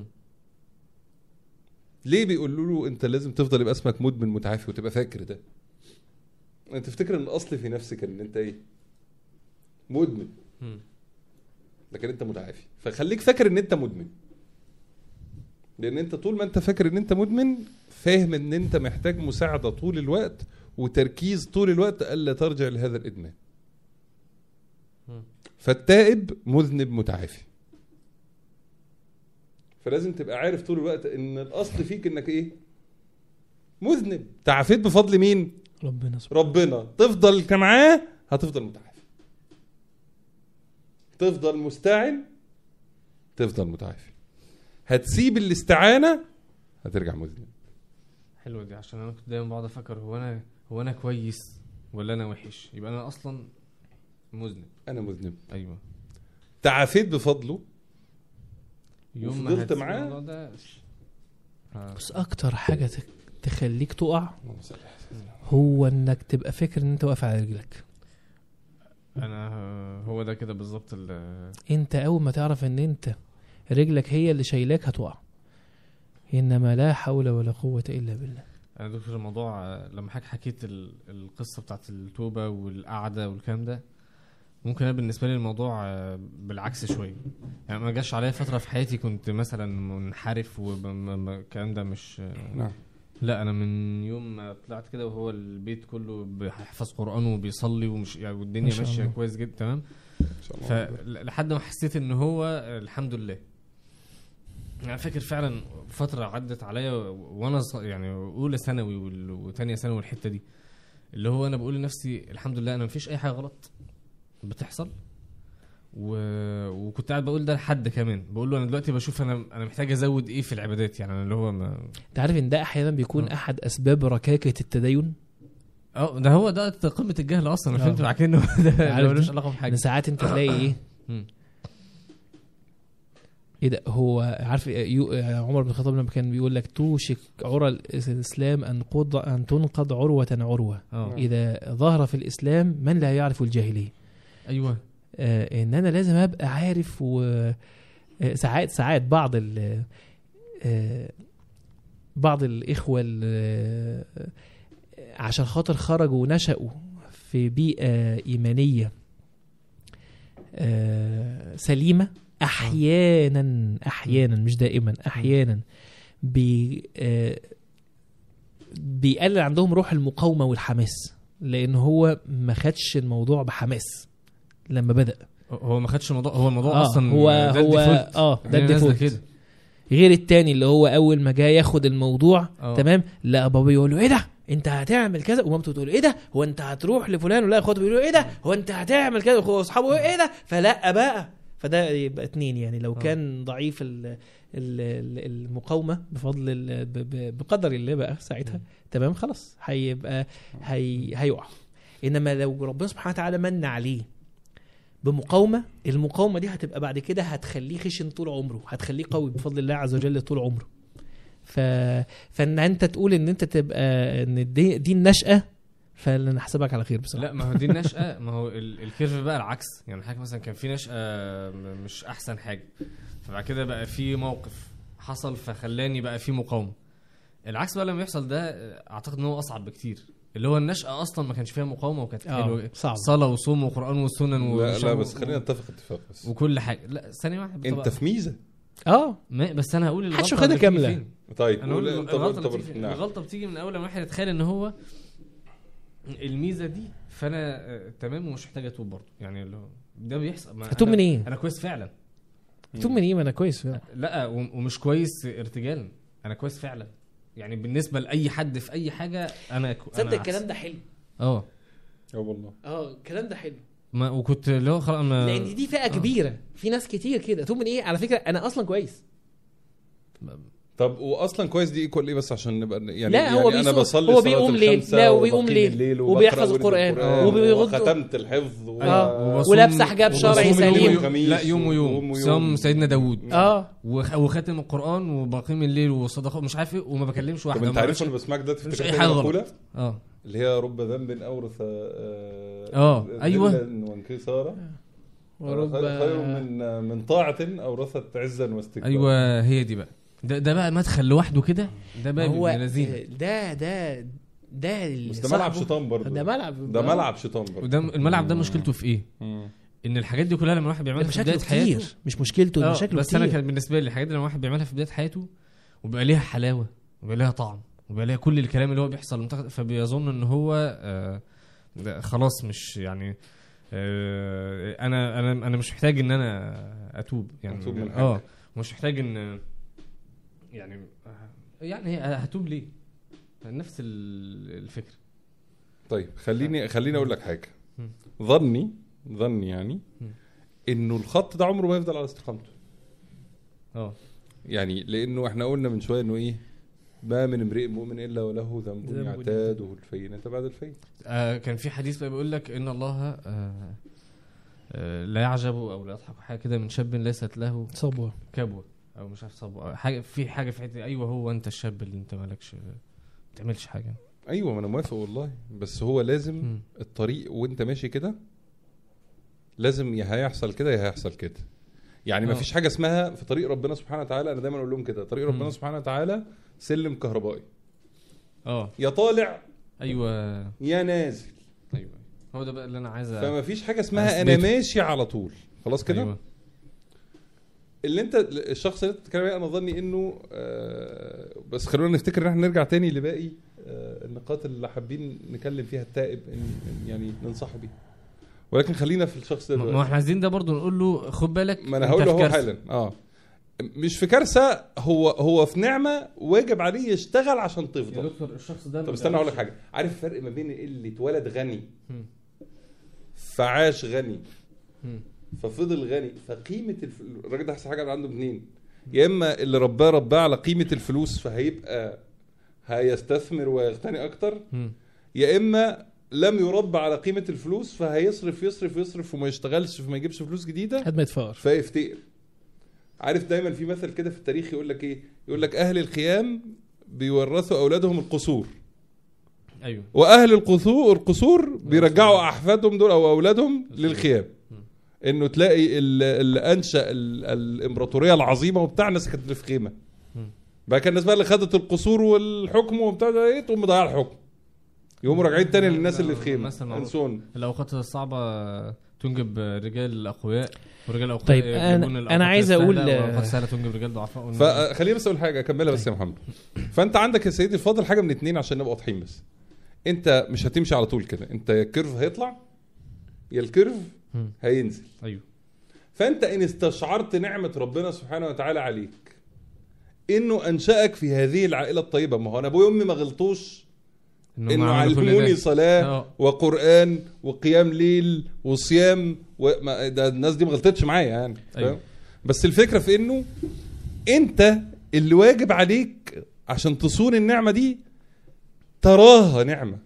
ليه بيقولوا له انت لازم تفضل يبقى اسمك مدمن متعافي وتبقى فاكر ده انت تفتكر ان الاصل في نفسك ان انت ايه مدمن مم. لكن انت متعافي فخليك فاكر ان انت مدمن لان انت طول ما انت فاكر ان انت مدمن فاهم ان انت محتاج مساعده طول الوقت وتركيز طول الوقت الا ترجع لهذا الادمان مم. فالتائب مذنب متعافي فلازم تبقى عارف طول الوقت ان الاصل فيك انك ايه مذنب تعافيت بفضل مين ربنا سبحانه ربنا تفضل معاه هتفضل متعافي تفضل مستعن تفضل متعافي هتسيب الاستعانه هترجع مذنب حلوه دي عشان انا كنت دايما بقعد افكر هو انا هو انا كويس ولا انا وحش يبقى انا اصلا مذنب انا مذنب ايوه تعافيت بفضله يوم ما وفضلت هتسيب معاه؟ الموضوع ده ف- بس اكتر حاجه تك- تخليك تقع هو انك تبقى فاكر ان انت واقف على رجلك انا هو ده كده بالظبط ال- انت اول ما تعرف ان انت رجلك هي اللي شايلاك هتقع انما لا حول ولا قوه الا بالله انا دكتور الموضوع آه، لما حضرتك حكيت ال- القصه بتاعت التوبه والقعده والكلام ده ممكن انا بالنسبه لي الموضوع آه، بالعكس شويه يعني ما جاش عليا فتره في حياتي كنت مثلا منحرف والكلام ده مش آه، نعم لا انا من يوم ما طلعت كده وهو البيت كله بيحفظ قران وبيصلي ومش يعني ما والدنيا شاء ماشيه الله. كويس جدا تمام ان شاء الله فلحد ما حسيت ان هو الحمد لله انا فاكر فعلا فتره عدت عليا وانا ص- يعني اولى ثانوي وال- وتانية ثانوي والحته دي اللي هو انا بقول لنفسي الحمد لله انا مفيش اي حاجه غلط بتحصل و... وكنت قاعد بقول ده لحد كمان بقول له انا دلوقتي بشوف انا انا محتاج ازود ايه في العبادات يعني أنا اللي هو ما... انت عارف ان ده احيانا بيكون آه. احد اسباب ركاكه التدين اه ده هو ده قمه الجهل اصلا انا آه. فهمت بعد كده انه ده عارف ده ملوش ده؟ علاقه ان بحاجه ساعات انت تلاقي ايه مم. ايه ده هو عارف يو عمر بن الخطاب لما كان بيقول لك توشك عرى الاسلام ان قض ان تنقض عروه عروه اه اذا ظهر في الاسلام من لا يعرف الجاهليه ايوه آه ان انا لازم ابقى عارف و آه، ساعات ساعات بعض ال آه، بعض الاخوه ال- آه، عشان خاطر خرجوا ونشأوا في بيئه ايمانيه آه، سليمه احيانا احيانا مش دائما احيانا بي آه بيقلل عندهم روح المقاومه والحماس لان هو ما خدش الموضوع بحماس لما بدا هو ما خدش الموضوع هو الموضوع آه اصلا هو ده هو الديفولت. اه ده هي نازلة الديفولت كده غير التاني اللي هو اول ما جاي ياخد الموضوع آه. تمام لا بابا يقول له ايه ده انت هتعمل كذا ومامته تقول له ايه ده هو انت هتروح لفلان ولا اخواته بيقولوا ايه ده هو انت هتعمل كذا واصحابه يقولوا ايه ده فلا بقى فده يبقى اتنين يعني لو آه. كان ضعيف ال ال- ال- المقاومه بفضل ال- ب- ب- بقدر الله بقى ساعتها تمام خلاص هيبقى هي هيقع انما لو ربنا سبحانه وتعالى من عليه بمقاومه المقاومه دي هتبقى بعد كده هتخليه خشن طول عمره هتخليه قوي بفضل الله عز وجل طول عمره ف... فان انت تقول ان انت تبقى ان دي, دي النشأة فانا احسبك على خير بصراحه لا ما هو دي النشأة ما هو ال- الكيرف بقى العكس يعني حاجة مثلا كان في نشأة م- مش أحسن حاجة فبعد كده بقى في موقف حصل فخلاني بقى في مقاومة العكس بقى لما يحصل ده أعتقد إن هو أصعب بكتير اللي هو النشأة أصلا ما كانش فيها مقاومة وكانت اه حلوة صعب صلاة وصوم وقرآن وسنن لا, لا وشهر بس و- خلينا نتفق اتفاق بس وكل حاجة لا ثانية واحدة انت طبعا. في ميزه اه ما بس أنا هقول محدش الغلطة واخدها اللي بتيجي كاملة. فين. طيب انا اقول قول انت الغلطه انت بتيجي نعم. الغلطه بتيجي من اول لما الواحد يتخيل ان هو الميزه دي فانا آه، تمام ومش محتاج اتوب برضه يعني اللي هو ده بيحصل ما هتوب أنا- من ايه؟ انا كويس فعلا تقوم من ايه ما انا كويس لا وم- ومش كويس ارتجالا انا كويس فعلا يعني بالنسبه لاي حد في اي حاجه انا كو- أنا تصدق أحسن. الكلام ده حلو اه اه والله اه الكلام ده حلو ما وكنت اللي هو خلاص ما لان دي فئه كبيره في ناس كتير كده تقوم من ايه على فكره انا اصلا كويس طب واصلا كويس دي ايكوال ايه بس عشان نبقى يعني لا، يعني هو انا بيصوم- بصلي هو صلاة بيقوم ليل. الخمسة لا، وبيقوم وبقيم ليل. الليل وبيحفظ وبقرأ القرآن. ورد وبيغض- وختمت الحفظ و... آه. وبصوم- ولابسه حجاب شرعي وبصوم يوم سليم. ويوم. لا يوم ويوم صوم سيدنا داوود اه وخ- وخاتم القران وبقيم الليل وصدقات مش عارف ايه وما بكلمش طب واحده انت ما عارف بعملش- انا بسمعك ده مش تفتكر أي تاني حاجة مقولة اه اللي هي رب ذنب اورث آه آه، أيوة. ذلا وانكسارا ورب خير من من طاعة اورثت عزا واستكبارا ايوه هي دي بقى ده ده بقى مدخل لوحده كده ده بقى هو ابن لذينه ده ده ده اللي بس ده ملعب صاحبه- شيطان برضه ده ملعب ده ملعب شيطان برضه وده الملعب ده مشكلته في ايه؟ مم. ان الحاجات دي كلها لما الواحد ده بيعملها في مشاكله بدايه حياته كتير مش مشكلته ده آه، مشاكله بس كتير انا كان بالنسبه لي الحاجات دي لما الواحد بيعملها في بدايه حياته وبيبقى ليها حلاوه وبيبقى ليها طعم وبيبقى ليها كل الكلام اللي هو بيحصل منتخب فبيظن ان هو آه ده خلاص مش يعني آه انا انا انا مش محتاج ان انا اتوب يعني أتوب من اه مش محتاج ان يعني يعني هتوب ليه؟ نفس ال- الفكره طيب خليني خليني اقول لك حاجه مم. ظني ظني يعني مم. انه الخط ده عمره ما يفضل على استقامته اه يعني لانه احنا قلنا من شويه انه ايه ما من امرئ مؤمن الا وله ذنب ذنب يعتاده الفينة بعد الفين آه كان في حديث بقى بيقول لك ان الله آه آه لا يعجب او لا يضحك حاجه كده من شاب ليست له صبوه كبوه او مش عارف صبوه أو حاجه في حاجه في حته ايوه هو انت الشاب اللي انت مالكش ما بتعملش حاجه ايوه ما انا موافق والله بس هو لازم مم. الطريق وانت ماشي كده لازم يا هيحصل كده يا هيحصل كده يعني ما آه. فيش حاجه اسمها في طريق ربنا سبحانه وتعالى انا دايما اقول لهم كده طريق ربنا مم. سبحانه وتعالى سلم كهربائي اه يا طالع ايوه يا نازل ايوه هو ده بقى اللي انا عايز أ- فما فيش حاجه اسمها انا أثبته. ماشي على طول خلاص كده أيوة. اللي انت الشخص اللي انت بتتكلم عليه انا ظني انه آه بس خلونا نفتكر ان احنا نرجع تاني لباقي آه النقاط اللي حابين نكلم فيها التائب إن إن يعني ننصحه بيها ولكن خلينا في الشخص ده ما ما دلوقتي. احنا عايزين ده برضه نقول له خد بالك ما انا أنت هقول له في هو كارثة. حالا اه مش في كارثه هو هو في نعمه واجب عليه يشتغل عشان يا تفضل دكتور الشخص ده طب ما استنى اقول لك بيعرفش- حاجه عارف الفرق ما بين اللي اتولد غني مم. فعاش غني مم. ففضل غني فقيمه الف... الراجل ده احسن حاجه عنده اتنين يا اما اللي رباه رباه على قيمه الفلوس فهيبقى هيستثمر ويغتني اكتر مم. يا اما لم يربى على قيمه الفلوس فهيصرف يصرف يصرف وما يشتغلش فما يجيبش فلوس جديده لحد ما يتفقر فيفتقر عارف دايما في مثل كده في التاريخ يقول لك ايه يقول لك اهل الخيام بيورثوا اولادهم القصور ايوه واهل القصور القصور بيرجعوا احفادهم دول او اولادهم للخيام انه تلاقي ال- اللي انشا ال- الامبراطوريه العظيمه وبتاع الناس كانت اللي في خيمه مم. بقى كان الناس بقى اللي خدت القصور والحكم وبتاع ده ايه تقوم مضيعه الحكم يقوموا راجعين تاني للناس اللي في خيمه مثل معروف. انسون الاوقات الصعبه تنجب رجال اقوياء ورجال اقوياء طيب، يجيبون أنا- الأوقات أنا عايز السهلة أقول- والأوقات السهلة تنجب رجال ضعفاء فخليني بس اقول حاجه اكملها بس يا محمد فانت عندك يا سيدي الفاضل حاجه من اتنين عشان نبقى واضحين بس انت مش هتمشي على طول كده انت يا الكيرف هيطلع يا الكيرف مم. هينزل ايوه فانت ان استشعرت نعمه ربنا سبحانه وتعالى عليك انه انشاك في هذه العائله الطيبه ما هو انا ابويا وامي ما غلطوش إنهم انه عملوا كل علموني ده. صلاه آه. وقران وقيام ليل وصيام وما ده الناس دي ما غلطتش معايا يعني أيوة. أيوه. بس الفكره في انه انت اللي واجب عليك عشان تصون النعمه دي تراها نعمه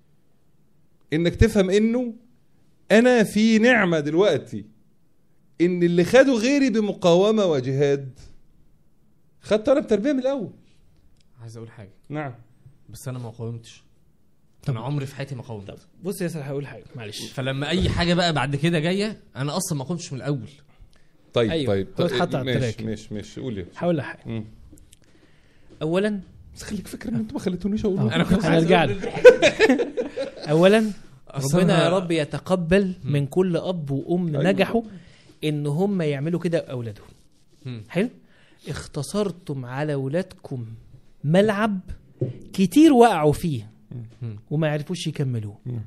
انك تفهم انه انا في نعمه دلوقتي ان اللي خدوا غيري بمقاومه وجهاد خدت انا بتربيه من الاول عايز اقول حاجه نعم بس انا ما قاومتش طب- انا عمري في حياتي ما قاومت بص يا ياسر هقول حاجه معلش فلما اي حاجه بقى بعد كده جايه انا اصلا ما قمتش من الاول طيب أيوة. طيب هو اتحط على ماشي التراك. ماشي ماشي قول يا هقول لك حاجه مم. اولا بس خليك فاكر ان انتوا ما خليتونيش اقول آه. انا كنت عايز هنرجع أقول له. اولا أصل ربنا أنا- يا رب يتقبل من كل اب وام أيوة. نجحوا ان هم يعملوا كده باولادهم مم. حلو اختصرتم على اولادكم ملعب كتير وقعوا فيه مم. وما عرفوش يكملوه مم.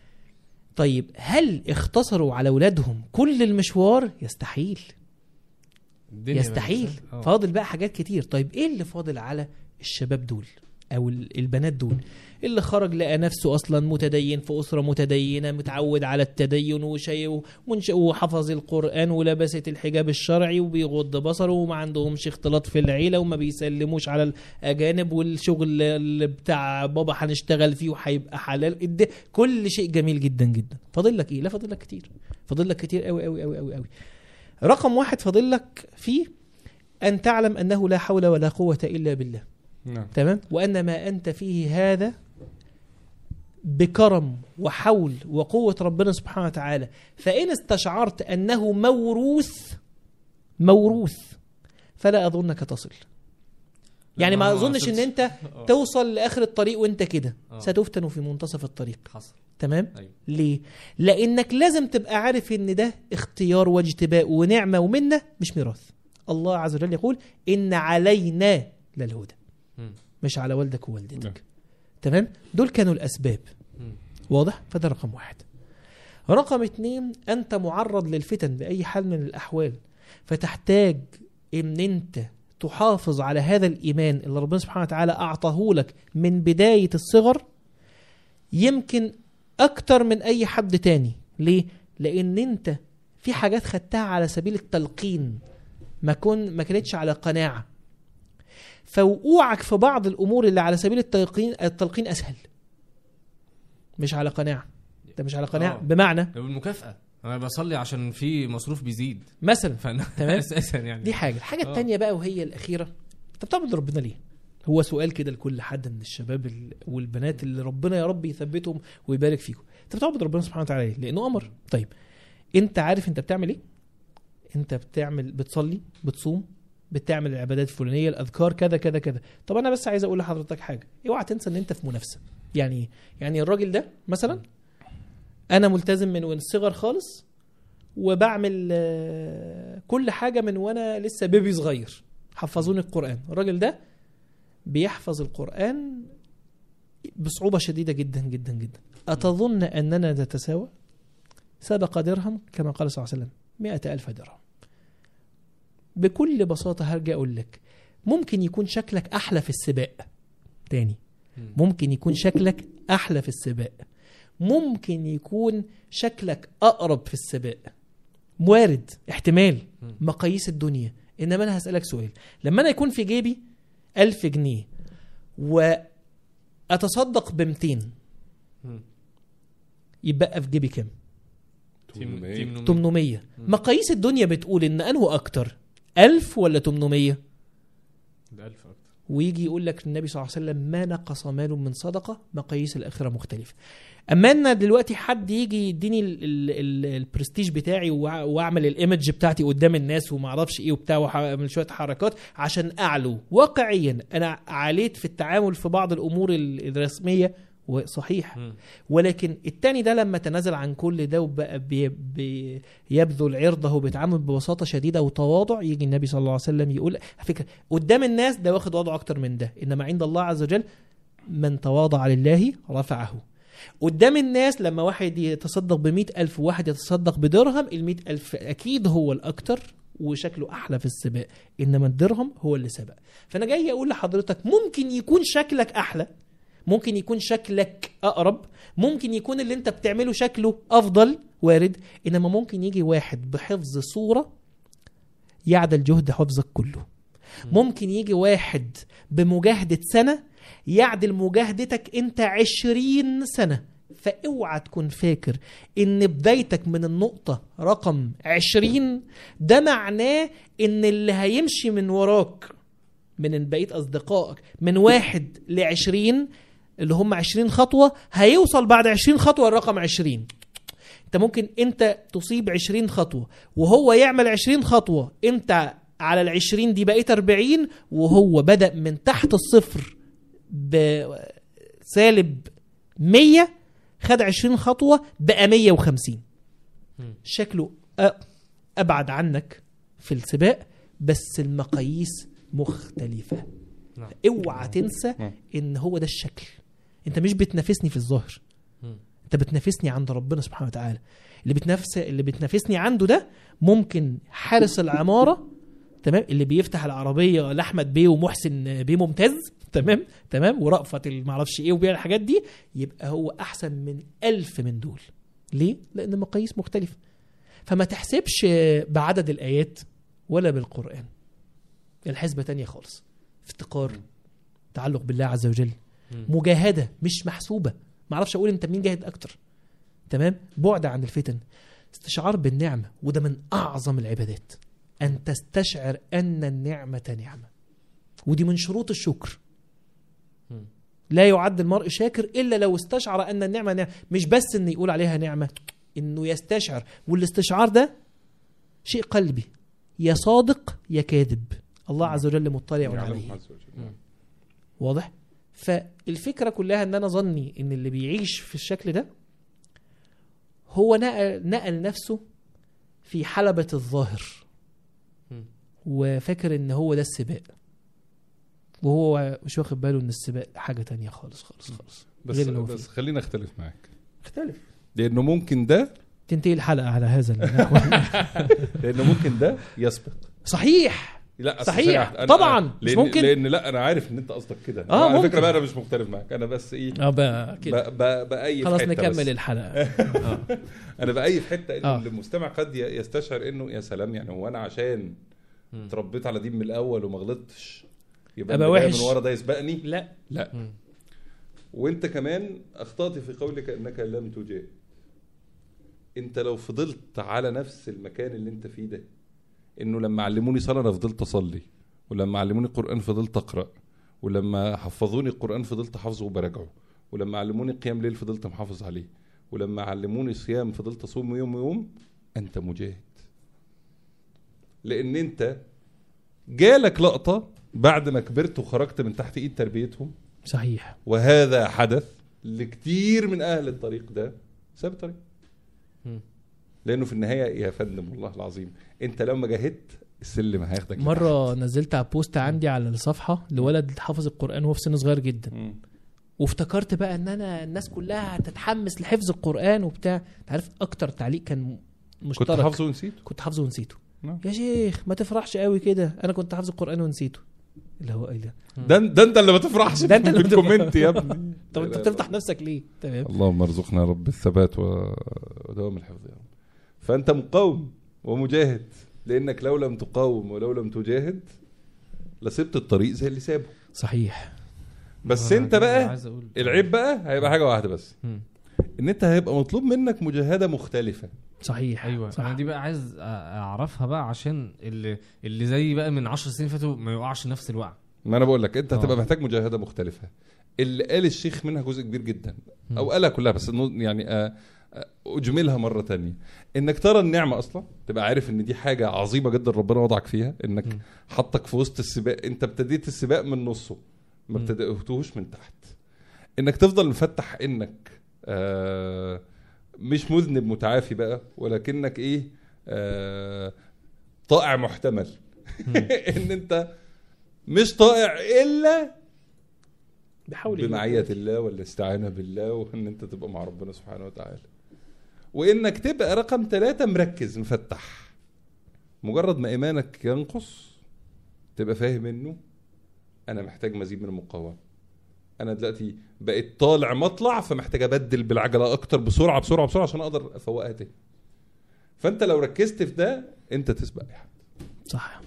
طيب هل اختصروا على اولادهم كل المشوار يستحيل الدنيا يستحيل بقت- آه. فاضل بقى حاجات كتير طيب ايه اللي فاضل على الشباب دول او ال- البنات دول اللي خرج لقى نفسه اصلا متدين في اسره متدينه متعود على التدين وشيء ومنش- وحفظ القران ولبست الحجاب الشرعي وبيغض بصره وما عندهمش اختلاط في العيله وما بيسلموش على الاجانب والشغل اللي بتاع بابا هنشتغل فيه وهيبقى حلال الد- كل شيء جميل جدا جدا فاضل لك ايه لا فاضل لك كتير فاضل لك كتير قوي قوي قوي قوي قوي رقم واحد فاضل لك فيه أن تعلم أنه لا حول ولا قوة إلا بالله نعم تمام وأن ما أنت فيه هذا بكرم وحول وقوة ربنا سبحانه وتعالى فإن استشعرت أنه موروث موروث فلا أظنك تصل يعني ما ما أظنش أن وصلتش. أنت آه. توصل لآخر الطريق وأنت كده آه. ستفتن في منتصف الطريق حصل تمام ايوه ليه؟ لأنك لازم تبقى عارف إن ده اختيار واجتباء ونعمة ومنة مش ميراث. الله عز وجل يقول إن علينا للهدى مم. مش على والدك نعم. ووالدتك. تمام؟ دول كانوا الأسباب. مم. واضح؟ فده رقم واحد. رقم اتنين أنت معرض للفتن بأي حال من الأحوال فتحتاج إن أنت تحافظ على هذا الإيمان اللي ربنا سبحانه وتعالى أعطاه لك من بداية الصغر يمكن أكتر من أي حد تاني ليه؟ لأن أنت في حاجات خدتها على سبيل التلقين ما كن ما كانتش على قناعة فوقوعك في بعض الأمور اللي على سبيل التلقين التلقين أسهل مش على قناعة ده مش على قناعة آه. بمعنى بالمكافاه انا بصلي عشان في مصروف بيزيد مثلا فانا تمام. اساسا يعني دي حاجه الحاجه آه. التانية بقى وهي الاخيره انت بتعبد ربنا ليه هو سؤال كده لكل حد من الشباب ال- والبنات اللي ربنا يا رب يثبتهم ويبارك فيكم انت بتعبد ربنا سبحانه وتعالى ليه لانه امر طيب انت عارف انت بتعمل ايه انت بتعمل بتصلي بتصوم بتعمل العبادات الفلانيه الاذكار كذا كذا كذا طب انا بس عايز اقول لحضرتك حاجه اوعى تنسى ان انت في منافسه يعني ايه يعني الراجل ده مثلا انا ملتزم من وين الصغر خالص وبعمل آه، كل حاجه من وانا لسه بيبي صغير حفظوني القران الراجل ده بيحفظ القران بصعوبه شديده جدا جدا جدا اتظن اننا نتساوى سبق درهم كما قال صلى الله عليه وسلم مئة ألف درهم بكل بساطة هرجع أقول لك ممكن يكون شكلك أحلى في السباق تاني مم. ممكن يكون شكلك أحلى في السباق ممكن يكون شكلك أقرب في السباق وارد احتمال مم. مقاييس الدنيا إنما أنا هسألك سؤال لما أنا يكون في جيبي ألف جنيه وأتصدق بمتين مم. يبقى في جيبي كام؟ تيم 800. تيم نومي. 800 مقاييس الدنيا بتقول إن أنه أكتر 1000 ولا 800 ده 1000 اكتر ويجي يقول لك النبي صلى الله عليه وسلم ما نقص مال من صدقه مقاييس الاخره مختلفه اما ان دلوقتي حد يجي يديني ال- ال- ال- البرستيج بتاعي وأع- واعمل الايمج بتاعتي قدام الناس وما اعرفش ايه وبتاع واعمل شويه حركات عشان اعلو واقعيا انا عليت في التعامل في بعض الامور ال- الرسميه وصحيح مم. ولكن التاني ده لما تنازل عن كل ده وبقى بي بي يبذل عرضه وبيتعامل ببساطه شديده وتواضع يجي النبي صلى الله عليه وسلم يقول على فكره قدام الناس ده واخد وضعه اكتر من ده انما عند الله عز وجل من تواضع لله رفعه قدام الناس لما واحد يتصدق بمئة ألف وواحد يتصدق بدرهم المئة ألف أكيد هو الأكتر وشكله أحلى في السباق إنما الدرهم هو اللي سبق فأنا جاي أقول لحضرتك ممكن يكون شكلك أحلى ممكن يكون شكلك أقرب ممكن يكون اللي أنت بتعمله شكله أفضل وارد إنما ممكن يجي واحد بحفظ صورة يعدل جهد حفظك كله ممكن يجي واحد بمجاهدة سنة يعدل مجاهدتك انت عشرين سنة فاوعى تكون فاكر ان بدايتك من النقطة رقم عشرين ده معناه ان اللي هيمشي من وراك من بقية اصدقائك من واحد لعشرين اللي هم عشرين خطوة هيوصل بعد عشرين خطوة الرقم عشرين انت ممكن انت تصيب عشرين خطوة وهو يعمل عشرين خطوة انت على العشرين دي بقيت أربعين وهو بدأ من تحت الصفر بسالب مية خد عشرين خطوة بقى مية وخمسين مم. شكله أ- أبعد عنك في السباق بس المقاييس مختلفة نعم. اوعى تنسى نعم. ان هو ده الشكل انت مش بتنافسني في الظاهر مم. انت بتنافسني عند ربنا سبحانه وتعالى اللي بتنافس اللي بتنافسني عنده ده ممكن حارس العماره تمام اللي بيفتح العربيه لاحمد بيه ومحسن بيه ممتاز تمام تمام ورأفت المعرفش ايه وبيع الحاجات دي يبقى هو احسن من ألف من دول ليه؟ لان المقاييس مختلفه فما تحسبش بعدد الايات ولا بالقران الحسبه تانية خالص افتقار تعلق بالله عز وجل مم. مجاهده مش محسوبه ما اعرفش اقول انت مين جاهد اكتر تمام بعد عن الفتن استشعار بالنعمه وده من اعظم العبادات ان تستشعر ان النعمه نعمه ودي من شروط الشكر مم. لا يعد المرء شاكر الا لو استشعر ان النعمه نعمه مش بس ان يقول عليها نعمه انه يستشعر والاستشعار ده شيء قلبي يا صادق يا كاذب الله عز وجل مطلع يعلم عليه عز وجل. مم. واضح فالفكره كلها ان انا ظني ان اللي بيعيش في الشكل ده هو نقل, نقل نفسه في حلبة الظاهر مم. وفاكر ان هو ده السباق وهو مش واخد باله ان السباق حاجة تانية خالص خالص خالص بس غير اللي هو بس فيه. خلينا اختلف معاك اختلف لانه ممكن ده تنتهي الحلقة على هذا النحو لانه ممكن ده يسبق صحيح لا أصل صحيح. ثانية واحدة، أنا- طبعاً. أنا- مش لأن ممكن. لان لا انا عارف ان انت قصدك كده آه، على ممكن. فكره بقى انا مش مختلف معاك انا بس ايه اه بقى كده ب- ب- بأي خلاص حتة نكمل بس. الحلقة آه. انا باي في حته انه آه. المستمع قد ي- يستشعر انه يا سلام يعني هو انا عشان مم. اتربيت على دين من الاول وما غلطتش يبقى أبقى اللي جاي وحش. من ورا ده يسبقني لا لا مم. وانت كمان اخطات في قولك انك لم تجاهد انت لو فضلت على نفس المكان اللي انت فيه ده انه لما علموني صلاه انا فضلت اصلي ولما علموني قران فضلت اقرا ولما حفظوني القران فضلت حافظه وبراجعه ولما علموني قيام ليل فضلت محافظ عليه ولما علموني صيام فضلت اصوم يوم ويوم انت مجاهد لان انت جالك لقطه بعد ما كبرت وخرجت من تحت ايد تربيتهم صحيح وهذا حدث لكتير من اهل الطريق ده ساب الطريق مم. لانه في النهايه يا فندم والله العظيم انت لو ما جاهدت السلم هياخدك مرة نزلت على بوست عندي على الصفحة لولد حافظ القرآن وهو في سن صغير جدا مم. وافتكرت بقى ان انا الناس كلها هتتحمس لحفظ القرآن وبتاع انت عارف اكتر تعليق كان مشترك كنت حافظه ونسيت كنت حافظه ونسيته نعم. يا شيخ ما تفرحش قوي كده انا كنت حافظ القرآن ونسيته اللي هو ايه ده ده ده انت اللي ما تفرحش ده انت اللي ما بالكومنت يا ابني طب انت بتفتح نفسك ليه تمام اللهم ارزقنا يا رب الثبات و- ودوام الحفظ يا رب فانت مقاوم ومجاهد لانك لو لم تقاوم ولو لم تجاهد لسبت الطريق زي اللي سابه صحيح بس أنا انت كده بقى عايز اقول العيب بقى هيبقى حاجه واحده بس مم. ان انت هيبقى مطلوب منك مجاهده مختلفه صحيح ايوه صح. انا دي بقى عايز أ- اعرفها بقى عشان اللي اللي زي بقى من 10 سنين فاتوا ما يقعش نفس الوقع ما انا بقول لك انت هتبقى آه. محتاج مجاهده مختلفه اللي قال الشيخ منها جزء كبير جدا مم. او قالها كلها بس انه يعني آه، آه، اجملها مره تانية انك ترى النعمه اصلا تبقى عارف ان دي حاجه عظيمه جدا ربنا وضعك فيها انك مم. حطك في وسط السباق انت ابتديت السباق من نصه ما مم. ابتدأتهوش من تحت انك تفضل مفتح انك آه مش مذنب متعافي بقى ولكنك ايه آه طائع محتمل ان انت مش طائع الا بحاول بمعية الله والاستعانة بالله وان انت تبقى مع ربنا سبحانه وتعالى وانك تبقى رقم ثلاثة مركز مفتح مجرد ما ايمانك ينقص تبقى فاهم انه انا محتاج مزيد من المقاومة انا دلوقتي بقيت طالع مطلع فمحتاج ابدل بالعجلة اكتر بسرعة بسرعة بسرعة عشان اقدر افوقها تاني فانت لو ركزت في ده انت تسبق اي حد صح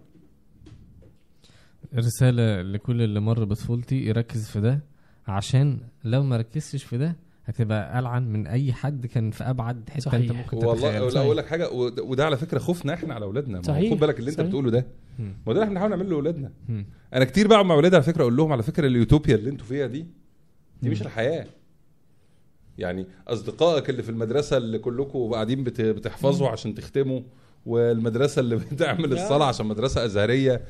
رسالة لكل اللي مر بطفولتي يركز في ده عشان لو ما ركزتش في ده هتبقى ألعن من أي حد كان في أبعد حتة صحيح. أنت ممكن والله تتخيلها. لا اقول لك حاجه وده وده على فكره خوفنا احنا على اولادنا ما هو صحيح. خد بالك اللي انت صحيح. بتقوله ده مم. ما ده اللي احنا بنحاول نعمله لاولادنا مم. انا كتير بقعد مع اولادي على فكره اقول لهم على فكره اليوتوبيا اللي انتوا فيها دي دي مش مم. الحياه يعني اصدقائك اللي في المدرسه اللي كلكم قاعدين بت- بتحفظوا عشان تختموا والمدرسه اللي بتعمل لا. الصلاه عشان مدرسه ازهريه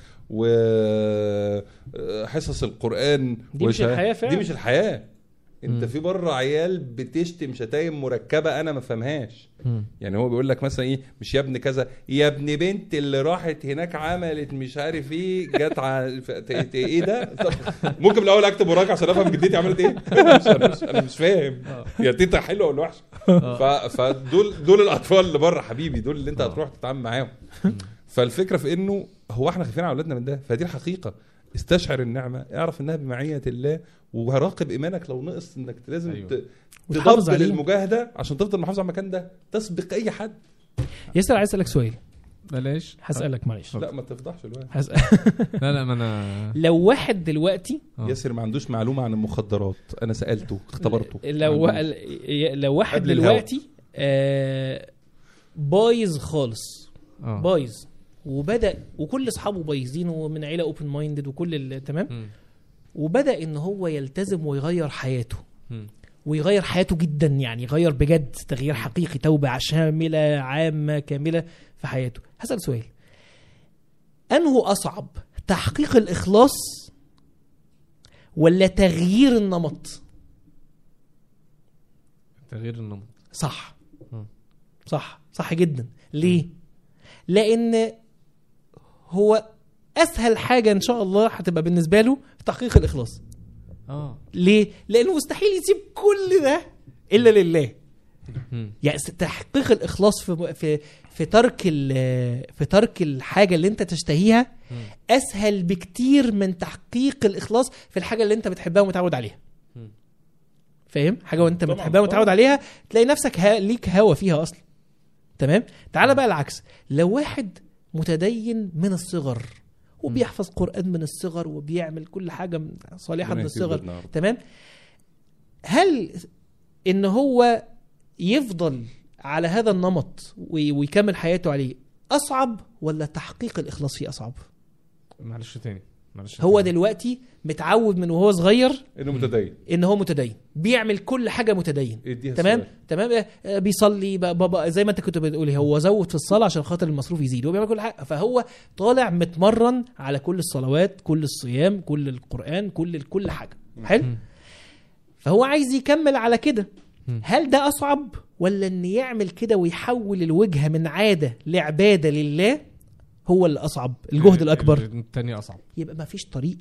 وحصص القران دي مش وشا- الحياة فعلا. دي مش الحياه انت مم. في بره عيال بتشتم شتايم مركبه انا ما فهمهاش مم. يعني هو بيقول لك مثلا ايه مش يا ابن كذا يا ابن بنت اللي راحت هناك عملت مش عارف ايه جت ع... ف... ت... ت... ايه ده طب ممكن الاول اكتب وراك عشان افهم جدتي عملت ايه مش انا مش, أنا مش فاهم يا تيتا حلوه ولا وحشه ف... فدول دول الاطفال اللي بره حبيبي دول اللي انت هتروح تتعامل معاهم فالفكره في انه هو احنا خايفين على اولادنا من ده فدي الحقيقه استشعر النعمه اعرف انها بمعيه الله وراقب ايمانك لو نقص انك لازم أيوة. أيوة. وتحافظ تدبر عليه. المجاهده عشان تفضل محافظ على المكان ده تسبق اي حد ياسر عايز اسالك سؤال بلاش هسالك معلش لا ما تفضحش الواد هسأل. لا لا ما أنا لو واحد دلوقتي آه. ياسر ما عندوش معلومه عن المخدرات انا سالته اختبرته لو ما عندوش. لو واحد قبل الهوا. دلوقتي آه، بايظ خالص آه. بايظ وبدا وكل اصحابه بايظين ومن عيله اوبن مايندد وكل ال- تمام مم. وبدا ان هو يلتزم ويغير حياته مم. ويغير حياته جدا يعني يغير بجد تغيير حقيقي توبه شامله عامه كامله في حياته هسال سؤال انه اصعب تحقيق الاخلاص ولا تغيير النمط تغيير النمط صح مم. صح صح جدا ليه لان هو اسهل حاجه ان شاء الله هتبقى بالنسبه له تحقيق الاخلاص اه ليه لانه مستحيل يسيب كل ده الا لله مم. يعني س- تحقيق الاخلاص في في في ترك ال- في ترك الحاجه اللي انت تشتهيها مم. اسهل بكتير من تحقيق الاخلاص في الحاجه اللي انت بتحبها ومتعود عليها مم. فاهم حاجه وانت طبعاً، بتحبها ومتعود طبعاً. عليها تلاقي نفسك ها ليك هوا فيها اصلا تمام تعال بقى العكس لو واحد متدين من الصغر وبيحفظ قران من الصغر وبيعمل كل حاجه من- صالحه ربنا من يهديه الصغر ولادنا يا رب. تمام هل ان هو يفضل على هذا النمط وي- ويكمل حياته عليه اصعب ولا تحقيق الاخلاص فيه اصعب معلش تاني معلش هو تاني. دلوقتي متعود من وهو صغير انه متدين ان هو متدين بيعمل كل حاجه متدين اديها تمام السؤال. تمام آه، بيصلي ب- بابا زي ما انت كنت بتقولي هو زود في الصلاه عشان خاطر المصروف يزيد هو بيعمل كل حاجه فهو طالع متمرن على كل الصلوات كل الصيام كل القران كل كل حاجه حلو مم. فهو عايز يكمل على كده مم. هل ده اصعب ولا ان يعمل كده ويحول الوجهه من عاده لعباده لله هو اللي اصعب الجهد الاكبر التاني اصعب يبقى ما فيش طريق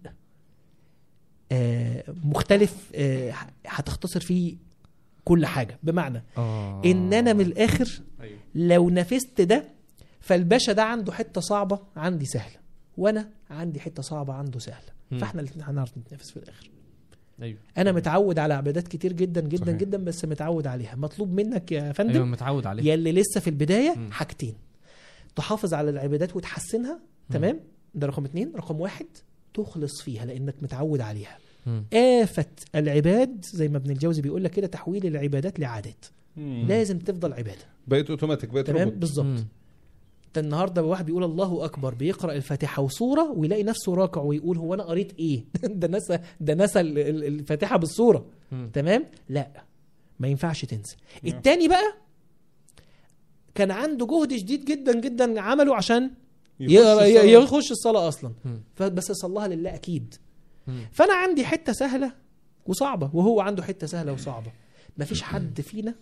آه مختلف آه هتختصر فيه كل حاجه بمعنى اه ان انا من الاخر ايوه لو نفذت ده فالباشا ده عنده حته صعبه عندي سهله وانا عندي حته صعبه عنده سهله مم. فاحنا الاثنين هنعرف نتنافس في الاخر ايوه انا متعود على عبادات كتير جدا جدا صحيح. جدا بس متعود عليها مطلوب منك يا فندم ايوه متعود عليه يا اللي لسه في البدايه مم. حاجتين تحافظ على العبادات وتحسنها تمام ده رقم اتنين رقم واحد تخلص فيها لانك متعود عليها مم. آفة العباد زي ما ابن الجوزي بيقول لك كده تحويل العبادات لعادات مم. لازم تفضل عباده بقيت اوتوماتيك بقيت تمام روبوت بالظبط مم. انت النهارده واحد بيقول الله اكبر بيقرا الفاتحه وسوره ويلاقي نفسه راكع ويقول هو انا قريت ايه ده نسى ده نسى ال- ال- الفاتحه بالسوره مم. تمام لا ما ينفعش تنسى نعم. التاني بقى كان عنده جهد شديد جدا جدا عمله عشان يخش يقرا- الصلاة. يخش الصلاه اصلا مم. فبس صلاها لله اكيد مم. فانا عندي حته سهله وصعبه وهو عنده حته سهله وصعبه مفيش حد فينا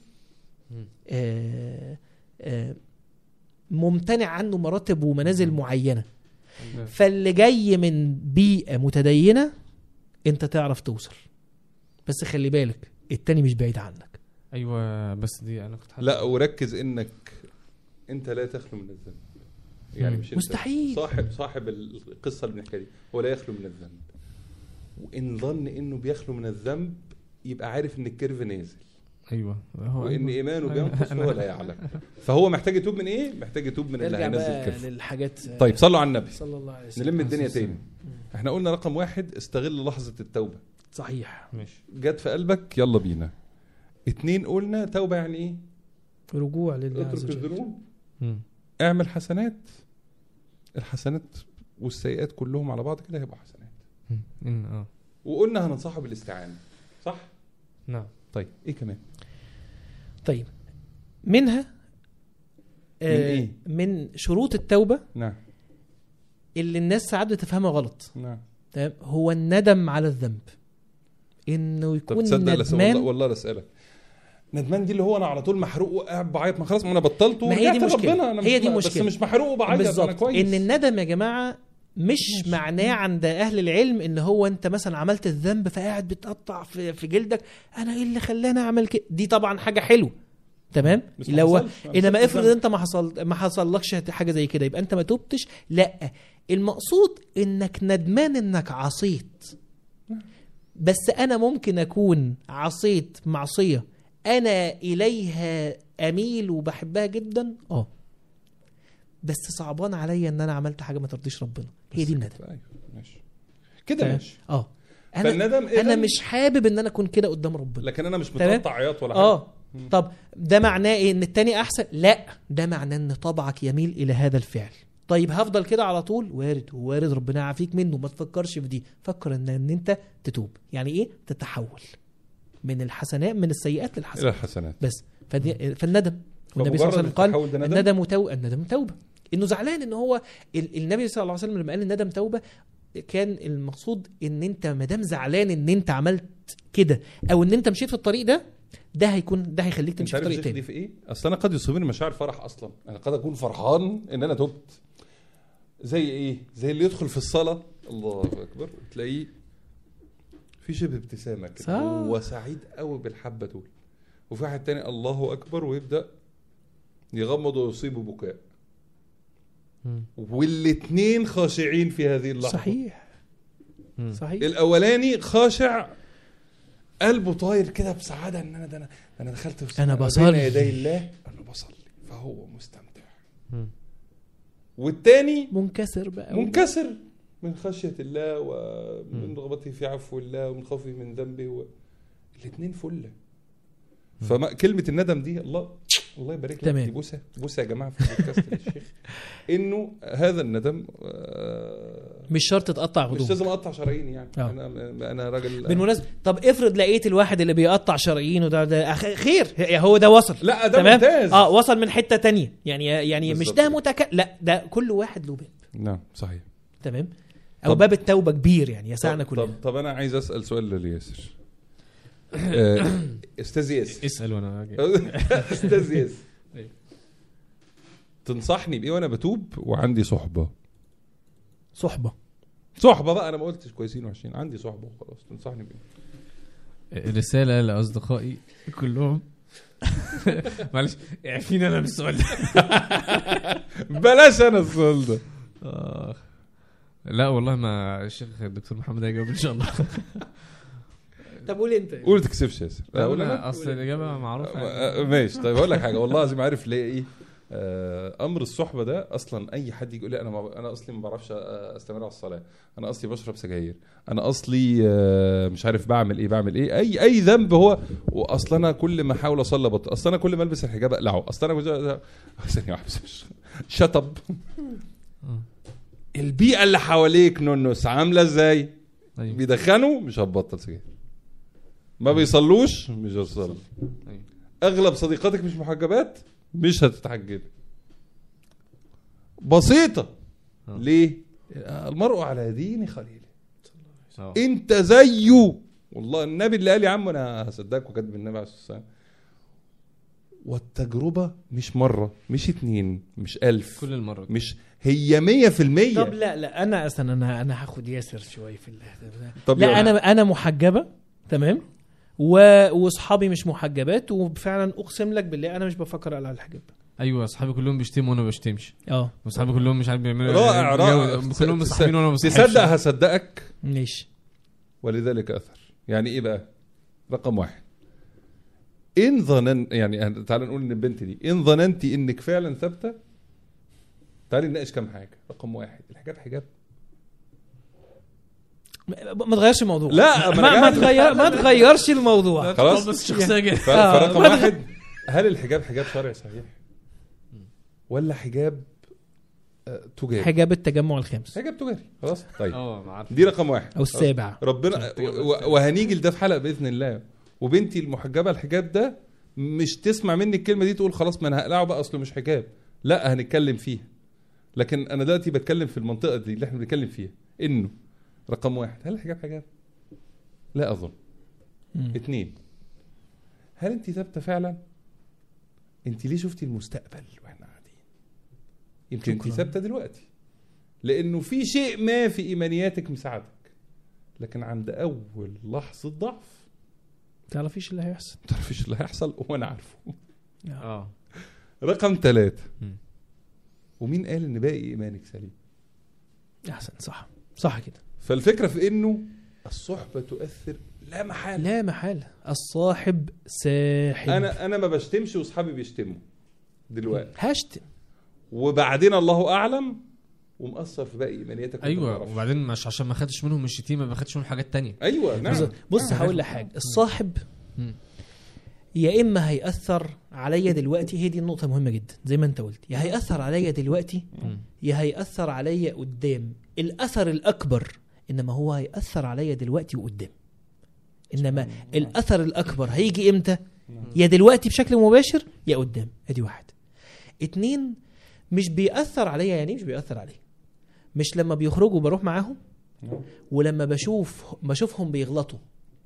آه آه ممتنع عنه مراتب ومنازل معينه فاللي جاي من بيئه متدينه انت تعرف توصل بس خلي بالك التاني مش بعيد عنك ايوه بس دي انا كنت حاسس- لا وركز انك انت لا تخلو من الذنب يعني مم. مش انت مستحيل. صاحب صاحب القصه اللي بنحكيها دي هو لا يخلو من الذنب وان ظن انه بيخلو من الذنب يبقى عارف ان الكيرف نازل ايوه هو وان أيوة. ايمانه أيوة. بينقص وهو لا يعلم فهو محتاج يتوب من ايه محتاج يتوب من اللي نرجع هينزل بقى الكيرف للحاجات طيب صلوا على النبي صلى الله عليه وسلم نلم الدنيا عليه تاني احنا قلنا رقم واحد استغل لحظه التوبه صحيح ماشي جت في قلبك يلا بينا اتنين قلنا توبه يعني ايه رجوع لله عز اترك وجل الذنوب مم. اعمل حسنات الحسنات والسيئات كلهم على بعض كده هيبقوا حسنات مم. إن- اه وقلنا هننصحه بالاستعانه صح نعم طيب ايه كمان طيب منها من آه، إيه؟ من شروط التوبه نعم اللي الناس ساعات بتفهمها غلط نعم تمام هو الندم على الذنب انه طب يكون تصدق لس... والله, ندمان والله اسالك ندمان دي اللي هو انا على طول محروق وقاعد بعيط ما خلاص ما انا بطلته ما هي دي ورجعت مشكلة. ربنا انا هي مش دي بس مشكلة. مش محروق وبعيط انا بالظبط كويس ان الندم يا جماعه مش ماشي. معناه عند اهل العلم ان هو انت مثلا عملت الذنب فقاعد بتقطع في, في جلدك انا ايه اللي خلاني اعمل كده دي طبعا حاجه حلوه تمام بس ما لو حصلش. أنا انما شفت افرض الذنب. انت ما حصل ما حصلكش حاجه زي كده يبقى انت ما تبتش لا المقصود انك ندمان انك عصيت بس انا ممكن اكون عصيت معصيه انا اليها اميل وبحبها جدا اه بس صعبان عليا ان انا عملت حاجه ما ترضيش ربنا هي دي بس الندم كده، أيوة، ماشي كده تمام. ماشي اه انا فالندم انا إذن- مش حابب ان انا اكون كده قدام ربنا لكن انا مش تمام. متقطع عياط ولا حاجه اه طب ده معناه ايه ان التاني احسن لا ده معناه ان طبعك يميل الى هذا الفعل طيب هفضل كده على طول وارد وارد ربنا يعافيك منه ما تفكرش في دي فكر ان ان انت تتوب يعني ايه تتحول من الحسنات من السيئات الى للحسنات الحسنات بس فدي فالندم والنبي صلى الله عليه وسلم قال التحول ده ندم؟ الندم تو... الندم توبه انه زعلان ان هو ال... النبي صلى الله عليه وسلم لما قال الندم توبه كان المقصود ان انت ما دام زعلان ان انت عملت كده او ان انت مشيت في الطريق ده ده هيكون ده هيخليك انت تمشي في عارف طريق الشيخ دي تاني في ايه؟ اصل انا قد يصيبني مشاعر فرح اصلا، انا قد اكون فرحان ان انا تبت. زي ايه؟ زي اللي يدخل في الصلاه الله اكبر تلاقيه في شبه ابتسامه كده صح. هو سعيد قوي بالحبه دول. وفي واحد تاني الله اكبر ويبدا يغمض ويصيبه بكاء. مم. والاثنين خاشعين في هذه اللحظه صحيح مم. صحيح الاولاني خاشع قلبه طاير كده بسعاده ان انا ده انا ده انا دخلت في أنا بين بصلي. يدي الله انا بصلي فهو مستمتع مم. والتاني منكسر بقى منكسر من خشيه الله ومن رغبته في عفو الله ومن خوفه من ذنبه و... الاثنين فله فما كلمه الندم دي الله الله يبارك لك تمام. دي بوسه بوسه يا جماعه في البودكاست للشيخ انه هذا الندم آه، مش شرط تقطع مش هدوم لازم اقطع شرايين يعني آه. انا انا راجل بالمناسبه طب افرض لقيت الواحد اللي بيقطع شرايين وده ده أخ- خير يعني هو ده وصل لا ده تمام ممتاز اه وصل من حته تانية يعني يعني مش بالظبط ده كده. متك لا ده كل واحد له باب نعم صحيح تمام او طب- باب التوبه كبير يعني يسعنا طب, كلنا طب, طب انا عايز اسال سؤال للياسر آه، استاذ ياسر اسال وانا اجي استاذ ياسر أيوة. تنصحني بايه وانا بتوب وعندي صحبه صحبه صحبه بقى انا ما قلتش كويسين وحشين عندي صحبه وخلاص تنصحني بايه رساله لاصدقائي كلهم معلش اعفيني انا من السؤال ده بلاش انا السؤال ده آه. لا والله ما الشيخ الدكتور محمد هيجاوب ان شاء الله طب قول انت قول تكسبش ياسر لا اقول انا انا اصل الاجابه معروفه آه، ماشي طيب اقول لك حاجه والله لازم عارف ليه ايه آه، امر الصحبه ده اصلا اي حد يقول لي انا ما انا اصلي ما بعرفش آه، استمر على الصلاه انا اصلي بشرب سجاير انا اصلي آه، مش عارف بعمل ايه بعمل ايه اي اي ذنب هو واصل انا كل ما احاول اصلي بطل اصل انا كل ما البس الحجاب اقلعه اصل انا كنت- ثانيه واحده بس شطب آه. البيئه اللي حواليك نونس عامله ازاي أيوة. بيدخنوا مش هتبطل سجاير ما بيصلوش مش هتصلي أيوة. اغلب صديقاتك مش محجبات مش هتتحجب بسيطه آه. ليه المرء على دين خليله آه. انت زيه والله النبي اللي قال يا عم انا هصدقك وكاتب النبي عليه الصلاه والسلام والتجربه مش مره مش اتنين مش ألف كل المره مش هي مية في المية طب لا لا انا اصلا انا انا هاخد ياسر شويه في ال- طب لا يلا. انا انا محجبه تمام و... واصحابي مش محجبات وفعلا اقسم لك بالله انا مش بفكر على الحجاب ايوه اصحابي كلهم بيشتموا وانا ما بشتمش اه واصحابي كلهم مش عارف بيعملوا رائع رائع جو- كلهم تس- مصاحبين وانا ما بصاحبش. تصدق هصدقك ماشي ولذلك اثر يعني ايه بقى رقم واحد ان ظنن يعني تعال نقول ان البنت دي ان ظننتي انك فعلا ثابته تعالي نناقش كام حاجه رقم واحد الحجاب حجاب ما ما تغيرش الموضوع لا، ما ما, أنا ما قاعد- تغير ما تغيرش الموضوع خلاص بس شخصيه جايه ف- آه، فرقم ما تغ- واحد هل الحجاب حجاب شرعي صحيح ولا حجاب آه، تجاري حجاب التجمع الخامس حجاب تجاري خلاص طيب اه ما عارف دي رقم واحد او السابع ربنا و- وهنيجي لده في حلقه باذن الله وبنتي المحجبه الحجاب ده مش تسمع مني الكلمه دي تقول خلاص ما انا هقلعه بقى اصله مش حجاب لا هنتكلم فيها لكن انا دلوقتي بتكلم في المنطقه دي اللي احنا بنتكلم فيها انه رقم واحد هل الحجاب حجاب؟ لا اظن مم. اتنين هل انت ثابته فعلا؟ انت ليه شفتي المستقبل واحنا قاعدين؟ يمكن انت شكراً. ثابته دلوقتي لانه في شيء ما في ايمانياتك مساعدك لكن عند اول لحظه ضعف تعرفيش اللي هيحصل ما تعرفيش اللي هيحصل وانا عارفه اه رقم ثلاثة مم. ومين قال ان باقي ايمانك سليم احسن صح صح كده فالفكره في انه الصحبه تؤثر لا محاله لا محاله الصاحب ساحب انا انا ما بشتمش واصحابي بيشتموا دلوقتي هشتم وبعدين الله اعلم ومأثر في باقي ايمانياتك وأنت ما ايوه تعرفش. وبعدين مش عشان ما خدتش منهم الشتيمه ما خدتش منهم حاجات تانية ايوه نعم بص, بص هقول لك حاجه الصاحب مم. يا اما هيأثر عليا دلوقتي هي دي النقطه مهمه جدا زي ما انت قلت يا هيأثر عليا دلوقتي مم. يا هيأثر عليا قدام الأثر الأكبر إنما هو هيأثر عليا دلوقتي وقدام إنما الأثر الأكبر هيجي إمتى يا دلوقتي بشكل مباشر يا قدام ادي واحد اتنين مش بيأثر عليا يعني إيه مش بيأثر عليا مش لما بيخرجوا بروح معاهم نعم. ولما بشوف بشوفهم بيغلطوا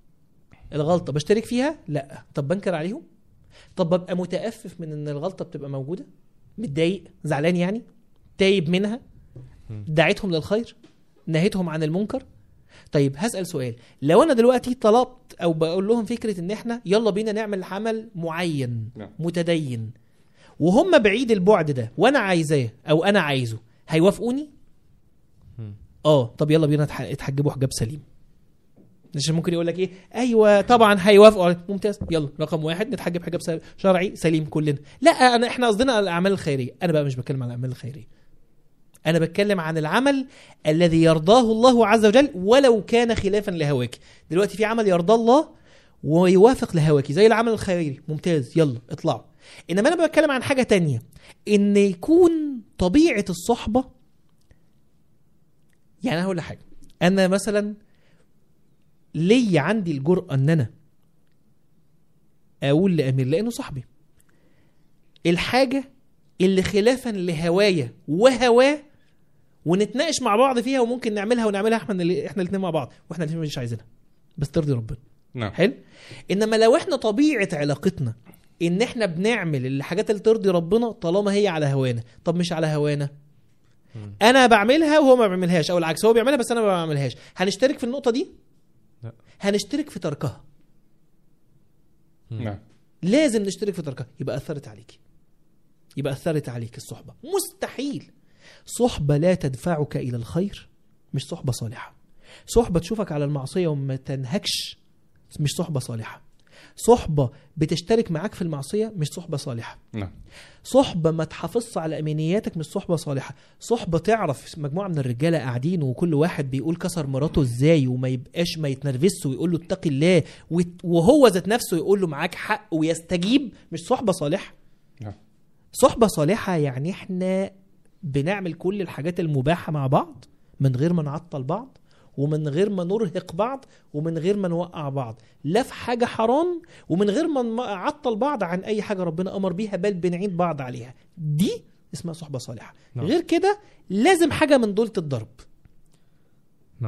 الغلطة بشترك فيها لا طب بنكر عليهم طب ببقى متأفف من ان الغلطة بتبقى موجودة متضايق زعلان يعني تايب منها دعيتهم للخير نهيتهم عن المنكر طيب هسأل سؤال لو انا دلوقتي طلبت او بقول لهم فكرة ان احنا يلا بينا نعمل عمل معين نعم. متدين وهم بعيد البعد ده وانا عايزاه او انا عايزه هيوافقوني مم. اه طب يلا بينا اتح- اتحجبوا حجاب سليم عشان ممكن يقول لك ايه ايوه طبعا هيوافقوا عليك. ممتاز يلا رقم واحد نتحجب حجاب سل- شرعي سليم كلنا لا انا احنا قصدنا على الاعمال الخيريه انا بقى مش بتكلم عن الاعمال الخيريه انا بتكلم عن العمل الذي يرضاه الله عز وجل ولو كان خلافا لهواك دلوقتي في عمل يرضى الله ويوافق لهواك زي العمل الخيري ممتاز يلا اطلعوا انما انا بتكلم عن حاجه تانية ان يكون طبيعه الصحبه يعني انا هقول لك حاجه انا مثلا ليا عندي الجرأه ان انا اقول لامير لانه صاحبي الحاجه اللي خلافا لهوايا وهواه ونتناقش مع بعض فيها وممكن نعملها ونعملها احنا اللي- احنا الاثنين مع بعض واحنا الاثنين مش عايزينها بس ترضي ربنا نعم حلو انما لو احنا طبيعه علاقتنا ان احنا بنعمل الحاجات اللي ترضي ربنا طالما هي على هوانا طب مش على هوانا مم. انا بعملها وهو ما بيعملهاش او العكس هو بيعملها بس انا ما بعملهاش هنشترك في النقطه دي لا. هنشترك في تركها مم. نعم لازم نشترك في تركها يبقى اثرت عليك يبقى اثرت عليك الصحبه مستحيل صحبه لا تدفعك الى الخير مش صحبه صالحه صحبه تشوفك على المعصيه وما تنهكش مش صحبه صالحه صحبه بتشترك معاك في المعصيه مش صحبه صالحه نعم صحبه ما تحافظش على امانياتك مش صحبه صالحه صحبه تعرف مجموعه من الرجاله قاعدين وكل واحد بيقول كسر مراته ازاي وما يبقاش ما يتنرفزش ويقول له اتقي الله وت- وهو ذات نفسه يقول له معاك حق ويستجيب مش صحبه صالحه نعم صحبه صالحه يعني احنا بنعمل كل الحاجات المباحه مع بعض من غير ما نعطل بعض ومن غير ما نرهق بعض ومن غير ما نوقع بعض لا في حاجه حرام ومن غير ما نعطل بعض عن اي حاجه ربنا امر بيها بل بنعيد بعض عليها دي اسمها صحبه صالحه نعم. غير كده لازم حاجه من دول تتضرب نعم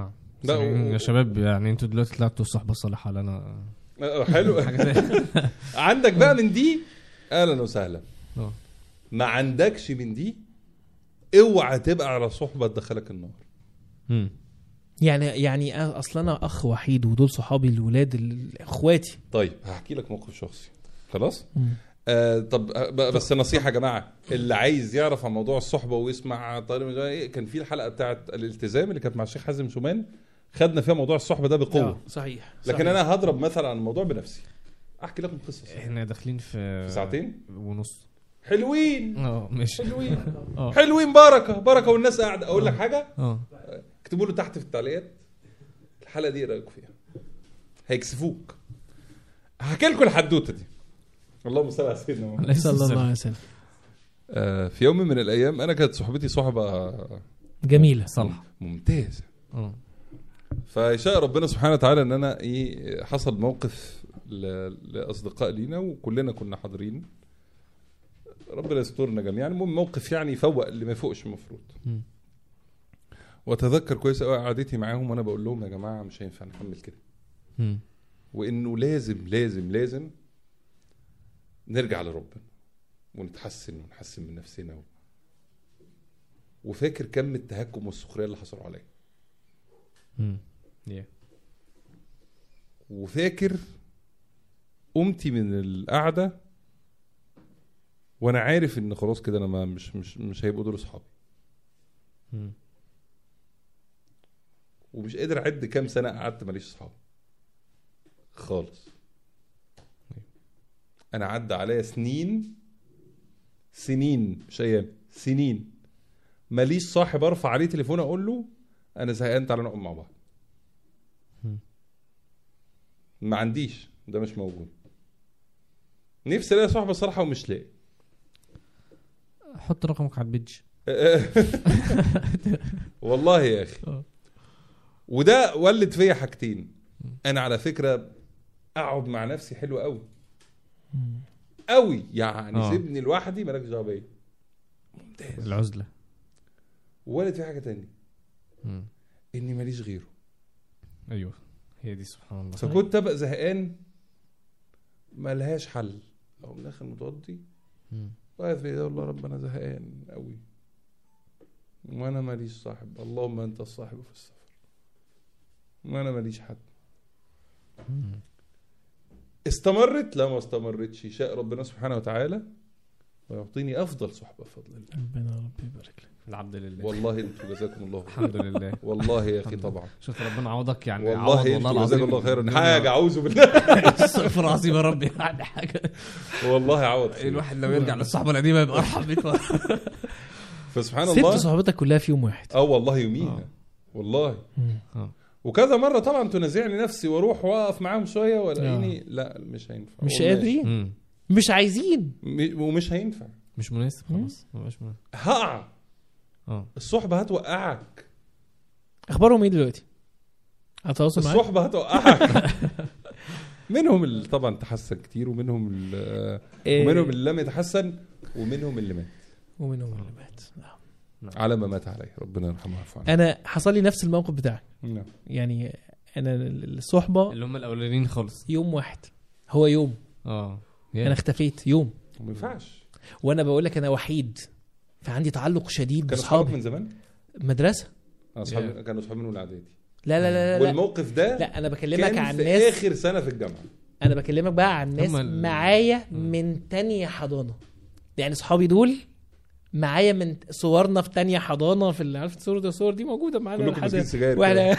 لا و- يا شباب يعني انتوا دلوقتي طلعتوا الصحبه الصالحه اللي انا آه، حلو حاجه زي عندك بقى من دي اهلا وسهلا اه. ما عندكش من دي اوعى تبقى على صحبه تدخلك النار مم. يعني يعني اصل انا اخ وحيد ودول صحابي الولاد ال- اخواتي طيب هحكي لك موقف شخصي خلاص مم. آه طب آه، ب- بس نصيحه يا جماعه اللي عايز يعرف عن موضوع الصحبه ويسمع طارق مش عارف ايه كان في الحلقه بتاعت الالتزام اللي كانت مع الشيخ حازم شومان خدنا فيها موضوع الصحبه ده بقوه آه، صحيح لكن صحيح. انا هضرب مثلا عن الموضوع بنفسي احكي لكم قصص احنا داخلين في في ساعتين ونص حلوين اه ماشي حلوين اه حلوين بركه بركه والناس قاعده اقول لك حاجه اه اكتبوا له تحت في التعليقات الحلقه دي ايه رايكم فيها هيكسفوك هحكي لكم الحدوته دي اللهم صل على سيدنا محمد صلى الله عليه وسلم آه، في يوم من الايام انا كانت صحبتي صحبه جميله صالحه ممتازه اه فيشاء ربنا سبحانه وتعالى ان انا ايه حصل موقف ل- لاصدقاء لينا وكلنا كنا حاضرين ربنا يسترنا جميعا المهم موقف يعني يفوق اللي ما يفوقش المفروض مم. واتذكر كويس قوي قعدتي معاهم وانا بقول لهم يا جماعه مش هينفع نكمل كده مم. وانه لازم لازم لازم نرجع لربنا ونتحسن ونحسن من نفسنا و... وفاكر كم التهكم والسخريه اللي حصلوا عليا مم. Yeah. وفاكر قمتي من القعده وانا عارف ان خلاص كده انا ما مش مش مش هيبقوا دول اصحابي مم. ومش قادر اعد كام سنه قعدت ماليش اصحاب خالص انا عدى عليا سنين سنين مش ايام سنين ماليش صاحب ارفع عليه تليفون اقول له انا زهقان تعالى نقعد مع بعض مم. ما عنديش ده مش موجود نفسي الاقي صاحب الصراحه ومش لاقي حط رقمك على البيج والله يا اخي اه. وده ولد فيا حاجتين انا على فكره اقعد مع نفسي حلو قوي قوي يعني اه. سيبني لوحدي مالكش دعوه بيا العزله ولد في حاجه تانية مم. اني ماليش غيره ايوه هي دي سبحان الله فكنت ابقى زهقان ملهاش حل او داخل متوضي مم. واقف في ايدي والله رب انا زهقان قوي وانا ماليش صاحب اللهم انت الصاحب في السفر وانا ماليش حد مم. استمرت لا ما استمرتش شاء ربنا سبحانه وتعالى ويعطيني افضل صحبه بفضل الله ربنا ربي يبارك لك العبد لله والله انتوا جزاكم الله خير الحمد لله والله يا اخي الحمد طبعا شوف ربنا عوضك يعني والله عوض انتوا جزاكم الله خيرا الدنيا. حاجه اعوذ بالله استغفر العظيم يا رب يعني حاجه والله عوض خير. الواحد لو يرجع للصحبه القديمه يبقى ارحم 100 مره فسبحان سبت الله صحبتك كلها في يوم واحد اه والله يوميها آه. والله مم. وكذا مره طبعا تنازعني نفسي واروح واقف معاهم شويه والاقيني لا مش هينفع مش والله. قادرين مم. مش عايزين م- ومش هينفع مش مناسب خلاص ما بقاش مناسب هقع اه الصحبه هتوقعك اخبارهم ايه دلوقتي؟ هتواصل معاك؟ الصحبه هتوقعك منهم اللي طبعا تحسن كتير ومنهم اللي إيه، ومنهم اللي لم يتحسن ومنهم اللي مات ومنهم اللي مات نعم. على ما مات عليه ربنا يرحمه ويعفو عنه انا حصل لي نفس الموقف بتاعك نعم. يعني انا الصحبه اللي هم الاولانيين خالص يوم واحد هو يوم اه انا اختفيت يوم وما ينفعش وانا بقول لك انا وحيد فعندي تعلق شديد كانوا اصحابك باصحابي من زمان؟ مدرسه اصحاب كانوا اصحابي من الاعدادي لا لا لا لا, لا. والموقف ده لا انا بكلمك كان عن في ناس اخر سنه في الجامعه انا بكلمك بقى عن ناس هم ال- معايا من تانية حضانه يعني صحابي دول معايا من صورنا في تانية حضانه في اللي عارف الصور دي الصور دي موجوده معانا كلكم ماسكين لحد سجاير واحنا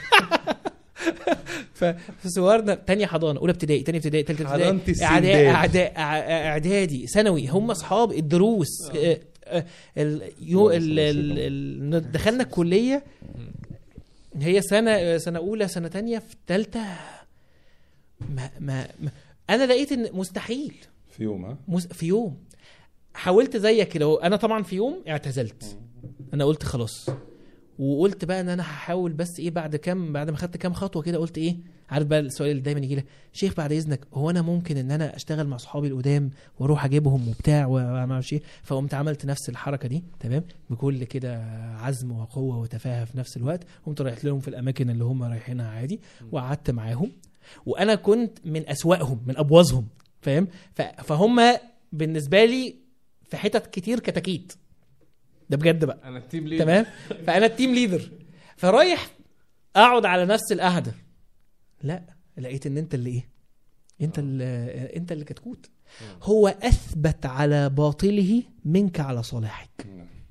ففي صورنا تانية حضانه اولى ابتدائي تانية ابتدائي تالتة حضانة ابتدائي السندات. اعدادي اعدادي ثانوي هم اصحاب الدروس آه، آه، ال- يو اللهم صل ال- على ال- ال- دخلنا الكليه هي سنه سنه اولى سنه تانية في ثالثه ما, ما, ما انا لقيت ان مستحيل في يوم ها مس- في يوم حاولت زيك كده هو انا طبعا في يوم اعتزلت انا قلت خلاص وقلت بقى ان انا هحاول بس ايه بعد كام بعد ما خدت كام خطوه كده قلت ايه عارف بقى السؤال اللي دايما يجي لك شيخ بعد اذنك هو انا ممكن ان انا اشتغل مع صحابي القدام واروح اجيبهم وبتاع وما اعرفش ايه فقمت عملت نفس الحركه دي تمام بكل كده عزم وقوه وتفاهه في نفس الوقت قمت رايح لهم في الاماكن اللي هم رايحينها عادي وقعدت معاهم وانا كنت من اسواقهم من ابوظهم فاهم ف- فهم بالنسبه لي في حتت كتير كتاكيت ده بجد بقى انا التيم ليدر تمام فانا التيم ليدر فرايح اقعد على نفس القعده لا لقيت ان انت اللي ايه انت اللي انت اللي كتكوت هو اثبت على باطله منك على صلاحك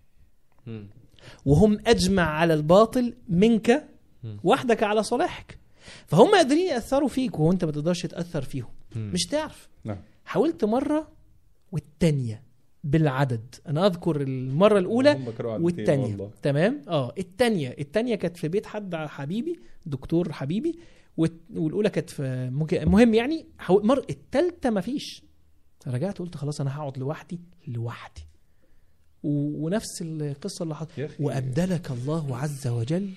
مم. وهم اجمع على الباطل منك مم. وحدك على صلاحك فهم قادرين ياثروا فيك وانت ما تقدرش تاثر فيهم مم. مش تعرف نعم. حاولت مره والتانيه بالعدد انا اذكر المره الاولى هم كانوا عدتين والتانية والله. تمام اه التانية التانية كانت في بيت حد حبيبي دكتور حبيبي والت- والاولى كانت في ممكن المهم يعني حاول- مر التالتة مفيش رجعت قلت خلاص انا هقعد لوحدي لوحدي و... ونفس القصه اللي حصلت يا أخي. وابدلك الله عز وجل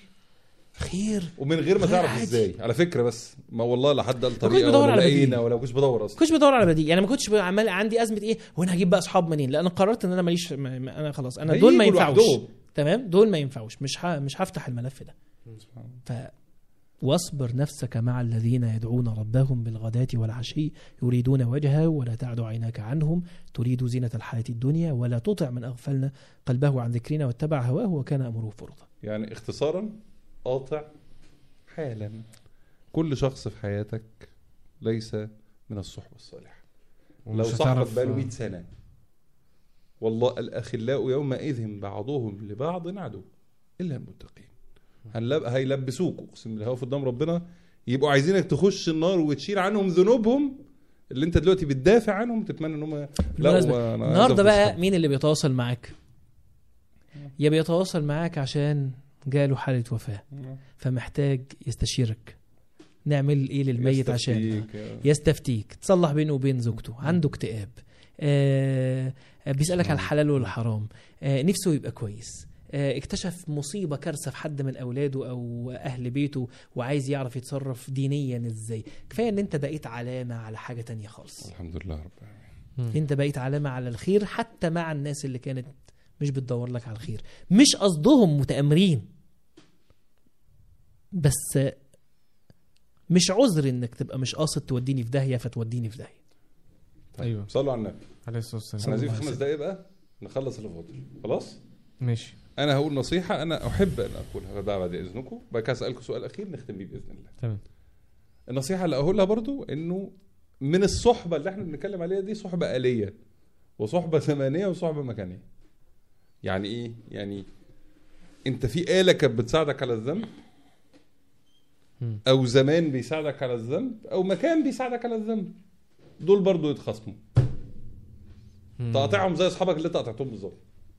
خير ومن غير ما غير تعرف عادي. ازاي على فكره بس ما والله لا حد قال كنتش طريقه بدور ولا على بديل. لقينا ولا كنتش بدور اصلا كنتش بدور على بديل يعني ما كنتش ب- عمال عندي ازمه ايه وانا هجيب بقى اصحاب منين لا انا قررت ان انا ماليش ما- ما- انا خلاص انا دول ما هيجوا ينفعوش لوحدهم. تمام دول ما ينفعوش مش ه... مش هفتح الملف ده ف واصبر نفسك مع الذين يدعون ربهم بالغداة والعشي يريدون وجهه ولا تعد عيناك عنهم تريد زينة الحياة الدنيا ولا تطع من أغفلنا قلبه عن ذكرنا واتبع هواه وكان أمره فرطا يعني اختصارا قاطع حالا كل شخص في حياتك ليس من الصحبه الصالحه لو ومش صاحبك هتعرف- بقاله 100 سنه والله الاخلاء يومئذ بعضهم لبعض عدو الا المتقين هنلب... هيلبسوك اقسم بالله في قدام ربنا يبقوا عايزينك تخش النار وتشيل عنهم ذنوبهم اللي انت دلوقتي بتدافع عنهم تتمنى ان هم لا بالمناسبة، هو أنا عايز النهارده أفوز بقى حد. مين اللي بيتواصل معاك يا بيتواصل معاك عشان جاله حالة وفاة فمحتاج يستشيرك نعمل ايه للميت عشان يستفتيك يا- يستفتيك تصلح بينه وبين زوجته عنده اكتئاب آه آه، بيسألك على الحلال والحرام آه نفسه يبقى كويس آه اكتشف مصيبة كارثة في حد من أولاده أو أهل بيته وعايز يعرف يتصرف دينيا إزاي كفاية إن أنت بقيت علامة على حاجة تانية خالص الحمد لله رب العالمين مم. أنت بقيت علامة على الخير حتى مع الناس اللي كانت مش بتدور لك على الخير مش قصدهم متآمرين بس آه، مش عذر انك تبقى مش قاصد توديني في داهيه فتوديني في داهيه طيب أيوة. صلوا على النبي عليه الصلاه والسلام احنا عايزين في الله خمس عليه دقايق بقى نخلص اللي فاضل خلاص ماشي انا هقول نصيحه انا احب ان اقولها بقى بعد اذنكم بعد كده اسالكم سؤال اخير نختم بيه باذن الله تمام النصيحه اللي اقولها برضو انه من الصحبه اللي احنا بنتكلم عليها دي صحبه آلية وصحبه زمانيه وصحبه مكانيه يعني ايه يعني انت في آلة كانت بتساعدك على الذنب مم. او زمان بيساعدك على الذنب او مكان بيساعدك على الذنب دول برضو يتخاصموا مم. تقاطعهم زي اصحابك اللي انت قطعتهم بالظبط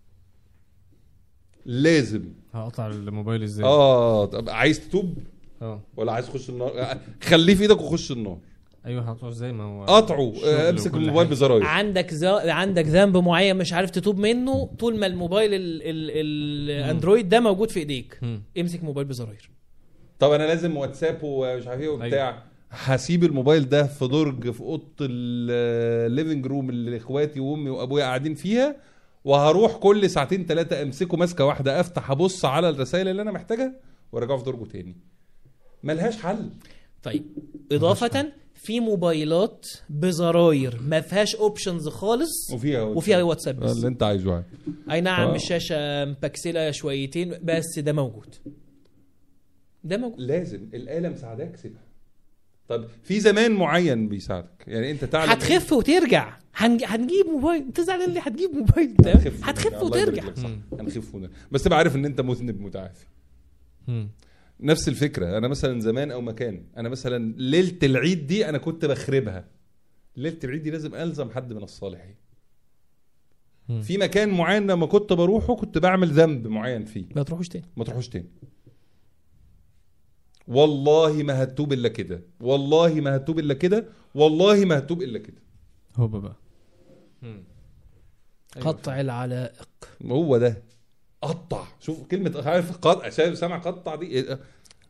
لازم هقطع الموبايل ازاي اه طب عايز تتوب اه ولا عايز تخش النار خليه في ايدك وخش النار ايوه هقطعه ازاي ما هو قطعه شغل آه، امسك وكل الموبايل حاجة. بزراير عندك زا... عندك ذنب معين مش عارف تتوب منه طول ما الموبايل ال... ال... الاندرويد ده موجود في ايديك مم. امسك موبايل بزراير طب انا لازم واتساب ومش عارف ايه وبتاع هسيب الموبايل ده في درج في اوضه الليفنج روم اللي اخواتي وامي وابويا قاعدين فيها وهروح كل ساعتين ثلاثه امسكه ماسكه واحده افتح ابص على الرسائل اللي انا محتاجها وارجعه في درجه تاني ملهاش حل طيب اضافه في موبايلات بزراير ما فيهاش اوبشنز خالص وفيها وفيها واتساب آه، بس اللي انت عايزه يعني اي نعم آه. الشاشه مبكسله شويتين بس ده موجود ده موجود لازم الاله مساعداك سيبها طب في زمان معين بيساعدك يعني انت تعلم هتخف وترجع هنج... هنجيب موبايل انت زعلان ليه هتجيب موبايل هنخف هتخف الله يبارك وترجع لك، صح. مم. هنخف ونرجع. بس تبقى عارف ان انت مذنب متعافي مم. نفس الفكره انا مثلا زمان او مكان انا مثلا ليله العيد دي انا كنت بخربها ليله العيد دي لازم الزم حد من الصالحين مم. في مكان معين لما كنت بروحه كنت بعمل ذنب معين فيه ما تروحوش تاني ما تروحوش تاني والله ما هتوب الا كده والله ما هتوب الا كده والله ما هتوب الا كده هو بقى مم. أيوة. قطع العلائق هو ده قطع شوف كلمه عارف قطع شايف سامع قطع دي إيه؟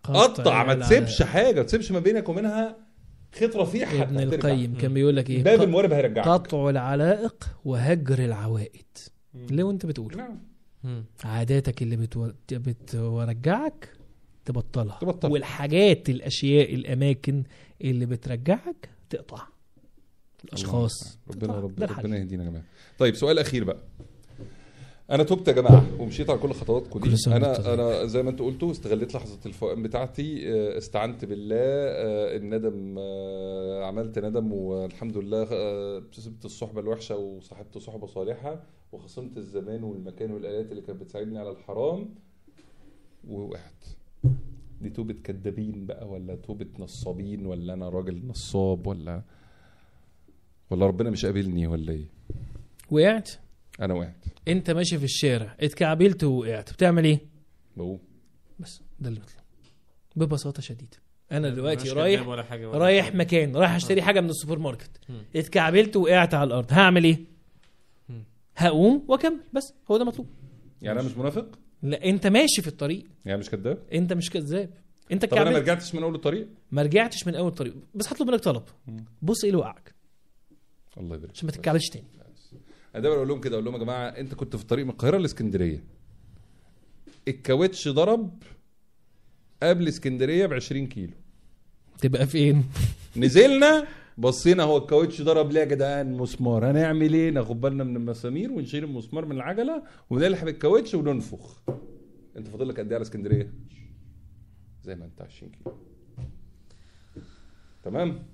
قطع ما العلى- تسيبش حاجه ما تسيبش ما بينك ومنها خيط رفيع حتى ابن هترجع. القيم كان بيقول لك ايه باب ق- الموارب هيرجعك قطع العلائق وهجر العوائد اللي وانت بتقول نعم مم. عاداتك اللي بتو... بترجعك تبطلها تبطلها. والحاجات الاشياء الاماكن اللي بترجعك تقطع الاشخاص ربنا تقطع. رب ده الحل. ربنا يهدينا يا جماعه طيب سؤال اخير بقى انا تبت يا جماعه ومشيت على كل خطواتكم دي كل سنة وأنت انا طيب. انا زي ما انتوا قلتوا استغليت لحظه الفوقان بتاعتي آه، استعنت بالله آه، الندم آه، عملت ندم والحمد لله آه، سبت الصحبه الوحشه وصاحبت صحبه صالحه وخصمت الزمان والمكان والالات اللي كانت بتساعدني على الحرام ووقعت دي توبة كدابين بقى ولا توبة نصابين ولا انا راجل نصاب ولا ولا ربنا مش قابلني ولا ايه وقعت انا وقعت انت ماشي في الشارع اتكعبلت ووقعت بتعمل ايه بقوم بس ده اللي بيطلع ببساطه شديده انا دلوقتي مش رايح كداب ولا حاجة ولا رايح حاجة. مكان رايح اشتري حاجه من السوبر ماركت مم. اتكعبلت وقعت على الارض هعمل ايه مم. هقوم واكمل بس هو ده مطلوب يعني انا مش منافق لا انت ماشي في الطريق يعني مش كذاب انت مش كذاب انت طب انا ما اتكعبلت رجعتش من اول الطريق ما رجعتش من اول طريق بس هطلب منك طلب مم. بص ايه اللي وقعك الله يبارك عشان ما فيك. تتكعبلش تاني انا دايما اقول لهم كده اقول لهم يا جماعه انت كنت في الطريق من القاهره لاسكندريه الكاوتش ضرب قبل اسكندريه ب 20 كيلو تبقى فين نزلنا بصينا هو الكاوتش ضرب ليه يا جدعان مسمار هنعمل ايه ناخد بالنا من المسامير ونشيل المسمار من العجله ونلحم الكاوتش وننفخ انت فاضل لك قد ايه على اسكندريه زي ما انت 20 كيلو تمام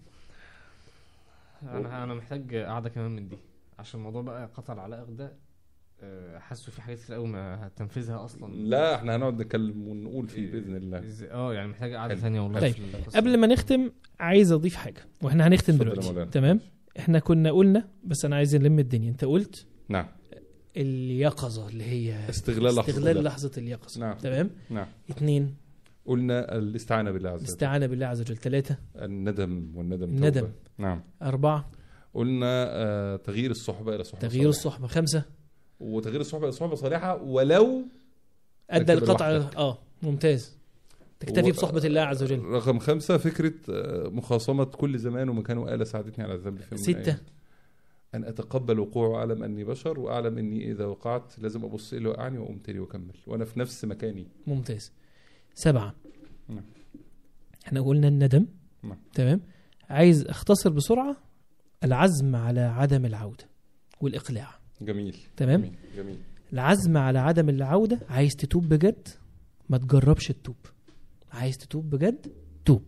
انا انا محتاج قعده كمان من دي عشان الموضوع بقى قطع العلائق ده آه، حاسه في حاجات كتير قوي ما هتنفذها اصلا لا احنا هنقعد نتكلم ونقول فيه باذن الله إزاي- اه يعني محتاج قعده حلو. ثانيه والله طيب، في القصة قبل ما نختم عايز اضيف حاجه واحنا هنختم اتفضل يا دلوقتي مولانا. تمام احنا كنا قلنا بس انا عايز نلم الدنيا انت قلت نعم اليقظه اللي هي استغلال لحظة استغلال الله. لحظه اليقظه نعم. تمام نعم اتنين قلنا الاستعانه بالله عز وجل الاستعانه بالله عز وجل ثلاثه الندم والندم الندم. توبة. نعم اربعه قلنا آه تغيير الصحبه الى صحبه تغيير صالحة. الصحبه خمسه وتغيير الصحبه الى صحبه صالحه ولو ادى تكتب القطع لوحدك. اه ممتاز تكتفي و- بصحبه الله عز وجل رقم خمسة فكرة آه، مخاصمة كل زمان ومكان وآلة ساعدتني على الذنب في يوم من ستة. الأيام. أن أتقبل وقوعه وأعلم أني بشر وأعلم أني إذا وقعت لازم أبص إيه اللي وقعني وأقوم تاني وأكمل وأنا في نفس مكاني ممتاز سبعه نعم. احنا قلنا الندم نعم. تمام عايز اختصر بسرعه العزم على عدم العوده والاقلاع جميل تمام جميل, جميل. العزم على عدم العودة عايز تتوب بجد ما تجربش تتوب عايز تتوب بجد توب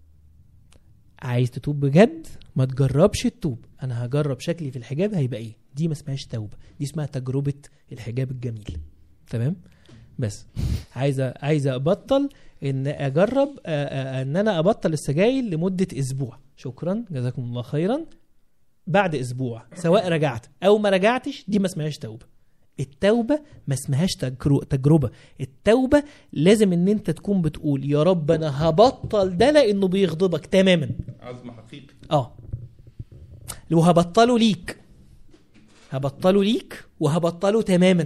عايز تتوب بجد ما تجربش تتوب انا هجرب شكلي في الحجاب هيبقى ايه دي ما اسمهاش توبة دي اسمها تجربة الحجاب الجميل تمام بس عايز عايز ابطل ان اجرب آه، آه، ان انا ابطل السجاير لمدة اسبوع شكرا جزاكم الله خيرا بعد اسبوع سواء رجعت او ما رجعتش دي ما اسمهاش توبة التوبة ما اسمهاش تجرو- تجربة التوبة لازم ان انت تكون بتقول يا رب انا هبطل ده لانه بيغضبك تماما عزم حقيقي اه لو هبطله ليك هبطله ليك وهبطله تماما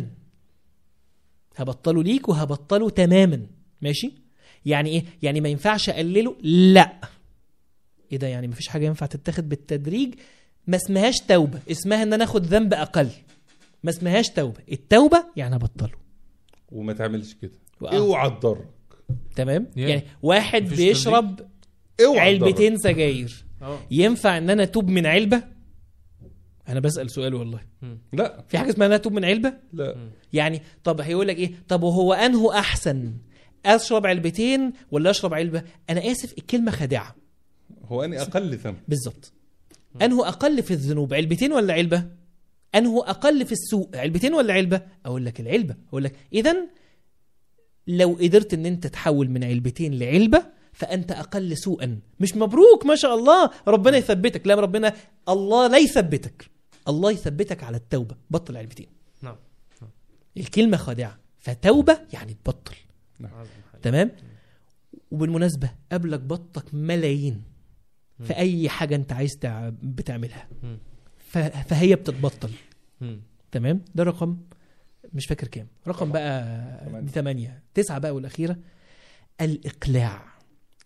هبطله ليك وهبطله تماما ماشي يعني ايه يعني ما ينفعش اقلله لا ايه ده يعني مفيش حاجه ينفع تتاخد بالتدريج ما اسمهاش توبه اسمها ان انا اخد ذنب اقل ما اسمهاش توبه التوبه يعني ابطله وما تعملش كده وآه. اوعى تضرك تمام يعني يعني واحد مفيش بيشرب اوعى تضرك. علبتين سجاير اه ينفع ان انا اتوب من علبه انا بسال سؤال والله لا في حاجه اسمها ان انا اتوب من علبه لا يعني طب هيقول لك ايه طب وهو انه احسن اشرب علبتين ولا اشرب علبه انا اسف الكلمه خادعه هو أني أقل ثمن بالظبط انه اقل في الذنوب علبتين ولا علبه انه اقل في السوء علبتين ولا علبه اقول لك العلبه اقول لك اذا لو قدرت ان انت تحول من علبتين لعلبه فانت اقل سوءا مش مبروك ما شاء الله ربنا يثبتك لا ربنا الله لا يثبتك الله يثبتك على التوبه بطل علبتين نعم الكلمه خادعه فتوبه يعني تبطل عزم حقيقي. تمام وبالمناسبه قبلك بطك ملايين في اي حاجه انت عايز تع- بتعملها مم. ف- فهي بتتبطل مم. تمام ده رقم مش فاكر كام رقم بقى تمانية. ثمانية تسعة بقى والأخيرة الإقلاع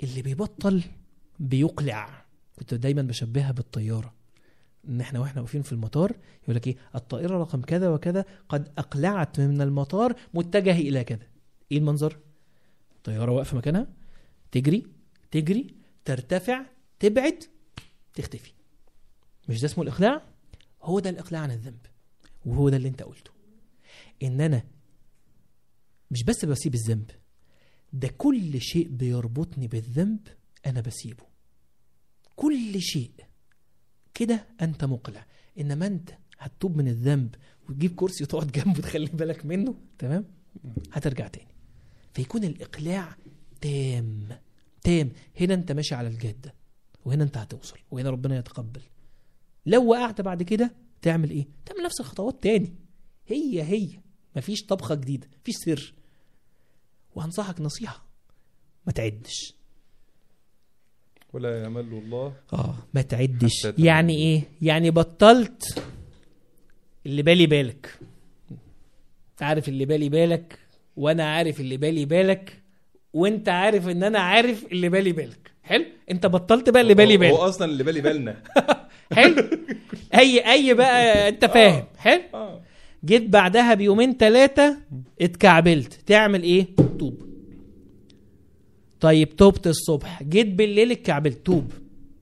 اللي بيبطل بيقلع كنت دايما بشبهها بالطياره ان احنا واحنا واقفين في المطار يقول لك ايه الطائره رقم كذا وكذا قد اقلعت من المطار متجهه الى كذا ايه المنظر طياره واقفه مكانها تجري تجري ترتفع تبعد تختفي مش ده اسمه الاقلاع هو ده الاقلاع عن الذنب وهو ده اللي انت قلته ان انا مش بس بسيب الذنب ده كل شيء بيربطني بالذنب انا بسيبه كل شيء كده انت مقلع انما انت هتتوب من الذنب وتجيب كرسي وتقعد جنبه تخلي بالك منه تمام هترجع تاني فيكون الاقلاع تام تام هنا انت ماشي على الجاده وهنا انت هتوصل وهنا ربنا يتقبل لو وقعت بعد كده تعمل ايه تعمل نفس الخطوات تاني هي هي مفيش طبخه جديده مفيش سر وهنصحك نصيحه ما تعدش ولا يمل الله اه ما تعدش حتى تمام. يعني ايه يعني بطلت اللي بالي بالك عارف اللي بالي بالك وانا عارف اللي بالي بالك وانت عارف ان انا عارف اللي بالي بالك حلو انت بطلت بقى اللي بالي هو- بالك هو اصلا اللي بالي بالنا حلو اي اي بقى انت فاهم حلو اه جيت بعدها بيومين ثلاثة اتكعبلت تعمل ايه؟ توب طيب توبت الصبح جيت بالليل اتكعبلت توب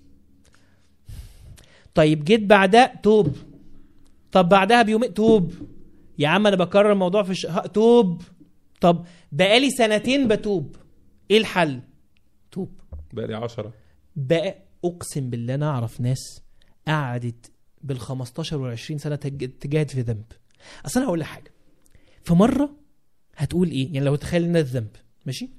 طيب جيت بعدها توب طب بعدها بيومين توب يا عم انا بكرر الموضوع في الش... ها، توب طب بقالي سنتين بتوب ايه الحل؟ توب بقى لي 10 بقى اقسم بالله انا اعرف ناس قعدت بال 15 وال 20 سنه تج- تجاهد في ذنب اصل انا هقول لك حاجه في مره هتقول ايه يعني لو تخيل ان ده الذنب ماشي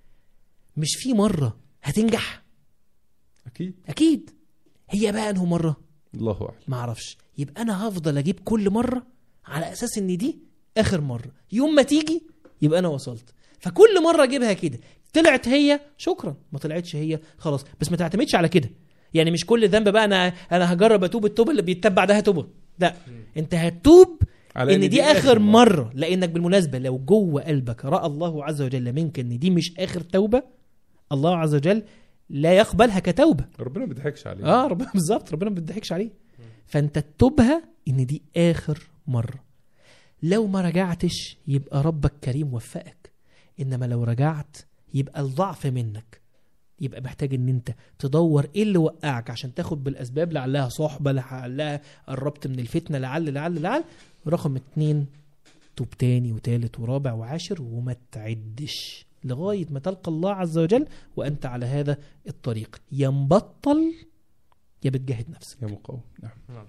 مش في مره هتنجح اكيد اكيد هي بقى انه مره الله اعلم ما اعرفش يبقى انا هفضل اجيب كل مره على اساس ان دي اخر مره يوم ما تيجي يبقى انا وصلت فكل مره اجيبها كده طلعت هي شكرا ما طلعتش هي خلاص بس ما تعتمدش على كده يعني مش كل ذنب بقى انا انا هجرب اتوب التوبه اللي بيتبع بعدها توبه لا انت هتوب على ان دي اخر مره لانك بالمناسبه لو جوه قلبك راى الله عز وجل منك ان دي مش اخر توبه الله عز وجل لا يقبلها كتوبه ربنا ما بيضحكش عليه اه ربنا بالظبط ربنا ما بيضحكش عليه فانت تتوبها ان دي اخر مره لو ما رجعتش يبقى ربك كريم وفقك انما لو رجعت يبقى الضعف منك يبقى محتاج ان انت تدور ايه اللي وقعك عشان تاخد بالاسباب لعلها صحبه لعلها قربت من الفتنه لعل لعل لعل رقم اتنين توب تاني وتالت ورابع وعاشر وما تعدش لغايه ما تلقى الله عز وجل وانت على هذا الطريق يا مبطل يا بتجاهد نفسك يا مقاوم نعم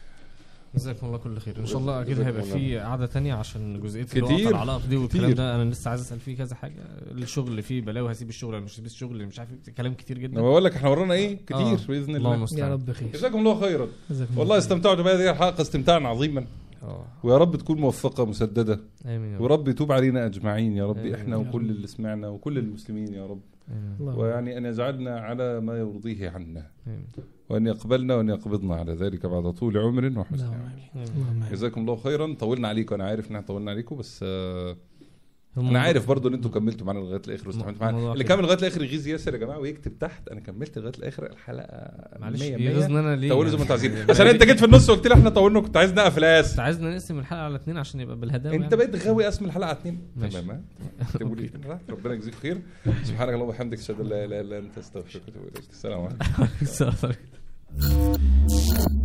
جزاكم الله كل خير ان شاء الله اكيد جزاكم هيبقى الله. في قعده تانية عشان جزئيه كتير، الوقت العلاقه دي والكلام كتير. ده انا لسه عايز اسال فيه كذا حاجه الشغل اللي فيه بلاوي هسيب الشغل ولا مش هسيب الشغل اللي مش عارف إيه، كلام كتير جدا انا بقول لك احنا ورانا ايه كتير آه. باذن الله الله يا المستعان رب خير جزاكم الله خيرا جزاكم الله والله خير. استمتعت بهذه الحلقه استمتاعا عظيما اه ويا رب تكون موفقه مسدده امين يا رب ورب يتوب علينا اجمعين يا رب آمين. احنا يا رب. وكل اللي سمعنا وكل المسلمين يا رب آمين. الله ويعني ان يجعلنا على ما يرضيه عنا آمين. وان يقبلنا وان يقبضنا على ذلك بعد طول عمر وحسن اللهم عمل. آمين. آمين. اللهم آمين. جزاكم الله خيرا طولنا عليكم انا عارف ان احنا طولنا عليكم بس آه هم- انا عارف برضو ان انتوا كملتوا معانا لغايه الاخر واستحملتوا معانا الموضوع اللي كده. كمل لغايه الاخر يغيظ ياسر يا جماعه ويكتب تحت انا كملت لغايه الاخر الحلقه معلش 100 يغيظني انا ليه طولوا زي ما يعني؟ انتوا عايزين عشان انت جيت في النص وقلت لي احنا طولنا كنت عايز نقفل ياس انت عايزنا نقسم الحلقه على اتنين عشان يبقى بالهداوه انت يعني. بقيت غاوي اسم الحلقه على اتنين ماشي. تمام ها؟ اكتبوا لي كده. ربنا يجزيك خير سبحانك اللهم وبحمدك اشهد ان لا اله الا انت استغفرك واتوب اليك السلام عليكم السلام عليكم.